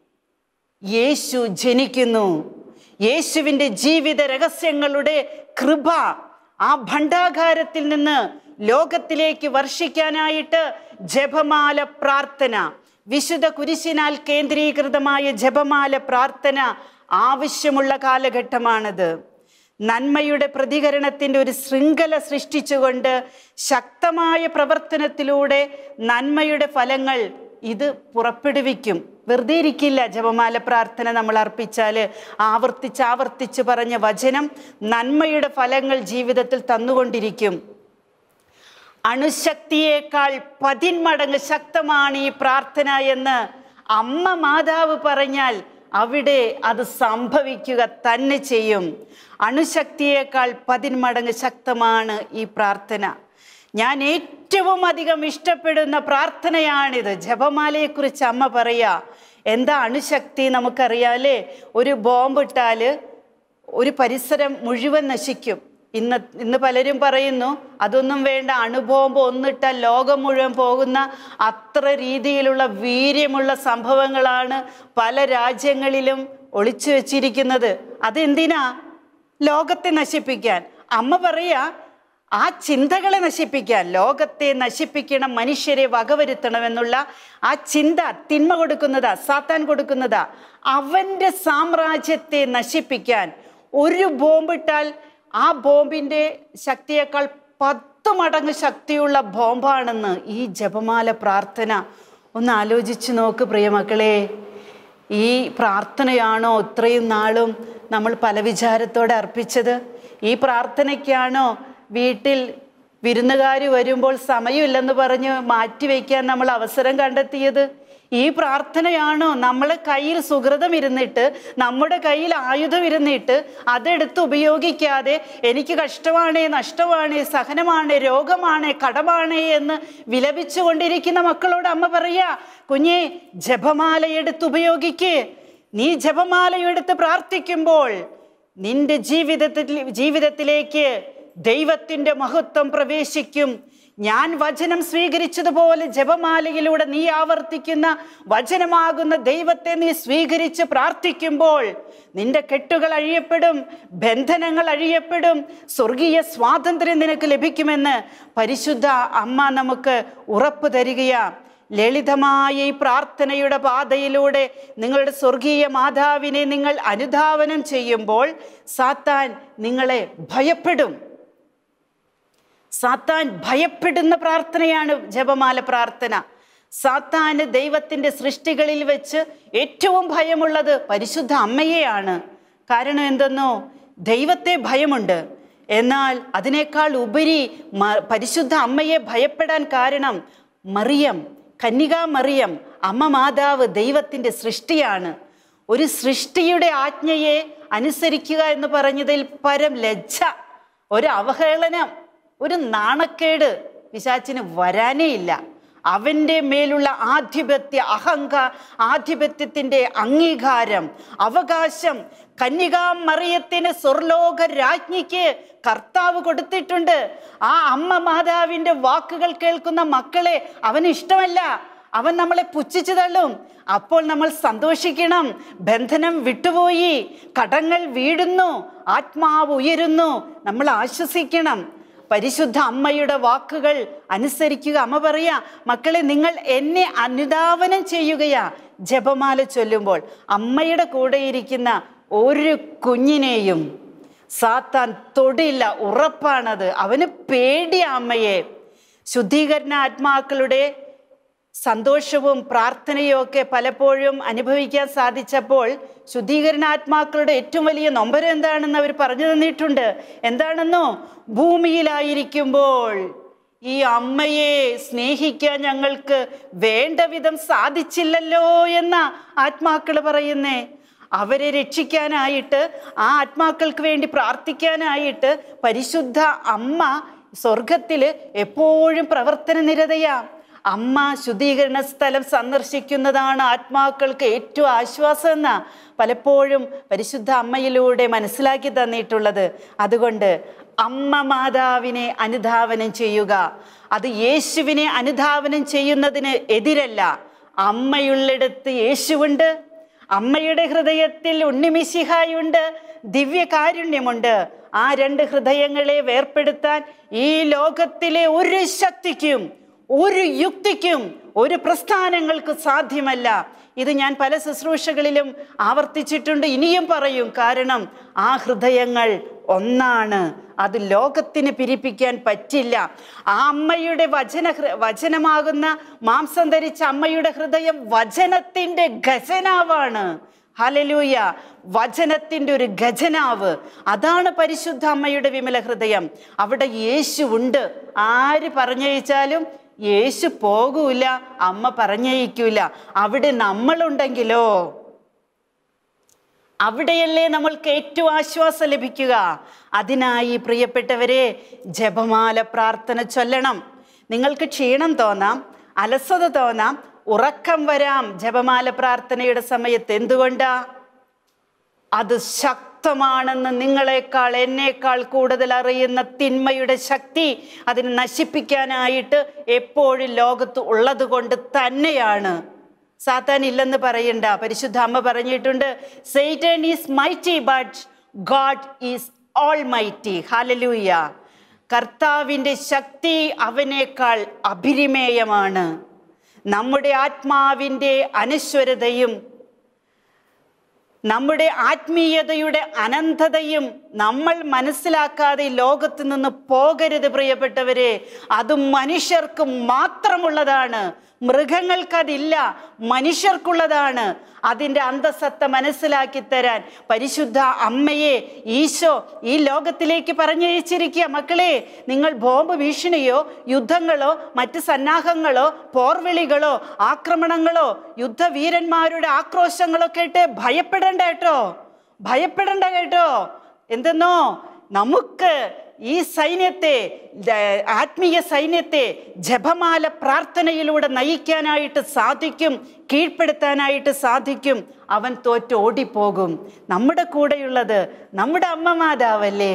യേശു ജനിക്കുന്നു യേശുവിൻ്റെ ജീവിത രഹസ്യങ്ങളുടെ കൃപ ആ ഭണ്ഡാകാരത്തിൽ നിന്ന് ലോകത്തിലേക്ക് വർഷിക്കാനായിട്ട് ജപമാല പ്രാർത്ഥന വിശുദ്ധ കുരിശിനാൽ കേന്ദ്രീകൃതമായ ജപമാല പ്രാർത്ഥന ആവശ്യമുള്ള കാലഘട്ടമാണിത് നന്മയുടെ പ്രതികരണത്തിൻ്റെ ഒരു ശൃംഖല സൃഷ്ടിച്ചുകൊണ്ട് ശക്തമായ പ്രവർത്തനത്തിലൂടെ നന്മയുടെ ഫലങ്ങൾ ഇത് പുറപ്പെടുവിക്കും വെറുതെ ഇരിക്കില്ല ജപമാല പ്രാർത്ഥന നമ്മൾ അർപ്പിച്ചാൽ ആവർത്തിച്ച് ആവർത്തിച്ച് പറഞ്ഞ വചനം നന്മയുടെ ഫലങ്ങൾ ജീവിതത്തിൽ തന്നുകൊണ്ടിരിക്കും അണുശക്തിയേക്കാൾ പതിന്മടങ്ങ് ശക്തമാണ് ഈ പ്രാർത്ഥന എന്ന് അമ്മ മാതാവ് പറഞ്ഞാൽ അവിടെ അത് സംഭവിക്കുക തന്നെ ചെയ്യും അണുശക്തിയേക്കാൾ പതിന്മടങ്ങ് ശക്തമാണ് ഈ പ്രാർത്ഥന ഞാൻ ഏറ്റവും അധികം ഇഷ്ടപ്പെടുന്ന പ്രാർത്ഥനയാണിത് ജപമാലയെക്കുറിച്ച് അമ്മ പറയാ എന്താ അണുശക്തി നമുക്കറിയാലേ ഒരു ബോംബിട്ടാൽ ഒരു പരിസരം മുഴുവൻ നശിക്കും ഇന്ന് ഇന്ന് പലരും പറയുന്നു അതൊന്നും വേണ്ട അണുബോംബ് ഒന്നിട്ടാൽ ലോകം മുഴുവൻ പോകുന്ന അത്ര രീതിയിലുള്ള വീര്യമുള്ള സംഭവങ്ങളാണ് പല രാജ്യങ്ങളിലും ഒളിച്ചു വെച്ചിരിക്കുന്നത് അതെന്തിനാ ലോകത്തെ നശിപ്പിക്കാൻ അമ്മ പറയാ ആ ചിന്തകളെ നശിപ്പിക്കാൻ ലോകത്തെ നശിപ്പിക്കണം മനുഷ്യരെ വകവരുത്തണമെന്നുള്ള ആ ചിന്ത തിന്മ കൊടുക്കുന്നതാ സാത്താൻ കൊടുക്കുന്നതാ അവൻ്റെ സാമ്രാജ്യത്തെ നശിപ്പിക്കാൻ ഒരു ബോംബിട്ടാൽ ആ ബോംബിൻ്റെ ശക്തിയേക്കാൾ പത്ത് പത്ത് മടങ്ങ് ശക്തിയുള്ള ബോംബാണെന്ന് ഈ ജപമാല പ്രാർത്ഥന ഒന്ന് ആലോചിച്ച് നോക്ക് പ്രിയമക്കളെ ഈ പ്രാർത്ഥനയാണോ ഇത്രയും നാളും നമ്മൾ പല വിചാരത്തോടെ അർപ്പിച്ചത് ഈ പ്രാർത്ഥനയ്ക്കാണോ വീട്ടിൽ വിരുന്നുകാർ വരുമ്പോൾ സമയമില്ലെന്ന് പറഞ്ഞ് മാറ്റിവെക്കാൻ നമ്മൾ അവസരം കണ്ടെത്തിയത് ഈ പ്രാർത്ഥനയാണോ നമ്മളെ കയ്യിൽ സുഹൃതം ഇരുന്നിട്ട് നമ്മുടെ കയ്യിൽ ആയുധം ഇരുന്നിട്ട് അതെടുത്ത് ഉപയോഗിക്കാതെ എനിക്ക് കഷ്ടമാണേ നഷ്ടമാണേ സഹനമാണേ രോഗമാണേ കടമാണേ എന്ന് വിലപിച്ചുകൊണ്ടിരിക്കുന്ന മക്കളോട് അമ്മ പറയാ കുഞ്ഞെ ജപമാല എടുത്ത് ഉപയോഗിക്ക് നീ ജപമാല എടുത്ത് പ്രാർത്ഥിക്കുമ്പോൾ നിന്റെ ജീവിതത്തിൽ ജീവിതത്തിലേക്ക് ദൈവത്തിൻ്റെ മഹത്വം പ്രവേശിക്കും ഞാൻ വചനം സ്വീകരിച്ചതുപോലെ ജപമാലയിലൂടെ നീ ആവർത്തിക്കുന്ന വചനമാകുന്ന ദൈവത്തെ നീ സ്വീകരിച്ച് പ്രാർത്ഥിക്കുമ്പോൾ നിന്റെ കെട്ടുകൾ അഴിയപ്പെടും ബന്ധനങ്ങൾ അഴിയപ്പെടും സ്വർഗീയ സ്വാതന്ത്ര്യം നിനക്ക് ലഭിക്കുമെന്ന് പരിശുദ്ധ അമ്മ നമുക്ക് ഉറപ്പ് തരികയാ ലളിതമായ ഈ പ്രാർത്ഥനയുടെ പാതയിലൂടെ നിങ്ങളുടെ സ്വർഗീയ മാതാവിനെ നിങ്ങൾ അനുധാവനം ചെയ്യുമ്പോൾ സാത്താൻ നിങ്ങളെ ഭയപ്പെടും സാത്താൻ ഭയപ്പെടുന്ന പ്രാർത്ഥനയാണ് ജപമാല പ്രാർത്ഥന സാത്താന് ദൈവത്തിൻ്റെ സൃഷ്ടികളിൽ വെച്ച് ഏറ്റവും ഭയമുള്ളത് പരിശുദ്ധ അമ്മയെയാണ് കാരണം എന്തെന്നോ ദൈവത്തെ ഭയമുണ്ട് എന്നാൽ അതിനേക്കാൾ ഉപരി മ- പരിശുദ്ധ അമ്മയെ ഭയപ്പെടാൻ കാരണം മറിയം കന്യകാ മറിയം അമ്മ മാതാവ് ദൈവത്തിൻ്റെ സൃഷ്ടിയാണ് ഒരു സൃഷ്ടിയുടെ ആജ്ഞയെ അനുസരിക്കുക എന്ന് പറഞ്ഞതിൽ പരം ലജ്ജ ഒരു അവഹേളനം ഒരു നാണക്കേട് പിശാച്ചിന് വരാനേ ഇല്ല അവൻ്റെ മേലുള്ള ആധിപത്യ അഹങ്ക ആധിപത്യത്തിൻ്റെ അംഗീകാരം അവകാശം കന്യകാ മറിയത്തിന് സ്വർലോക രാജ്ഞിക്ക് കർത്താവ് കൊടുത്തിട്ടുണ്ട് ആ അമ്മ മാതാവിൻ്റെ വാക്കുകൾ കേൾക്കുന്ന മക്കളെ അവന് ഇഷ്ടമല്ല അവൻ നമ്മളെ പുച്ഛിച്ചു തള്ളും അപ്പോൾ നമ്മൾ സന്തോഷിക്കണം ബന്ധനം വിട്ടുപോയി കടങ്ങൾ വീടുന്നു ആത്മാവ് ഉയരുന്നു നമ്മൾ ആശ്വസിക്കണം പരിശുദ്ധ അമ്മയുടെ വാക്കുകൾ അനുസരിക്കുക അമ്മ പറയാ മക്കളെ നിങ്ങൾ എന്നെ അനുധാവനം ചെയ്യുകയാ ജപമാല ചൊല്ലുമ്പോൾ അമ്മയുടെ കൂടെ ഇരിക്കുന്ന ഒരു കുഞ്ഞിനെയും സാത്താൻ തൊടില്ല ഉറപ്പാണത് അവന് പേടിയ അമ്മയെ ശുദ്ധീകരണ ആത്മാക്കളുടെ സന്തോഷവും പ്രാർത്ഥനയും ഒക്കെ പലപ്പോഴും അനുഭവിക്കാൻ സാധിച്ചപ്പോൾ ശുദ്ധീകരണാത്മാക്കളുടെ ഏറ്റവും വലിയ നൊമ്പരം എന്താണെന്ന് അവർ പറഞ്ഞു തന്നിട്ടുണ്ട് എന്താണെന്നോ ഭൂമിയിലായിരിക്കുമ്പോൾ ഈ അമ്മയെ സ്നേഹിക്കാൻ ഞങ്ങൾക്ക് വേണ്ട വിധം സാധിച്ചില്ലല്ലോ എന്ന ആത്മാക്കൾ പറയുന്നേ അവരെ രക്ഷിക്കാനായിട്ട് ആ ആത്മാക്കൾക്ക് വേണ്ടി പ്രാർത്ഥിക്കാനായിട്ട് പരിശുദ്ധ അമ്മ സ്വർഗത്തിൽ എപ്പോഴും പ്രവർത്തന നിരതയാ അമ്മ ശുദ്ധീകരണ സ്ഥലം സന്ദർശിക്കുന്നതാണ് ആത്മാക്കൾക്ക് ഏറ്റവും ആശ്വാസം എന്നാ പലപ്പോഴും പരിശുദ്ധ അമ്മയിലൂടെ മനസ്സിലാക്കി തന്നിട്ടുള്ളത് അതുകൊണ്ട് അമ്മ മാതാവിനെ അനുധാവനം ചെയ്യുക അത് യേശുവിനെ അനുധാവനം ചെയ്യുന്നതിന് എതിരല്ല അമ്മയുള്ളിടത്ത് യേശുവുണ്ട് അമ്മയുടെ ഹൃദയത്തിൽ ഉണ്ണിമിശിഹായുണ്ട് ദിവ്യകാരുണ്യമുണ്ട് ആ രണ്ട് ഹൃദയങ്ങളെ വേർപ്പെടുത്താൻ ഈ ലോകത്തിലെ ഒരു ശക്തിക്കും ഒരു യുക്തിക്കും ഒരു പ്രസ്ഥാനങ്ങൾക്ക് സാധ്യമല്ല ഇത് ഞാൻ പല ശുശ്രൂഷകളിലും ആവർത്തിച്ചിട്ടുണ്ട് ഇനിയും പറയും കാരണം ആ ഹൃദയങ്ങൾ ഒന്നാണ് അത് ലോകത്തിന് പിരിപ്പിക്കാൻ പറ്റില്ല ആ അമ്മയുടെ വചന ഹൃ- വചനമാകുന്ന മാംസം ധരിച്ച അമ്മയുടെ ഹൃദയം വചനത്തിൻ്റെ ഖജനാവാണ് ഹലലൂയ വചനത്തിൻ്റെ ഒരു ഖജനാവ് അതാണ് പരിശുദ്ധ അമ്മയുടെ വിമല ഹൃദയം അവിടെ യേശു ഉണ്ട് ആര് പറഞ്ഞയച്ചാലും യേശു പോകൂല അമ്മ പറഞ്ഞയക്കൂല അവിടെ നമ്മളുണ്ടെങ്കിലോ അവിടെയല്ലേ നമ്മൾക്ക് ഏറ്റവും ആശ്വാസം ലഭിക്കുക അതിനായി പ്രിയപ്പെട്ടവരെ ജപമാല പ്രാർത്ഥന ചൊല്ലണം നിങ്ങൾക്ക് ക്ഷീണം തോന്നാം അലസത തോന്നാം ഉറക്കം വരാം ജപമാല പ്രാർത്ഥനയുടെ സമയത്ത് എന്തുകൊണ്ടാ അത് ശക്തമാണെന്ന് നിങ്ങളെക്കാൾ എന്നേക്കാൾ കൂടുതൽ അറിയുന്ന തിന്മയുടെ ശക്തി അതിനെ നശിപ്പിക്കാനായിട്ട് എപ്പോഴും ലോകത്ത് ഉള്ളത് കൊണ്ട് തന്നെയാണ് സാത്താൻ ഇല്ലെന്ന് പറയണ്ട പരിശുദ്ധ അമ്മ പറഞ്ഞിട്ടുണ്ട് Satan is mighty but God is almighty hallelujah കർത്താവിൻ്റെ ശക്തി അവനേക്കാൾ അഭിരിമേയമാണ് നമ്മുടെ ആത്മാവിൻ്റെ അനശ്വരതയും നമ്മുടെ ആത്മീയതയുടെ അനന്തതയും നമ്മൾ മനസ്സിലാക്കാതെ ഈ ലോകത്ത് നിന്ന് പോകരുത് പ്രിയപ്പെട്ടവരെ അത് മനുഷ്യർക്ക് മാത്രമുള്ളതാണ് മൃഗങ്ങൾക്കതില്ല മനുഷ്യർക്കുള്ളതാണ് അതിൻ്റെ അന്തസത്ത മനസ്സിലാക്കി തരാൻ പരിശുദ്ധ അമ്മയെ ഈശോ ഈ ലോകത്തിലേക്ക് പറഞ്ഞയച്ചിരിക്കുക മക്കളെ നിങ്ങൾ ബോംബ് ഭീഷണിയോ യുദ്ധങ്ങളോ മറ്റ് സന്നാഹങ്ങളോ പോർവിളികളോ ആക്രമണങ്ങളോ യുദ്ധവീരന്മാരുടെ ആക്രോശങ്ങളോ കേട്ട് ഭയപ്പെടേണ്ട കേട്ടോ ഭയപ്പെടേണ്ട കേട്ടോ എന്തെന്നോ നമുക്ക് ഈ സൈന്യത്തെ ദ- ആത്മീയ സൈന്യത്തെ ജപമാല പ്രാർത്ഥനയിലൂടെ നയിക്കാനായിട്ട് സാധിക്കും കീഴ്പ്പെടുത്താനായിട്ട് സാധിക്കും അവൻ തോറ്റ് ഓടിപ്പോകും നമ്മുടെ കൂടെയുള്ളത് നമ്മുടെ അമ്മ മാതാവല്ലേ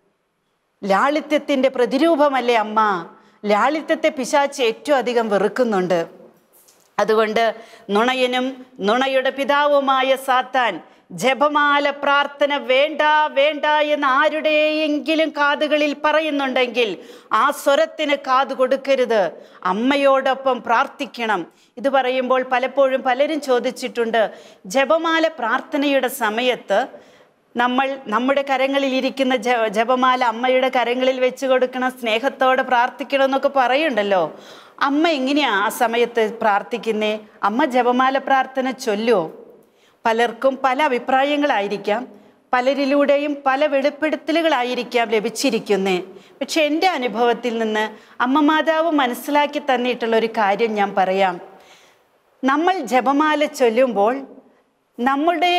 ലാളിത്യത്തിൻ്റെ പ്രതിരൂപമല്ലേ അമ്മ ലാളിത്യത്തെ പിശാച്ച് ഏറ്റവും അധികം വെറുക്കുന്നുണ്ട് അതുകൊണ്ട് നുണയനും നുണയുടെ പിതാവുമായ സാത്താൻ ജപമാല പ്രാർത്ഥന വേണ്ട വേണ്ട എന്ന് ആരുടെയെങ്കിലും കാതുകളിൽ പറയുന്നുണ്ടെങ്കിൽ ആ സ്വരത്തിന് കാത് കൊടുക്കരുത് അമ്മയോടൊപ്പം പ്രാർത്ഥിക്കണം ഇത് പറയുമ്പോൾ പലപ്പോഴും പലരും ചോദിച്ചിട്ടുണ്ട് ജപമാല പ്രാർത്ഥനയുടെ സമയത്ത് നമ്മൾ നമ്മുടെ കരങ്ങളിൽ ഇരിക്കുന്ന ജ ജപമാല അമ്മയുടെ കരങ്ങളിൽ വെച്ച് കൊടുക്കണം സ്നേഹത്തോടെ പ്രാർത്ഥിക്കണം എന്നൊക്കെ പറയുണ്ടല്ലോ അമ്മ എങ്ങനെയാ ആ സമയത്ത് പ്രാർത്ഥിക്കുന്നേ അമ്മ ജപമാല പ്രാർത്ഥന ചൊല്ലുമോ പലർക്കും പല അഭിപ്രായങ്ങളായിരിക്കാം പലരിലൂടെയും പല വെളിപ്പെടുത്തലുകളായിരിക്കാം ലഭിച്ചിരിക്കുന്നേ പക്ഷെ എൻ്റെ അനുഭവത്തിൽ നിന്ന് അമ്മ മാതാവ് മനസ്സിലാക്കി തന്നിട്ടുള്ള ഒരു കാര്യം ഞാൻ പറയാം നമ്മൾ ജപമാല ചൊല്ലുമ്പോൾ നമ്മുടെ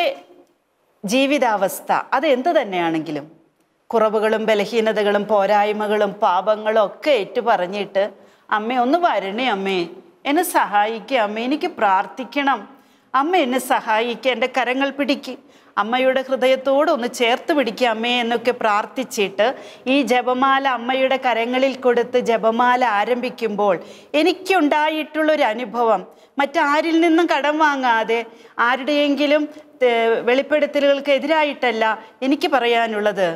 ജീവിതാവസ്ഥ അത് എന്ത് തന്നെയാണെങ്കിലും കുറവുകളും ബലഹീനതകളും പോരായ്മകളും പാപങ്ങളും ഒക്കെ ഏറ്റു പറഞ്ഞിട്ട് അമ്മ ഒന്ന് വരണേ അമ്മേ എന്നെ സഹായിക്കുക അമ്മ എനിക്ക് പ്രാർത്ഥിക്കണം അമ്മ എന്നെ സഹായിക്കുക എൻ്റെ കരങ്ങൾ പിടിക്ക് അമ്മയുടെ ഹൃദയത്തോട് ഒന്ന് ചേർത്ത് പിടിക്കുക അമ്മേ എന്നൊക്കെ പ്രാർത്ഥിച്ചിട്ട് ഈ ജപമാല അമ്മയുടെ കരങ്ങളിൽ കൊടുത്ത് ജപമാല ആരംഭിക്കുമ്പോൾ എനിക്കുണ്ടായിട്ടുള്ളൊരു അനുഭവം മറ്റാരിൽ നിന്നും കടം വാങ്ങാതെ ആരുടെയെങ്കിലും ഏർ, വെളിപ്പെടുത്തലുകൾക്ക് എതിരായിട്ടല്ല എനിക്ക് പറയാനുള്ളത്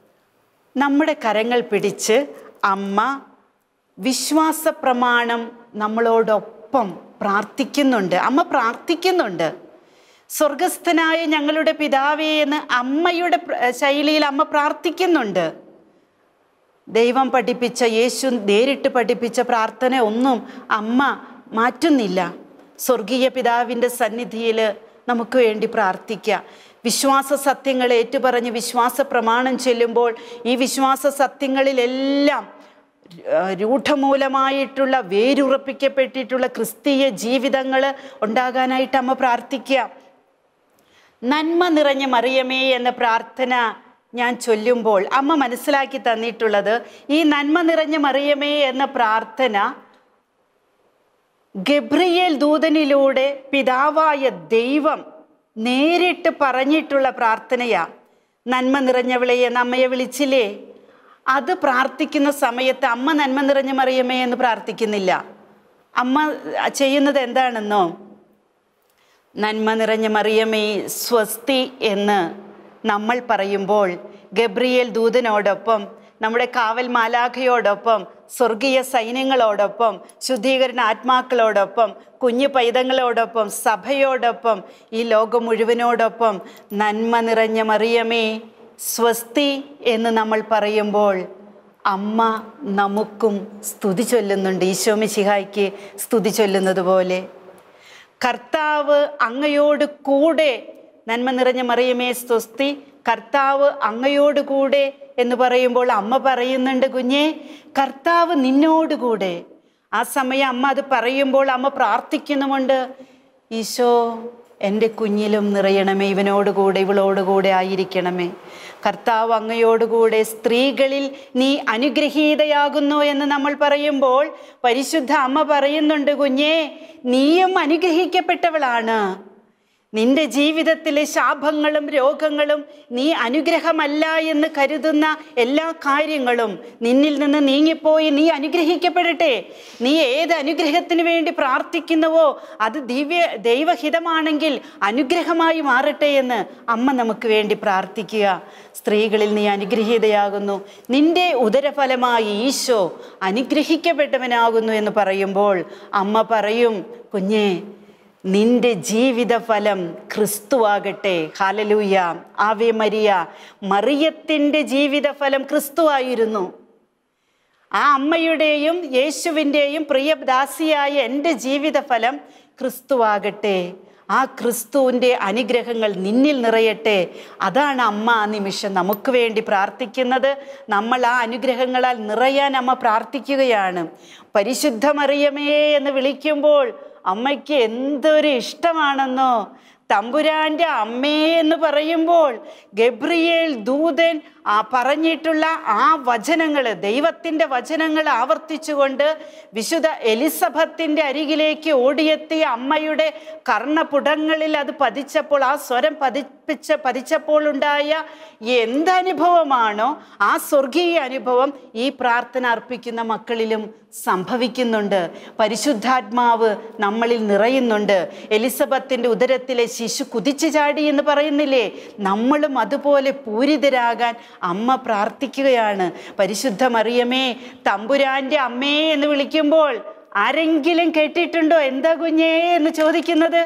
നമ്മുടെ കരങ്ങൾ പിടിച്ച് അമ്മ വിശ്വാസ പ്രമാണം നമ്മളോടൊപ്പം പ്രാർത്ഥിക്കുന്നുണ്ട് അമ്മ പ്രാർത്ഥിക്കുന്നുണ്ട് സ്വർഗസ്ഥനായ ഞങ്ങളുടെ പിതാവേ എന്ന് അമ്മയുടെ പ്ര- ശൈലിയിൽ അമ്മ പ്രാർത്ഥിക്കുന്നുണ്ട് ദൈവം പഠിപ്പിച്ച യേശു നേരിട്ട് പഠിപ്പിച്ച പ്രാർത്ഥന ഒന്നും അമ്മ മാറ്റുന്നില്ല സ്വർഗീയ പിതാവിൻ്റെ സന്നിധിയിൽ നമുക്ക് വേണ്ടി പ്രാർത്ഥിക്കാം വിശ്വാസ സത്യങ്ങൾ ഏറ്റുപറഞ്ഞ് വിശ്വാസ പ്രമാണം ചെല്ലുമ്പോൾ ഈ വിശ്വാസ സത്യങ്ങളിലെല്ലാം ആ, രൂഢമൂലമായിട്ടുള്ള വേരുറപ്പിക്കപ്പെട്ടിട്ടുള്ള ക്രിസ്തീയ ജീവിതങ്ങൾ ഉണ്ടാകാനായിട്ട് അമ്മ പ്രാർത്ഥിക്കുക നന്മ നിറഞ്ഞ മറിയമേ എന്ന പ്രാർത്ഥന ഞാൻ ചൊല്ലുമ്പോൾ അമ്മ മനസ്സിലാക്കി തന്നിട്ടുള്ളത് ഈ നന്മ നിറഞ്ഞ മറിയമേ എന്ന പ്രാർത്ഥന ഗബ്രിയേൽ ദൂതനിലൂടെ പിതാവായ ദൈവം നേരിട്ട് പറഞ്ഞിട്ടുള്ള പ്രാർത്ഥനയാ നന്മ നിറഞ്ഞവളെ എന്ന് അമ്മയെ വിളിച്ചില്ലേ അത് പ്രാർത്ഥിക്കുന്ന സമയത്ത് അമ്മ നന്മ നിറഞ്ഞ മറിയമേ എന്ന് പ്രാർത്ഥിക്കുന്നില്ല അമ്മ ചെയ്യുന്നത് എന്താണെന്നോ നന്മ നിറഞ്ഞ മറിയമേ സ്വസ്തി എന്ന് നമ്മൾ പറയുമ്പോൾ ഗബ്രിയേൽ ദൂതനോടൊപ്പം നമ്മുടെ കാവൽ മാലാഖയോടൊപ്പം സ്വർഗീയ സൈന്യങ്ങളോടൊപ്പം ശുദ്ധീകരണ ആത്മാക്കളോടൊപ്പം കുഞ്ഞു പൈതങ്ങളോടൊപ്പം സഭയോടൊപ്പം ഈ ലോകം മുഴുവനോടൊപ്പം നന്മ നിറഞ്ഞ മറിയമേ സ്വസ്തി എന്ന് നമ്മൾ പറയുമ്പോൾ അമ്മ നമുക്കും സ്തുതി ചൊല്ലുന്നുണ്ട് ഈശോ മിശിഹായ്ക്ക് സ്തുതി ചൊല്ലുന്നത് പോലെ കർത്താവ് അങ്ങയോട് കൂടെ നന്മ നിറഞ്ഞ മറിയമേ സ്വസ്തി കർത്താവ് അങ്ങയോട് കൂടെ എന്ന് പറയുമ്പോൾ അമ്മ പറയുന്നുണ്ട് കുഞ്ഞെ കർത്താവ് നിന്നോട് കൂടെ ആ സമയം അമ്മ അത് പറയുമ്പോൾ അമ്മ പ്രാർത്ഥിക്കുന്നുമുണ്ട് ഈശോ എൻ്റെ കുഞ്ഞിലും നിറയണമേ ഇവനോട് കൂടെ ഇവളോട് കൂടെ ആയിരിക്കണമേ കർത്താവ് അങ്ങയോടുകൂടെ സ്ത്രീകളിൽ നീ അനുഗ്രഹീതയാകുന്നു എന്ന് നമ്മൾ പറയുമ്പോൾ പരിശുദ്ധ അമ്മ പറയുന്നുണ്ട് കുഞ്ഞേ നീയും അനുഗ്രഹിക്കപ്പെട്ടവളാണ് നിന്റെ ജീവിതത്തിലെ ശാപങ്ങളും രോഗങ്ങളും നീ അനുഗ്രഹമല്ല എന്ന് കരുതുന്ന എല്ലാ കാര്യങ്ങളും നിന്നിൽ നിന്ന് നീങ്ങിപ്പോയി നീ അനുഗ്രഹിക്കപ്പെടട്ടെ നീ ഏത് അനുഗ്രഹത്തിന് വേണ്ടി പ്രാർത്ഥിക്കുന്നുവോ അത് ദിവ്യ ദൈവഹിതമാണെങ്കിൽ അനുഗ്രഹമായി മാറട്ടെ എന്ന് അമ്മ നമുക്ക് വേണ്ടി പ്രാർത്ഥിക്കുക സ്ത്രീകളിൽ നീ അനുഗ്രഹീതയാകുന്നു നിന്റെ ഉദരഫലമായി ഈശോ അനുഗ്രഹിക്കപ്പെട്ടവനാകുന്നു എന്ന് പറയുമ്പോൾ അമ്മ പറയും കുഞ്ഞേ നിന്റെ ജീവിതഫലം ക്രിസ്തുവാകട്ടെ ഹാലലൂയ ആവേ മരിയ മറിയത്തിൻ്റെ ജീവിതഫലം ക്രിസ്തുവായിരുന്നു ആ അമ്മയുടെയും യേശുവിൻ്റെയും പ്രിയദാസിയായ എൻ്റെ ജീവിതഫലം ക്രിസ്തുവാകട്ടെ ആ ക്രിസ്തുവിൻ്റെ അനുഗ്രഹങ്ങൾ നിന്നിൽ നിറയട്ടെ അതാണ് അമ്മ ആ നിമിഷം നമുക്ക് വേണ്ടി പ്രാർത്ഥിക്കുന്നത് നമ്മൾ ആ അനുഗ്രഹങ്ങളാൽ നിറയാൻ അമ്മ പ്രാർത്ഥിക്കുകയാണ് പരിശുദ്ധ മറിയമേ എന്ന് വിളിക്കുമ്പോൾ അമ്മയ്ക്ക് എന്തൊരു ഇഷ്ടമാണെന്നോ തമ്പുരാന്റെ അമ്മേ എന്ന് പറയുമ്പോൾ ഗബ്രിയേൽ ദൂതൻ ആ പറഞ്ഞിട്ടുള്ള ആ വചനങ്ങൾ ദൈവത്തിൻ്റെ വചനങ്ങൾ ആവർത്തിച്ചുകൊണ്ട് വിശുദ്ധ എലിസബത്തിൻ്റെ അരികിലേക്ക് ഓടിയെത്തിയ അമ്മയുടെ കർണപുടങ്ങളിൽ അത് പതിച്ചപ്പോൾ ആ സ്വരം പതിപ്പിച്ച പതിച്ചപ്പോൾ ഉണ്ടായ എന്തനുഭവമാണോ ആ സ്വർഗീയ അനുഭവം ഈ പ്രാർത്ഥന അർപ്പിക്കുന്ന മക്കളിലും സംഭവിക്കുന്നുണ്ട് പരിശുദ്ധാത്മാവ് നമ്മളിൽ നിറയുന്നുണ്ട് എലിസബത്തിൻ്റെ ഉദരത്തിലെ ശിശു കുതിച്ചു ചാടി എന്ന് പറയുന്നില്ലേ നമ്മളും അതുപോലെ പൂരിതരാകാൻ അമ്മ പ്രാർത്ഥിക്കുകയാണ് പരിശുദ്ധ മറിയമേ തമ്പുരാൻ്റെ അമ്മേ എന്ന് വിളിക്കുമ്പോൾ ആരെങ്കിലും കേട്ടിട്ടുണ്ടോ എന്താ കുഞ്ഞേ എന്ന് ചോദിക്കുന്നത്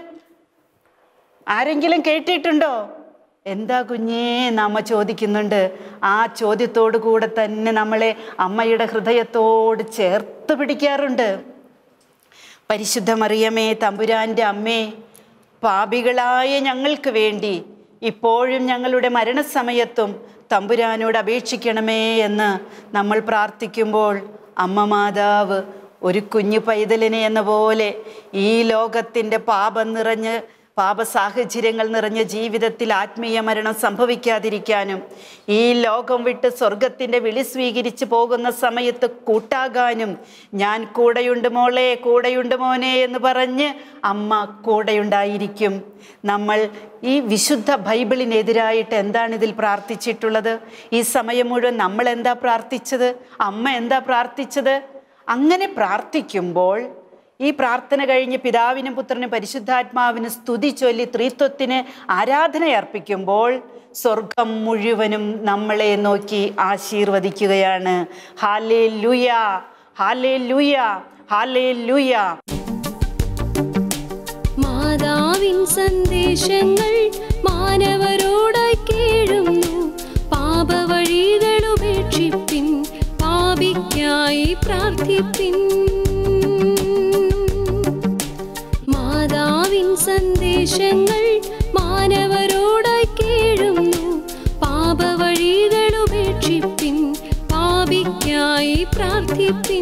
ആരെങ്കിലും കേട്ടിട്ടുണ്ടോ എന്താ കുഞ്ഞേ എന്ന് അമ്മ ചോദിക്കുന്നുണ്ട് ആ ചോദ്യത്തോടു കൂടെ തന്നെ നമ്മളെ അമ്മയുടെ ഹൃദയത്തോട് ചേർത്ത് പിടിക്കാറുണ്ട് പരിശുദ്ധ മറിയമേ തമ്പുരാൻ്റെ അമ്മേ പാപികളായ ഞങ്ങൾക്ക് വേണ്ടി ഇപ്പോഴും ഞങ്ങളുടെ മരണസമയത്തും തമ്പുരാനോട് അപേക്ഷിക്കണമേ എന്ന് നമ്മൾ പ്രാർത്ഥിക്കുമ്പോൾ അമ്മ മാതാവ് ഒരു കുഞ്ഞു പൈതലിനെ എന്ന പോലെ ഈ ലോകത്തിൻ്റെ പാപം നിറഞ്ഞ് പാപ സാഹചര്യങ്ങൾ നിറഞ്ഞ ജീവിതത്തിൽ ആത്മീയ മരണം സംഭവിക്കാതിരിക്കാനും ഈ ലോകം വിട്ട് സ്വർഗത്തിൻ്റെ വിളി സ്വീകരിച്ച് പോകുന്ന സമയത്ത് കൂട്ടാകാനും ഞാൻ കൂടെയുണ്ട് മോളെ കൂടെയുണ്ട് മോനെ എന്ന് പറഞ്ഞ് അമ്മ കൂടെയുണ്ടായിരിക്കും നമ്മൾ ഈ വിശുദ്ധ ബൈബിളിനെതിരായിട്ട് എന്താണ് ഇതിൽ പ്രാർത്ഥിച്ചിട്ടുള്ളത് ഈ സമയം മുഴുവൻ നമ്മൾ എന്താ പ്രാർത്ഥിച്ചത് അമ്മ എന്താ പ്രാർത്ഥിച്ചത് അങ്ങനെ പ്രാർത്ഥിക്കുമ്പോൾ ഈ പ്രാർത്ഥന കഴിഞ്ഞ് പിതാവിനും പുത്രനും പരിശുദ്ധാത്മാവിനും സ്തുതി ചൊല്ലി ത്രിത്വത്തിന് ആരാധന അർപ്പിക്കുമ്പോൾ സ്വർഗം മുഴുവനും നമ്മളെ നോക്കി ആശീർവദിക്കുകയാണ് ഹാലേ ലുയ ഹാലേ ലുയ ഹാലേ ലുയ മാതാവിൻ സന്ദേശങ്ങൾ മാനവരോടായി കേഴുന്നു പാപവഴികൾ ഉപേക്ഷിപ്പിൻ പാപിക്കായി പ്രാർത്ഥിപ്പിൻ മാതാവിൻ സന്ദേശങ്ങൾ മാനവരോടായി കേഴുന്നു പാപവഴികൾ ഉപേക്ഷിപ്പിൻ പാപിക്കായി പ്രാർത്ഥിപ്പിൻ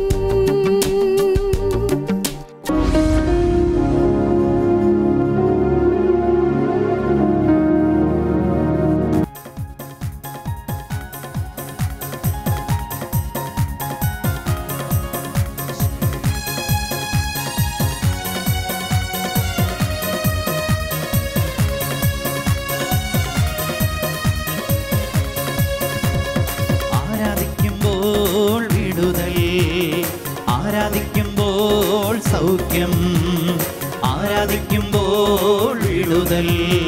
ആരാധിക്കുമ്പോൾ വിടുതൽ ആരാധിക്കുമ്പോൾ സൗഖ്യം ആരാധിക്കുമ്പോൾ വിടുതൽ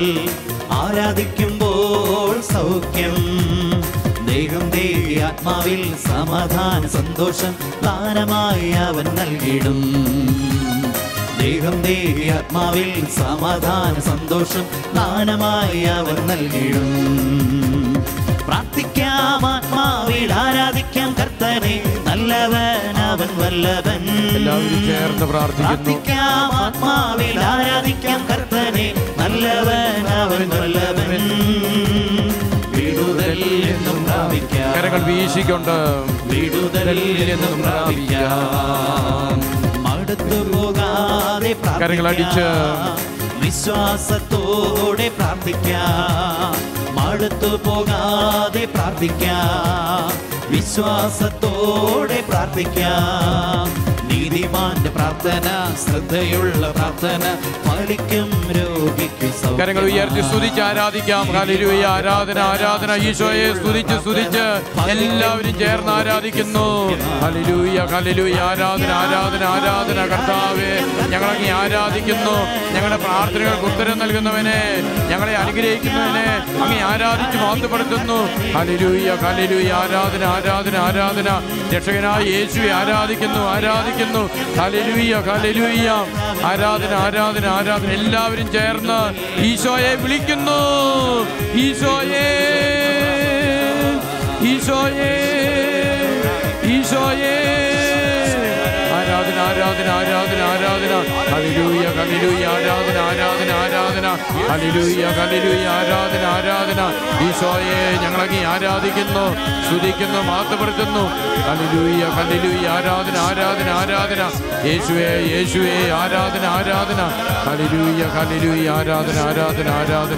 ആരാധിക്കുമ്പോൾ സൗഖ്യം ദേഹം ദേഹി ആത്മാവിൽ സമാധാന സന്തോഷം ദാനമായി അവൻ നൽകിടും ദേഹം ദേഹി ആത്മാവിൽ സമാധാന സന്തോഷം ദാനമായി അവൻ നൽകിടും പ്രാർത്ഥിക്കാം ആത്മാവിൽ ആരാധിക്കാം കർത്തനെ നല്ലവൻ അവൻ വല്ലവൻ എല്ലാവരും ചേർന്ന് പ്രാർത്ഥിക്കുന്നു പ്രാർത്ഥിക്കാം ആത്മാവിൽ ആരാധിക്കാം കർത്തനെ നല്ലവൻ അവൻ വല്ലവൻ വിടുതൽ എന്നും പ്രാപിക്കാം കരങ്ങൾ വീശിക്കൊണ്ട് വിടുതൽ എന്നും പ്രാപിക്കാം മടുത്തു പോകാതെ കരങ്ങളടിച്ച് പ്രാർത്ഥിക്കാം. വിശ്വാസത്തോടെ പ്രാർത്ഥിക്കാം മടുത്തു പോകാതെ പ്രാർത്ഥിക്കാം വിശ്വാസത്തോടെ പ്രാർത്ഥിക്കാം നീതിമാന്റെ പ്രാർത്ഥന ശ്രദ്ധയുള്ള പ്രാർത്ഥന ഫലിക്കും രോഗിക്ക് സൗഖ്യം. കരങ്ങൾ ഉയർത്തി സ്തുതിച്ച് ആരാധിക്കാം ഹല്ലേലൂയ ആരാധന ആരാധന ഈശോയെ സ്തുതിച്ച് സ്തുതിച്ച് എല്ലാവരും ചേർന്ന് ആരാധിക്കുന്നു ഹല്ലേലൂയ ഹല്ലേലൂയ ആരാധന ആരാധന ആരാധന കർത്താവേ ഞങ്ങളങ്ങ് ആരാധിക്കുന്നു ഞങ്ങളുടെ പ്രാർത്ഥനകൾക്ക് ഉത്തരം നൽകുന്നവനെ ഞങ്ങളെ അനുഗ്രഹിക്കുന്നവനെ അങ്ങ് ആരാധിച്ച് മാത്തപ്പെടുത്തുന്നു ഹല്ലേലൂയ ഹല്ലേലൂയ ആരാധന ആരാധന ആരാധന രക്ഷകനായ യേശുവെ ആരാധിക്കുന്നു ആരാധിക്കുന്നു ആരാധിക്കുന്നു ഹല്ലേലൂയ ഹല്ലേലൂയ ആരാധന ആരാധന ആരാധന എല്ലാവരും ചേർന്ന് ഈശോയെ വിളിക്കുന്നു ഈശോയെ ഈശോയെ ഈശോയെ ആരാധന ആരാധന ആരാധന ആരാധന ഹല്ലേലൂയ ഹല്ലേലൂയ ആരാധന ആരാധന ആരാധന ഹല്ലേലൂയ ഹല്ലേലൂയ ആരാധന ആരാധന ഈശോയെ ഞങ്ങളങ്ങി ആരാധിക്കുന്നു സ്തുതിക്കുന്നു മാത്തപ്പെടുത്തുന്നു ഹല്ലേലൂയ ഹല്ലേലൂയ ആരാധന ആരാധന ആരാധന യേശുവേ യേശുവേ ആരാധന ആരാധന ഹല്ലേലൂയ ഹല്ലേലൂയ ആരാധന ആരാധന ആരാധന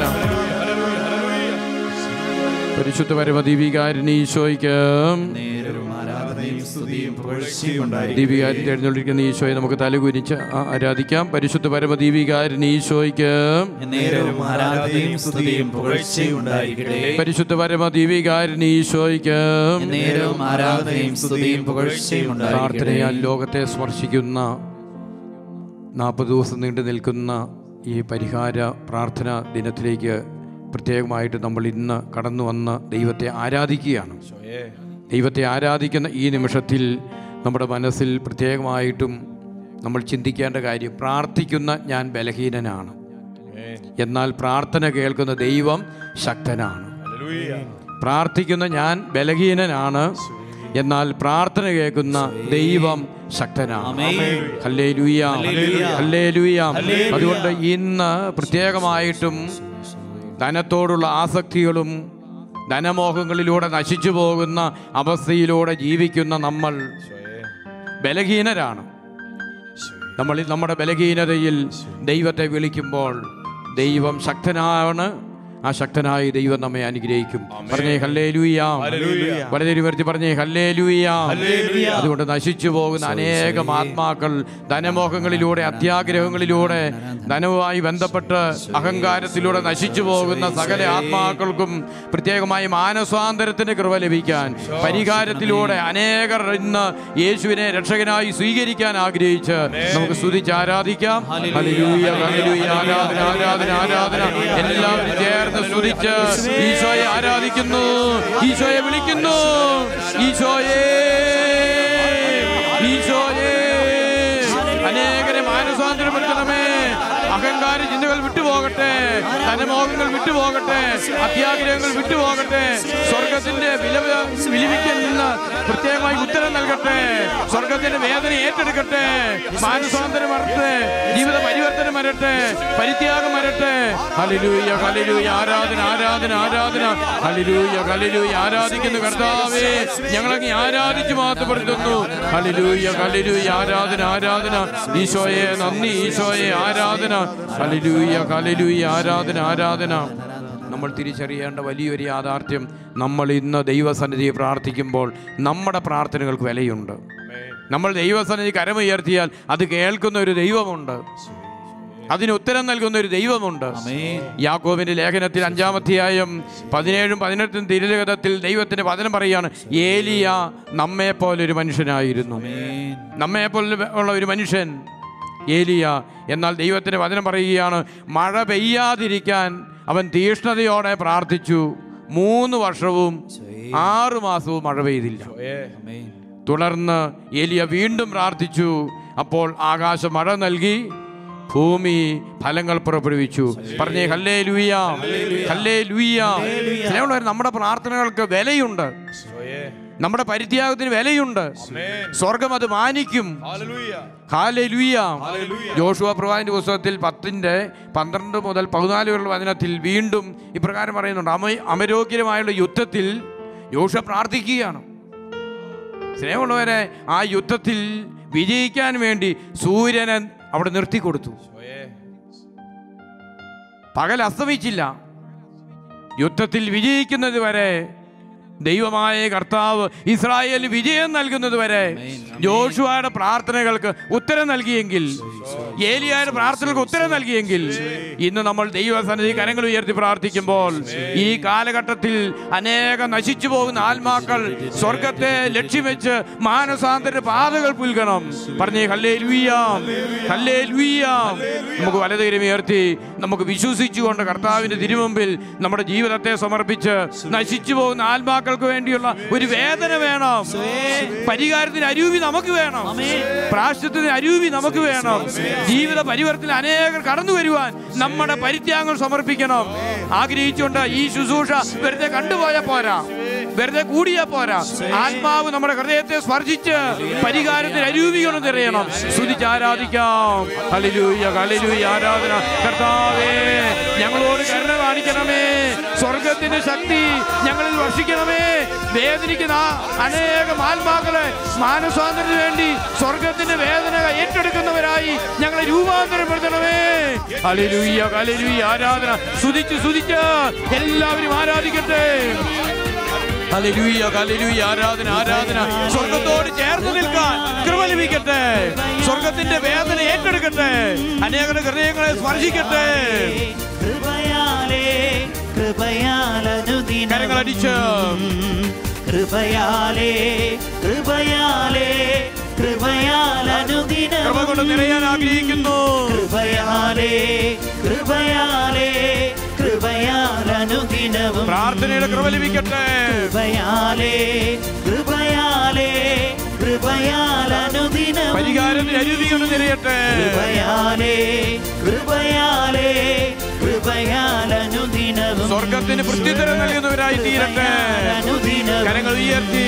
പരിശുദ്ധ പരമദീപികാരൻ ഈശോയ്ക്ക് നേരവും ആരാധനയും സ്തുതിയും പുകഴ്ചയും ഉണ്ടായിരിക്കും ദീപികാരൻ എഴുന്നള്ളിരിക്കുന്ന ഈശോയെ നമുക്ക് തലകുനിച്ച് ആ- ആരാധിക്കാം പരിശുദ്ധ പരമദീപികാരൻ ഈശോയ്ക്ക് നേരവും ആരാധനയും സ്തുതിയും പുകഴ്ചയും ഉണ്ടായിരിക്കട്ടെ പരിശുദ്ധ പരമദീപികാരൻ ഈശോയ്ക്ക് നേരവും ആരാധനയും സ്തുതിയും പുകഴ്ചയും ഉണ്ടായിരിക്കട്ടെ പ്രാർത്ഥനയാൽ ലോകത്തെ സ്പർശിക്കുന്ന നാൽപ്പത് ദിവസം നീണ്ടു നിൽക്കുന്ന ഈ പരിഹാര പ്രാർത്ഥന ദിനത്തിലേക്ക് പ്രത്യേകമായിട്ട് നമ്മൾ ഇന്ന് കടന്നു വന്ന് ദൈവത്തെ ആരാധിക്കുകയാണ് ദൈവത്തെ ആരാധിക്കുന്ന ഈ നിമിഷത്തിൽ നമ്മുടെ മനസ്സിൽ പ്രത്യേകമായിട്ടും നമ്മൾ ചിന്തിക്കേണ്ട കാര്യം പ്രാർത്ഥിക്കുന്ന ഞാൻ ബലഹീനനാണ് എന്നാൽ പ്രാർത്ഥന കേൾക്കുന്ന ദൈവം ശക്തനാണ് പ്രാർത്ഥിക്കുന്ന ഞാൻ ബലഹീനനാണ് എന്നാൽ പ്രാർത്ഥന കേൾക്കുന്ന ദൈവം ശക്തനാണ് ഹല്ലേലൂയ ഹല്ലേലൂയ അതുകൊണ്ട് ഇന്ന് പ്രത്യേകമായിട്ടും ധനത്തോടുള്ള ആസക്തികളും ധനമോഹങ്ങളിലൂടെ നശിച്ചു പോകുന്ന അവസ്ഥയിലൂടെ ജീവിക്കുന്ന നമ്മൾ ബലഹീനരാണ് നമ്മൾ നമ്മുടെ ബലഹീനതയിൽ ദൈവത്തെ വിളിക്കുമ്പോൾ ദൈവം ശക്തനാണ് ആ ശക്തനായ ദൈവം നമ്മെ അനുഗ്രഹിക്കും പറഞ്ഞേ ഹല്ലേ ലൂയാം വളരെ വരുത്തി പറഞ്ഞേ ഹല്ലേ ലൂയാം അതുകൊണ്ട് നശിച്ചു പോകുന്ന അനേകം ആത്മാക്കൾ ധനമോഹങ്ങളിലൂടെ അത്യാഗ്രഹങ്ങളിലൂടെ ധനവുമായി ബന്ധപ്പെട്ട് അഹങ്കാരത്തിലൂടെ നശിച്ചു പോകുന്ന സകല ആത്മാക്കൾക്കും പ്രത്യേകമായി മാനസാന്തരത്തിന് കൃപ ലഭിക്കാൻ പരിഹാരത്തിലൂടെ അനേകർ ഇന്ന് യേശുവിനെ രക്ഷകനായി സ്വീകരിക്കാൻ ആഗ്രഹിച്ച് നമുക്ക് സ്തുതിച്ച് ആരാധിക്കാം ഹല്ലേലൂയ, ഹല്ലേലൂയ, ആരാധന ആരാധന ആരാധന എല്ലാവരും ചേർന്ന് സ്തുതിച്ച് ഈശോയെ ആരാധിക്കുന്നു ഈശോയെ വിളിക്കുന്നു ഈശോയെ ഈശോയെ അനേകരെ മാനസാന്തരപ്പെടുത്തണമേ അഹങ്കാര ചിന്തകൾ വിട്ടുപോകട്ടെ ധനമോഹങ്ങൾ വിട്ടുപോകട്ടെ അത്യാഗ്രഹങ്ങൾ വിട്ടുപോകട്ടെ സ്വർഗത്തിന്റെ വില വിളിവിക്കുന്ന പ്രത്യേകമായി ഉത്തരം നൽകട്ടെ സ്വർഗത്തിന്റെ വേദന ഏറ്റെടുക്കട്ടെ മാനസാന്തരം വരട്ടെ ജീവിത പരിവർത്തനം വരട്ടെ പരിത്യാഗം വരട്ടെ ഹലിലൂയ ഹലിലൂയ ആരാധന ആരാധന ആരാധന ഹലിലൂയ ഹലിലൂയ ആരാധിക്കുന്നു കർത്താവേ ഞങ്ങളങ്ങ് ആരാധിച്ചു മാത്രപ്പെടുത്തുന്നു ഹലിലൂയ ഹലിലൂയ ആരാധന ആരാധന ഈശോയെ നന്ദി ഈശോയെ ആരാധന ഹലിലൂയ ഹലിലൂയ ആരാധന ആരാധന നമ്മൾ തിരിച്ചറിയേണ്ട വലിയൊരു യാഥാർത്ഥ്യം നമ്മൾ ഇന്ന് ദൈവസന്നിധിയെ പ്രാർത്ഥിക്കുമ്പോൾ നമ്മുടെ പ്രാർത്ഥനകൾക്ക് വിലയുണ്ട് നമ്മൾ ദൈവസന്നിധി കരമുയർത്തിയാൽ അത് കേൾക്കുന്ന ഒരു ദൈവമുണ്ട് അതിന് ഉത്തരം നൽകുന്ന ഒരു ദൈവമുണ്ട് ആമേൻ. യാക്കോബിന്റെ ലേഖനത്തിൽ അഞ്ചാമധ്യായം പതിനേഴും പതിനെട്ടും തിരുലകത്തിൽ ദൈവത്തിന്റെ വചനം പറയാണ് ഏലിയ നമ്മെ പോലൊരു മനുഷ്യനായിരുന്നു ആമേൻ. നമ്മെ പോലെ ഉള്ള ഒരു മനുഷ്യൻ ഏലിയ എന്നാൽ ദൈവത്തിന്റെ വചനം പറയുകയാണ് മഴ പെയ്യാതിരിക്കാൻ അവൻ തീഷ്ണതയോടെ പ്രാർത്ഥിച്ചു മൂന്ന് വർഷവും ആറു മാസവും മഴ പെയ്തില്ല ആമേൻ. തുടർന്ന് ഏലിയ വീണ്ടും പ്രാർത്ഥിച്ചു അപ്പോൾ ആകാശം മഴ നൽകി ഭൂമി ഫലങ്ങൾ പുറപ്പെടുവിച്ചു പറഞ്ഞേ ഹല്ലേ ലൂയ ഹല്ലേ ലൂയ സ്നേഹമുള്ളവരെ, നമ്മുടെ പ്രാർത്ഥനകൾക്ക് വിലയുണ്ട് നമ്മുടെ പരിത്യാഗത്തിന് വിലയുണ്ട് സ്വർഗം അത് മാനിക്കും ഹാലലുയ ജോഷുവ പ്രവാചന്റെ പുസ്തകത്തിൽ പത്തിന്റെ പന്ത്രണ്ട് മുതൽ പതിനാല് വരെയുള്ള വചനത്തിൽ വീണ്ടും ഇപ്രകാരം പറയുന്നുണ്ട് അമ അമരോഗ്യമായുള്ള യുദ്ധത്തിൽ ജോഷ പ്രാർത്ഥിക്കുകയാണ് സ്നേഹമുള്ളവരെ ആ യുദ്ധത്തിൽ വിജയിക്കാൻ വേണ്ടി സൂര്യനെ അവിടെ നിർത്തിക്കൊടുത്തു പകൽ അസ്തമിച്ചില്ല യുദ്ധത്തിൽ വിജയിക്കുന്നത് വരെ ദൈവമായ കർത്താവ് ഇസ്രായേലിന് വിജയം നൽകുന്നത് വരെ ജോഷുവയുടെ പ്രാർത്ഥനകൾക്ക് ഉത്തരം നൽകിയെങ്കിൽ ഏലിയായുടെ പ്രാർത്ഥനകൾക്ക് ഉത്തരം നൽകിയെങ്കിൽ ഇന്ന് നമ്മൾ ദൈവസന്നിധി കരങ്ങൾ ഉയർത്തി പ്രാർത്ഥിക്കുമ്പോൾ ഈ കാലഘട്ടത്തിൽ അനേകം നശിച്ചു പോകുന്ന ആത്മാക്കൾ സ്വർഗത്തെ ലക്ഷ്യം വെച്ച് മാനസാന്തര പാതകൾ പുൽകണം പറഞ്ഞേ ഹല്ലേ ലുയ്യാം ഹല്ലേ ലുയ്യാം നമുക്ക് വലതുകരം ഉയർത്തി നമുക്ക് വിശ്വസിച്ചുകൊണ്ട് കർത്താവിന്റെ തിരുമുമ്പിൽ നമ്മുടെ ജീവിതത്തെ സമർപ്പിച്ച് നശിച്ചു പോകുന്ന ആത്മാക്കൾക്ക് വേണ്ടിയുള്ള ഒരു വേദന വേണം പരിഹാരത്തിന് അരൂപി നമുക്ക് വേണം പ്രാശ്ചത്തിന് അരൂപി നമുക്ക് വേണം ജീവിത പരിവർത്തന അനേകർ കടന്നു വരുവാൻ നമ്മുടെ പരിത്യാഗങ്ങൾ സമർപ്പിക്കണം ആഗ്രഹിച്ചുകൊണ്ട് ഈ ശുശ്രൂഷ വെറുതെ കണ്ടുപോയാൽ പോരാ വെറുതെ കൂടിയാ പോരാ ആത്മാവ് നമ്മുടെ ഹൃദയത്തെ സ്പർശിച്ച് പരിഹാരത്തിന് അരൂപികളും നിറയണം സ്തുതിച്ച് ആരാധിക്കാം ഹല്ലേലൂയ ഹല്ലേലൂയ ആരാധന കർത്താവേ ഞങ്ങളോട് കരുണ കാണിക്കണമേ സ്വർഗത്തിന്റെ ശക്തി ഞങ്ങളിൽ വർഷിക്കണമേ വേദനിക്കുന്ന ആ അനേകം ആത്മാക്കളെ മാനസാന്തരത്തിന് വേണ്ടി സ്വർഗത്തിന്റെ വേദന ഏറ്റെടുക്കുന്നവരായി ഞങ്ങളെ രൂപാന്തരപ്പെടുത്തണമേ ഹല്ലേലൂയ ഹല്ലേലൂയ ആരാധന സ്തുതിച്ച് സ്തുതിച്ച് എല്ലാവരും ആരാധിക്കട്ടെ ഹല്ലേലൂയ ഹല്ലേലൂയ ആരാധന ആരാധന സ്വർഗത്തോട് ചേർന്ന് നിൽക്കാൻ കൃപ ലഭിക്കട്ടെ സ്വർഗത്തിന്റെ വേദന ഏറ്റെടുക്കട്ടെ അനേകരുടെ ഹൃദയങ്ങളെ സ്പർശിക്കട്ടെ കൃപയാലേ കൃപയാലനുദിനം കരങ്ങളടിച്ച് കൃപയാലേ കൃപയാലേ കൃപയാലനുദിനം കൃപ കൊണ്ട് നിറയാൻ ആഗ്രഹിക്കുന്നു കൃപയാലേ കൃപയാലേ കൃപയാലനുദിനവും പ്രാർത്ഥനയുടെ കൃപ ലഭിക്കട്ടെ കൃപയാലേ കൃപയാലേ കൃപയാലനുദിനം പരിഹാരത്തിന് അരുവി കൊണ്ട് നിറയട്ടെ കൃപയാലേ കൃപയാലേ കൃപയാലനുദിനവും സ്വർഗത്തിന് പ്രത്യുത്തരം നൽകുന്നവരായി തീരട്ടെ അനുദിനവും കരങ്ങൾ ഉയർത്തി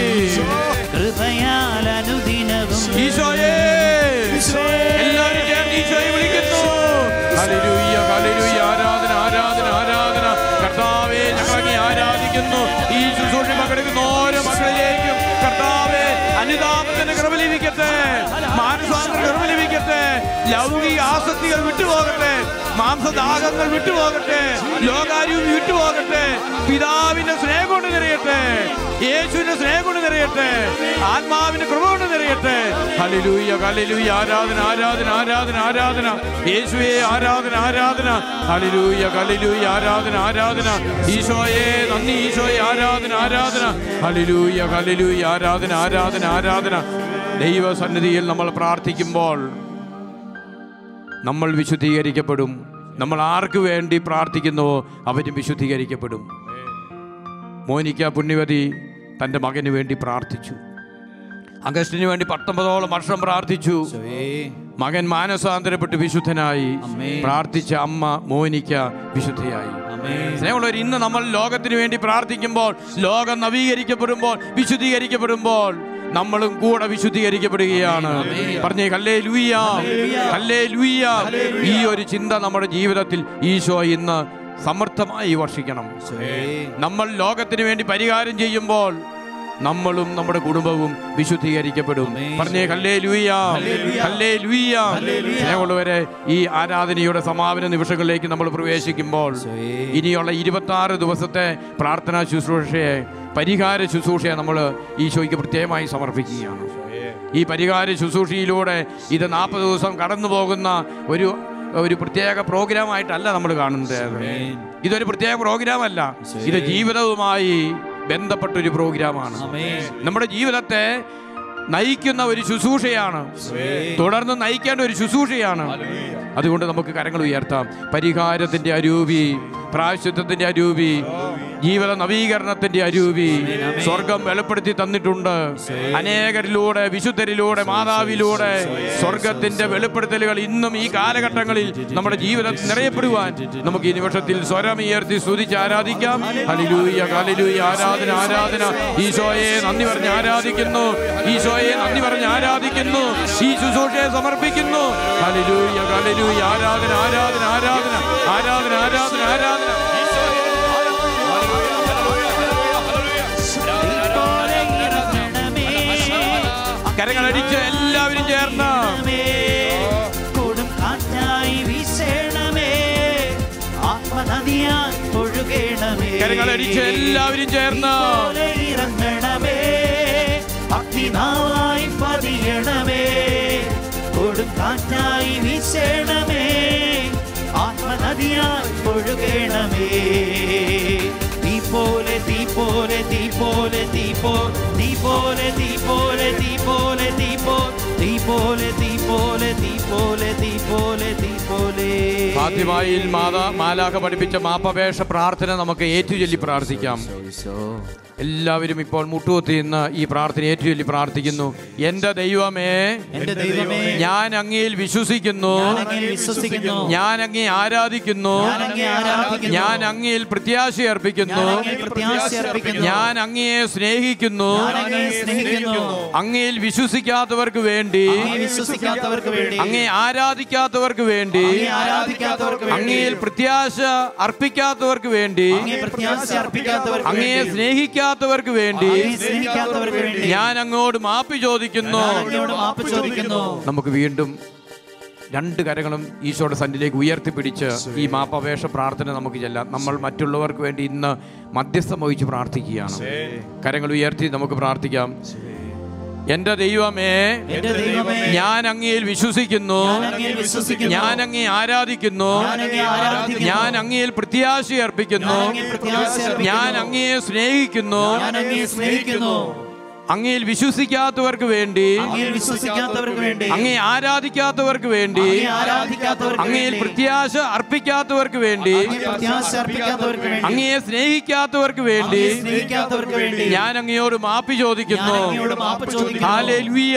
കൃപയാലനുദിനവും ഈശോയെ എല്ലാവരും ചേർന്ന് ഈശോയെ വിളിക്കുന്നു ഹല്ലേലൂയ ഹല്ലേലൂയ ആരാധന ആരാധന ആരാധന കർത്താവേ ഞങ്ങൾ അങ്ങേ ആരാധിക്കുന്നു ഈ ശുശ്രൂഷ പങ്കെടുക്കുന്ന ഓരോ മക്കളിലേക്കും കർത്താവേ അനുതാപത്തിന്റെ കൃപ ലഭിക്കട്ടെ മാനസാന്തര കൃപ ലഭിക്കട്ടെ ലൗകിക ആസക്തികൾ വിട്ടുപോകട്ടെ മാംസദാഹങ്ങൾ വിട്ടുപോകട്ടെ ലോകാരൂപി വിട്ടുപോകട്ടെ പിതാവിന്റെ സ്നേഹം കൊണ്ട് നിറയട്ടെ യേശുവിന്റെ സ്നേഹം കൊണ്ട് നിറയട്ടെ ആത്മാവിന്റെ കൃപ കൊണ്ട് നിറയട്ടെ ഹല്ലേലൂയ ഹല്ലേലൂയ ആരാധന ആരാധന ആരാധന ആരാധന യേശുവേ ആരാധന ആരാധന ഹല്ലേലൂയ ഹല്ലേലൂയ ആരാധന ആരാധന ഈശോയെ നന്ദി ഈശോയെ ആരാധന ആരാധന ഹല്ലേലൂയ ഹല്ലേലൂയ ആരാധന ആരാധന ആരാധന ദൈവസന്നിധിയിൽ നമ്മൾ പ്രാർത്ഥിക്കുമ്പോൾ നമ്മൾ വിശുദ്ധീകരിക്കപ്പെടും നമ്മൾ ആർക്ക് വേണ്ടി പ്രാർത്ഥിക്കുന്നുവോ അവരും വിശുദ്ധീകരിക്കപ്പെടും മോനിക്ക പുണ്യവതി തൻ്റെ മകന് വേണ്ടി പ്രാർത്ഥിച്ചു അഗസ്റ്റിന് വേണ്ടി പത്തൊമ്പതോളം വർഷം പ്രാർത്ഥിച്ചു മകൻ മാനസാന്തരപ്പെട്ട് വിശുദ്ധനായി പ്രാർത്ഥിച്ച അമ്മ മോനിക്ക വിശുദ്ധയായി സ്നേഹമുള്ളവർ ഇന്ന് നമ്മൾ ലോകത്തിന് വേണ്ടി പ്രാർത്ഥിക്കുമ്പോൾ ലോകം നവീകരിക്കപ്പെടുമ്പോൾ വിശുദ്ധീകരിക്കപ്പെടുമ്പോൾ നമ്മളും കൂടെ വിശുദ്ധീകരിക്കപ്പെടുകയാണ് പറഞ്ഞേ ഹല്ലേ ലൂയ ഹല്ലേ ലൂയ ഈ ഒരു ചിന്ത നമ്മുടെ ജീവിതത്തിൽ ഈശോ ഇന്ന് സമർത്ഥമായി വർഷിക്കണം നമ്മൾ ലോകത്തിന് വേണ്ടി പരിഹാരം ചെയ്യുമ്പോൾ നമ്മളും നമ്മുടെ കുടുംബവും വിശുദ്ധീകരിക്കപ്പെടും പറഞ്ഞേ ഹല്ലേ ലൂയ ഹല്ലേ ലൂയ സ്നേഹമുള്ളവരെ ഈ ആരാധനയുടെ സമാപന നിമിഷങ്ങളിലേക്ക് നമ്മൾ പ്രവേശിക്കുമ്പോൾ ഇനിയുള്ള ഇരുപത്തി ആറ് ദിവസത്തെ പ്രാർത്ഥനാ ശുശ്രൂഷയെ പരിഹാര ശുശ്രൂഷയെ നമ്മൾ ഈശോയ്ക്ക് പ്രത്യേകമായി സമർപ്പിക്കുകയാണ് ഈ പരിഹാര ശുശ്രൂഷയിലൂടെ ഇത് നാൽപ്പത് ദിവസം കടന്നു പോകുന്ന ഒരു ഒരു പ്രത്യേക പ്രോഗ്രാമായിട്ടല്ല നമ്മൾ കാണുന്നത് ഇതൊരു പ്രത്യേക പ്രോഗ്രാം അല്ല ഇത് ജീവിതവുമായി ബന്ധപ്പെട്ട ഒരു പ്രോഗ്രാമാണ് നമ്മുടെ ജീവിതത്തെ നയിക്കുന്ന ഒരു ശുശ്രൂഷയാണ് തുടർന്ന് നയിക്കേണ്ട ഒരു ശുശ്രൂഷയാണ് അതുകൊണ്ട് നമുക്ക് കരങ്ങൾ ഉയർത്താം പരിഹാരത്തിന്റെ അരൂപി പ്രായശ്ചിത്വത്തിന്റെ അരൂപി ജീവിത നവീകരണത്തിന്റെ അരൂപി സ്വർഗം വെളിപ്പെടുത്തി തന്നിട്ടുണ്ട് അനേകരിലൂടെ വിശുദ്ധരിലൂടെ മാതാവിലൂടെ സ്വർഗത്തിന്റെ വെളിപ്പെടുത്തലുകൾ ഇന്നും ഈ കാലഘട്ടങ്ങളിൽ നമ്മുടെ ജീവിതത്തിൽ നിറയപ്പെടുവാൻ നമുക്ക് ഈ നിമിഷത്തിൽ സ്വരമുയർത്തി സ്തുതിച്ച് ആരാധിക്കാം ഹലിലൂയ ഹലിലൂയ ആരാധന ആരാധന ഈശോയെ നന്ദി പറഞ്ഞ് ആരാധിക്കുന്നു ഈശോയെ നന്ദി പറഞ്ഞ് ആരാധിക്കുന്നു ഈ ശുശ്രൂഷയെ സമർപ്പിക്കുന്നു ഹലിലൂയ ഹലിലൂയ ആരാധന ആരാധന ആരാധന ആരാധന ആരാധന ആരാധന പോലെ ഇറങ്ങണമേ കരങ്ങളടിച്ച് എല്ലാവരും ചേർന്ന് കൊടും കാറ്റായി വീശേണമേ ആത്മനദിയാൽ ഒഴുകേണമേ കരങ്ങളടിച്ച് എല്ലാവരും ചേർന്ന് പോലെ ഇറങ്ങണമേ അഗ്നിനാവായി പതിയണമേ കൊടും കാറ്റായി വീശേണമേ ആത്മനദിയായി ഒഴുകണമേ തീ പോലെ തീ പോലെ തീ പോലെ തീ പോ തീ പോലെ തീ പോലെ തീ പോലെ തീ പോ തീ പോലെ തീ പോലെ തീ പോലെ തീ പോലെ തീ പോലെ ഫാത്തിമായിൽ മാതാ മാലാഖ പഠിപ്പിച്ച മാപ്പപേക്ഷ പ്രാർത്ഥന നമുക്ക് ഏറ്റുചൊല്ലി പ്രാർത്ഥിക്കാം എല്ലാവരും ഇപ്പോൾ മുട്ടുകുത്തി ഇന്ന് ഈ പ്രാർത്ഥന ഏറ്റുചൊല്ലി പ്രാർത്ഥിക്കുന്നു എന്റെ ദൈവമേ എന്റെ ദൈവമേ ഞാൻ അങ്ങയിൽ വിശ്വസിക്കുന്നു ഞാൻ അങ്ങയിൽ വിശ്വസിക്കുന്നു ഞാൻ അങ്ങേ ആരാധിക്കുന്നു ഞാൻ അങ്ങയെ ആരാധിക്കുന്നു. ഞാൻ അങ്ങയിൽ പ്രത്യാശ അർപ്പിക്കുന്നു ഞാൻ അങ്ങയിൽ പ്രത്യാശ അർപ്പിക്കുന്നു. ഞാൻ അങ്ങയെ സ്നേഹിക്കുന്നു ഞാൻ അങ്ങയെ സ്നേഹിക്കുന്നു അങ്ങയിൽ വിശ്വസിക്കാത്തവർക്ക് വേണ്ടി അങ്ങയെ വിശ്വസിക്കാത്തവർക്ക് വേണ്ടി അങ്ങേ ആരാധിക്കാത്തവർക്ക് വേണ്ടി അങ്ങയെ ആരാധിക്കാത്തവർക്ക് വേണ്ടി അങ്ങയിൽ പ്രത്യാശ അർപ്പിക്കാത്തവർക്ക് വേണ്ടി അങ്ങയെ പ്രത്യാശ അർപ്പിക്കാത്തവർക്ക് അങ്ങയെ വേണ്ടി സ്നേഹിക്കാത്തവർക്ക് വേണ്ടി അങ്ങയെ സ്നേഹിക്കാത്തവർക്ക് വേണ്ടി ഞാൻ അങ്ങോട് മാപ്പി ചോദിക്കുന്നു ഞാൻ അങ്ങയോട് മാപ്പ് ചോദിക്കുന്നു നമുക്ക് വീണ്ടും രണ്ട് കരങ്ങളും ഈശോയുടെ സന്നിധിയിലേക്ക് ഉയർത്തിപ്പിടിച്ച് ഈ മാപ്പപേക്ഷ പ്രാർത്ഥന നമുക്ക് ചെല്ലാം നമ്മൾ മറ്റുള്ളവർക്ക് വേണ്ടി ഇന്ന് മധ്യസ്ഥം വഹിച്ച് പ്രാർത്ഥിക്കുകയാണ് കരങ്ങൾ ഉയർത്തി നമുക്ക് പ്രാർത്ഥിക്കാം എന്റെ ദൈവമേ എന്റെ ദൈവമേ ഞാൻ അങ്ങയിൽ വിശ്വസിക്കുന്നു ഞാൻ അങ്ങയിൽ വിശ്വസിക്കുന്നു. ഞാൻ അങ്ങേ ആരാധിക്കുന്നു ഞാൻ അങ്ങയെ ആരാധിക്കുന്നു. ഞാൻ അങ്ങയിൽ പ്രത്യാശ അർപ്പിക്കുന്നു ഞാൻ അങ്ങയെ പ്രത്യാശ അർപ്പിക്കുന്നു. ഞാൻ അങ്ങയെ സ്നേഹിക്കുന്നു ഞാൻ അങ്ങയെ സ്നേഹിക്കുന്നു അങ്ങയിൽ വിശ്വസിക്കാത്തവർക്ക് വേണ്ടി അങ്ങയിൽ വിശ്വസിക്കാത്തവർക്ക് വേണ്ടി അങ്ങേ ആരാധിക്കാത്തവർക്ക് വേണ്ടി അങ്ങയെ ആരാധിക്കാത്തവർക്ക് അങ്ങയിൽ വേണ്ടി പ്രത്യാശ അർപ്പിക്കാത്തവർക്ക് വേണ്ടി അങ്ങയെ പ്രത്യാശ അർപ്പിക്കാത്തവർക്ക് വേണ്ടി അങ്ങയെ സ്നേഹിക്കാത്തവർക്ക് വേണ്ടി അങ്ങയെ സ്നേഹിക്കാത്തവർക്ക് വേണ്ടി ഞാൻ അങ്ങയോട് മാപ്പി ചോദിക്കുന്നു ഞാൻ അങ്ങയോട് മാപ്പ് ചോദിക്കുന്നു. ഹാലേലൂയ.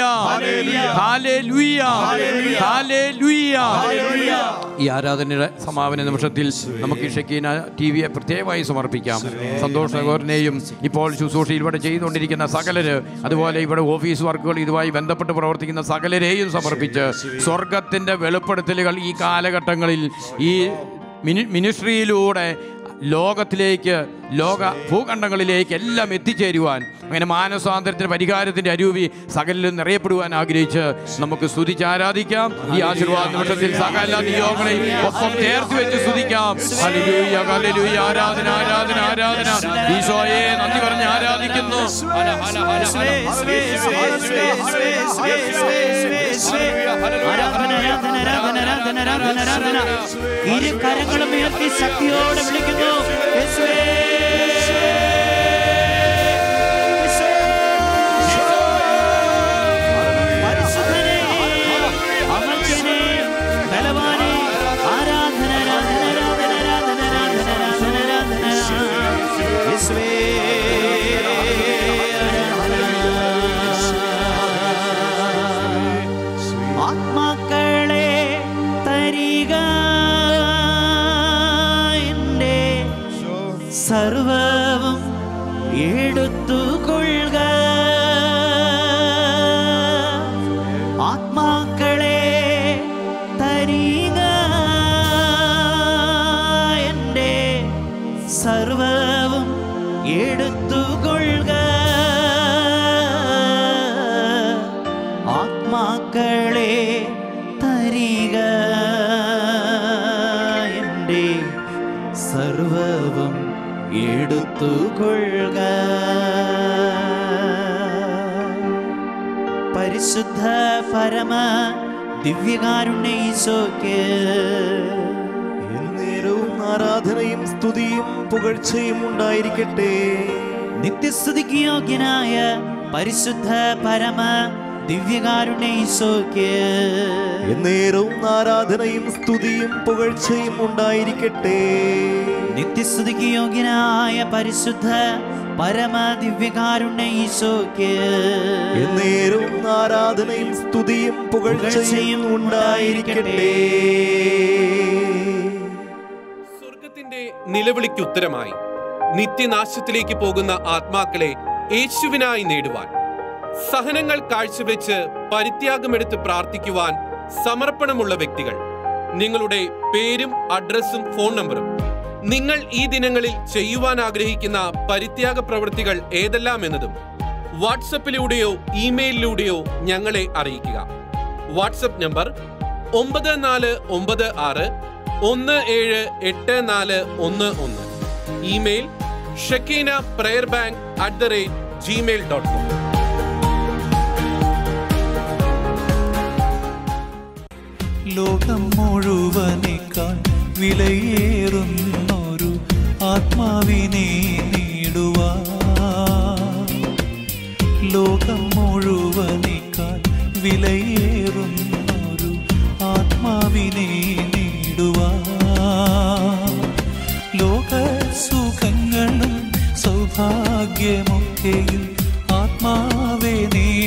ഹാലേലൂയ. ഹാലേലൂയ. ഈ ആരാധനയുടെ സമാപന നിമിഷത്തിൽ നമുക്ക് ഈ ഷക്കീന ടി വിയെ പ്രത്യേകമായി സമർപ്പിക്കാം സന്തോഷ് സഹോദരനെയും ഇപ്പോൾ ശുശ്രൂഷയിൽ ഇവിടെ ചെയ്തുകൊണ്ടിരിക്കുന്ന സകലര് അതുപോലെ ഇവിടെ ഓഫീസ് വർക്കുകൾ ഇതുമായി ബന്ധപ്പെട്ട് പ്രവർത്തിക്കുന്ന സകലരെയും സമർപ്പിച്ച് സ്വർഗത്തിൻ്റെ വെളിപ്പെടുത്തലുകൾ ഈ കാലഘട്ടങ്ങളിൽ ഈ മിനി മിനിസ്ട്രിയിലൂടെ ലോകത്തിലേക്ക് ലോക ഭൂഖണ്ഡങ്ങളിലേക്ക് എല്ലാം എത്തിച്ചേരുവാൻ അങ്ങനെ മാനസാന്തരത്തിന് പരിഹാരത്തിന്റെ അരൂപി സകലിലും നിറയപ്പെടുവാൻ ആഗ്രഹിച്ച് നമുക്ക് സ്തുതിച്ച് ആരാധിക്കാം ഈ ആശീർവാദ നിമിഷത്തിൽ സകല നിയോഗങ്ങളെ ഒപ്പം ചേർത്ത് വെച്ച് സ്തുതിക്കാം ഹല്ലേലൂയ, ഹല്ലേലൂയ, ആരാധന ആരാധന ആരാധന ഈശോയെ നന്ദി പറഞ്ഞ് ആരാധിക്കുന്നു ഹല, ഹല, ഹല, ഹല. ആരാധന, ആരാധന, ആരാധന, ആരാധന, ആരാധന, ആരാധന. ഇരു കരങ്ങളും ഉയർത്തി ശക്തിയോടെ വിളിക്കുന്നു യേശുവേ. പരിശുദ്ധനേ, അമർത്യനേ, ബലവാനേ, ആരാധന, ആരാധന, ആരാധന, ആരാധന, ആരാധന, ആരാധന, ആരാധന. യേശുവേ, ആത്മാക്കളെ തരിക എൻ്റെ സർവവും എടുത്തുകൊള്ളുക ആത്മാക്കളെ തരിക എൻ്റെ സർവവും എടുത്തുകൊള്ളുക ആത്മാക്കളെ തരിക എൻ്റെ സർവവും എടുത്തുകൊള്ളുക പരിശുദ്ധ പരമ ദിവ്യകാരുണ്യ ഈശോയ്ക്ക് എന്നേരവും ആരാധനയും സ്തുതിയും പുകഴ്ചയും ഉണ്ടായിരിക്കട്ടെ നിത്യസ്തുതിക്ക് യോഗ്യനായ പരിശുദ്ധ പരമ ദിവ്യകാരുണ്യ ഈശോയ്ക്ക് എന്നേരവും ആരാധനയും സ്തുതിയും പുകഴ്ചയും ഉണ്ടായിരിക്കട്ടെ നിത്യസ്തുതിക്ക് യോഗ്യനായ പരിശുദ്ധ പരമ ദിവ്യകാരുണ്യ ഈശോയ്ക്ക് എന്നേരവും ആരാധനയും സ്തുതിയും പുകഴ്ചയും ഉണ്ടായിരിക്കട്ടെ സ്വർഗത്തിന്റെ നിലവിളിക്ക് ഉത്തരമായി നിത്യനാശത്തിലേക്ക് പോകുന്ന ആത്മാക്കളെ യേശുവിനായി നേടുവാൻ സഹനങ്ങൾ കാഴ്ചവെച്ച് പരിത്യാഗമെടുത്ത് പ്രാർത്ഥിക്കുവാൻ സമർപ്പണമുള്ള വ്യക്തികൾ നിങ്ങളുടെ പേരും അഡ്രസ്സും ഫോൺ നമ്പറും നിങ്ങൾ ഈ ദിനങ്ങളിൽ ചെയ്യുവാൻ ആഗ്രഹിക്കുന്ന പരിത്യാഗ പ്രവൃത്തികൾ ഏതെല്ലാം എന്നതും വാട്സപ്പിലൂടെയോ ഇമെയിലിലൂടെയോ ഞങ്ങളെ അറിയിക്കുക വാട്സപ്പ് നമ്പർ ഒമ്പത് നാല് ഒമ്പത് ആറ് ഒന്ന് ഏഴ് എട്ട് നാല് ഒന്ന് ഒന്ന് email Shekinah prayer bank at the rate Gmail dot com ലോകം മുഴുവനേക്കാൾ വിലയേറുന്നൊരു ആത്മാവിനെ നേടുവാൻ ലോകം മുഴുവനേക്കാൾ വിലയേറുന്നൊരു ആത്മാവിനെ നേടുവാൻ ലോക സുഖങ്ങളും സൗഭാഗ്യമൊക്കെയും ആത്മാവെ നേടുവാൻ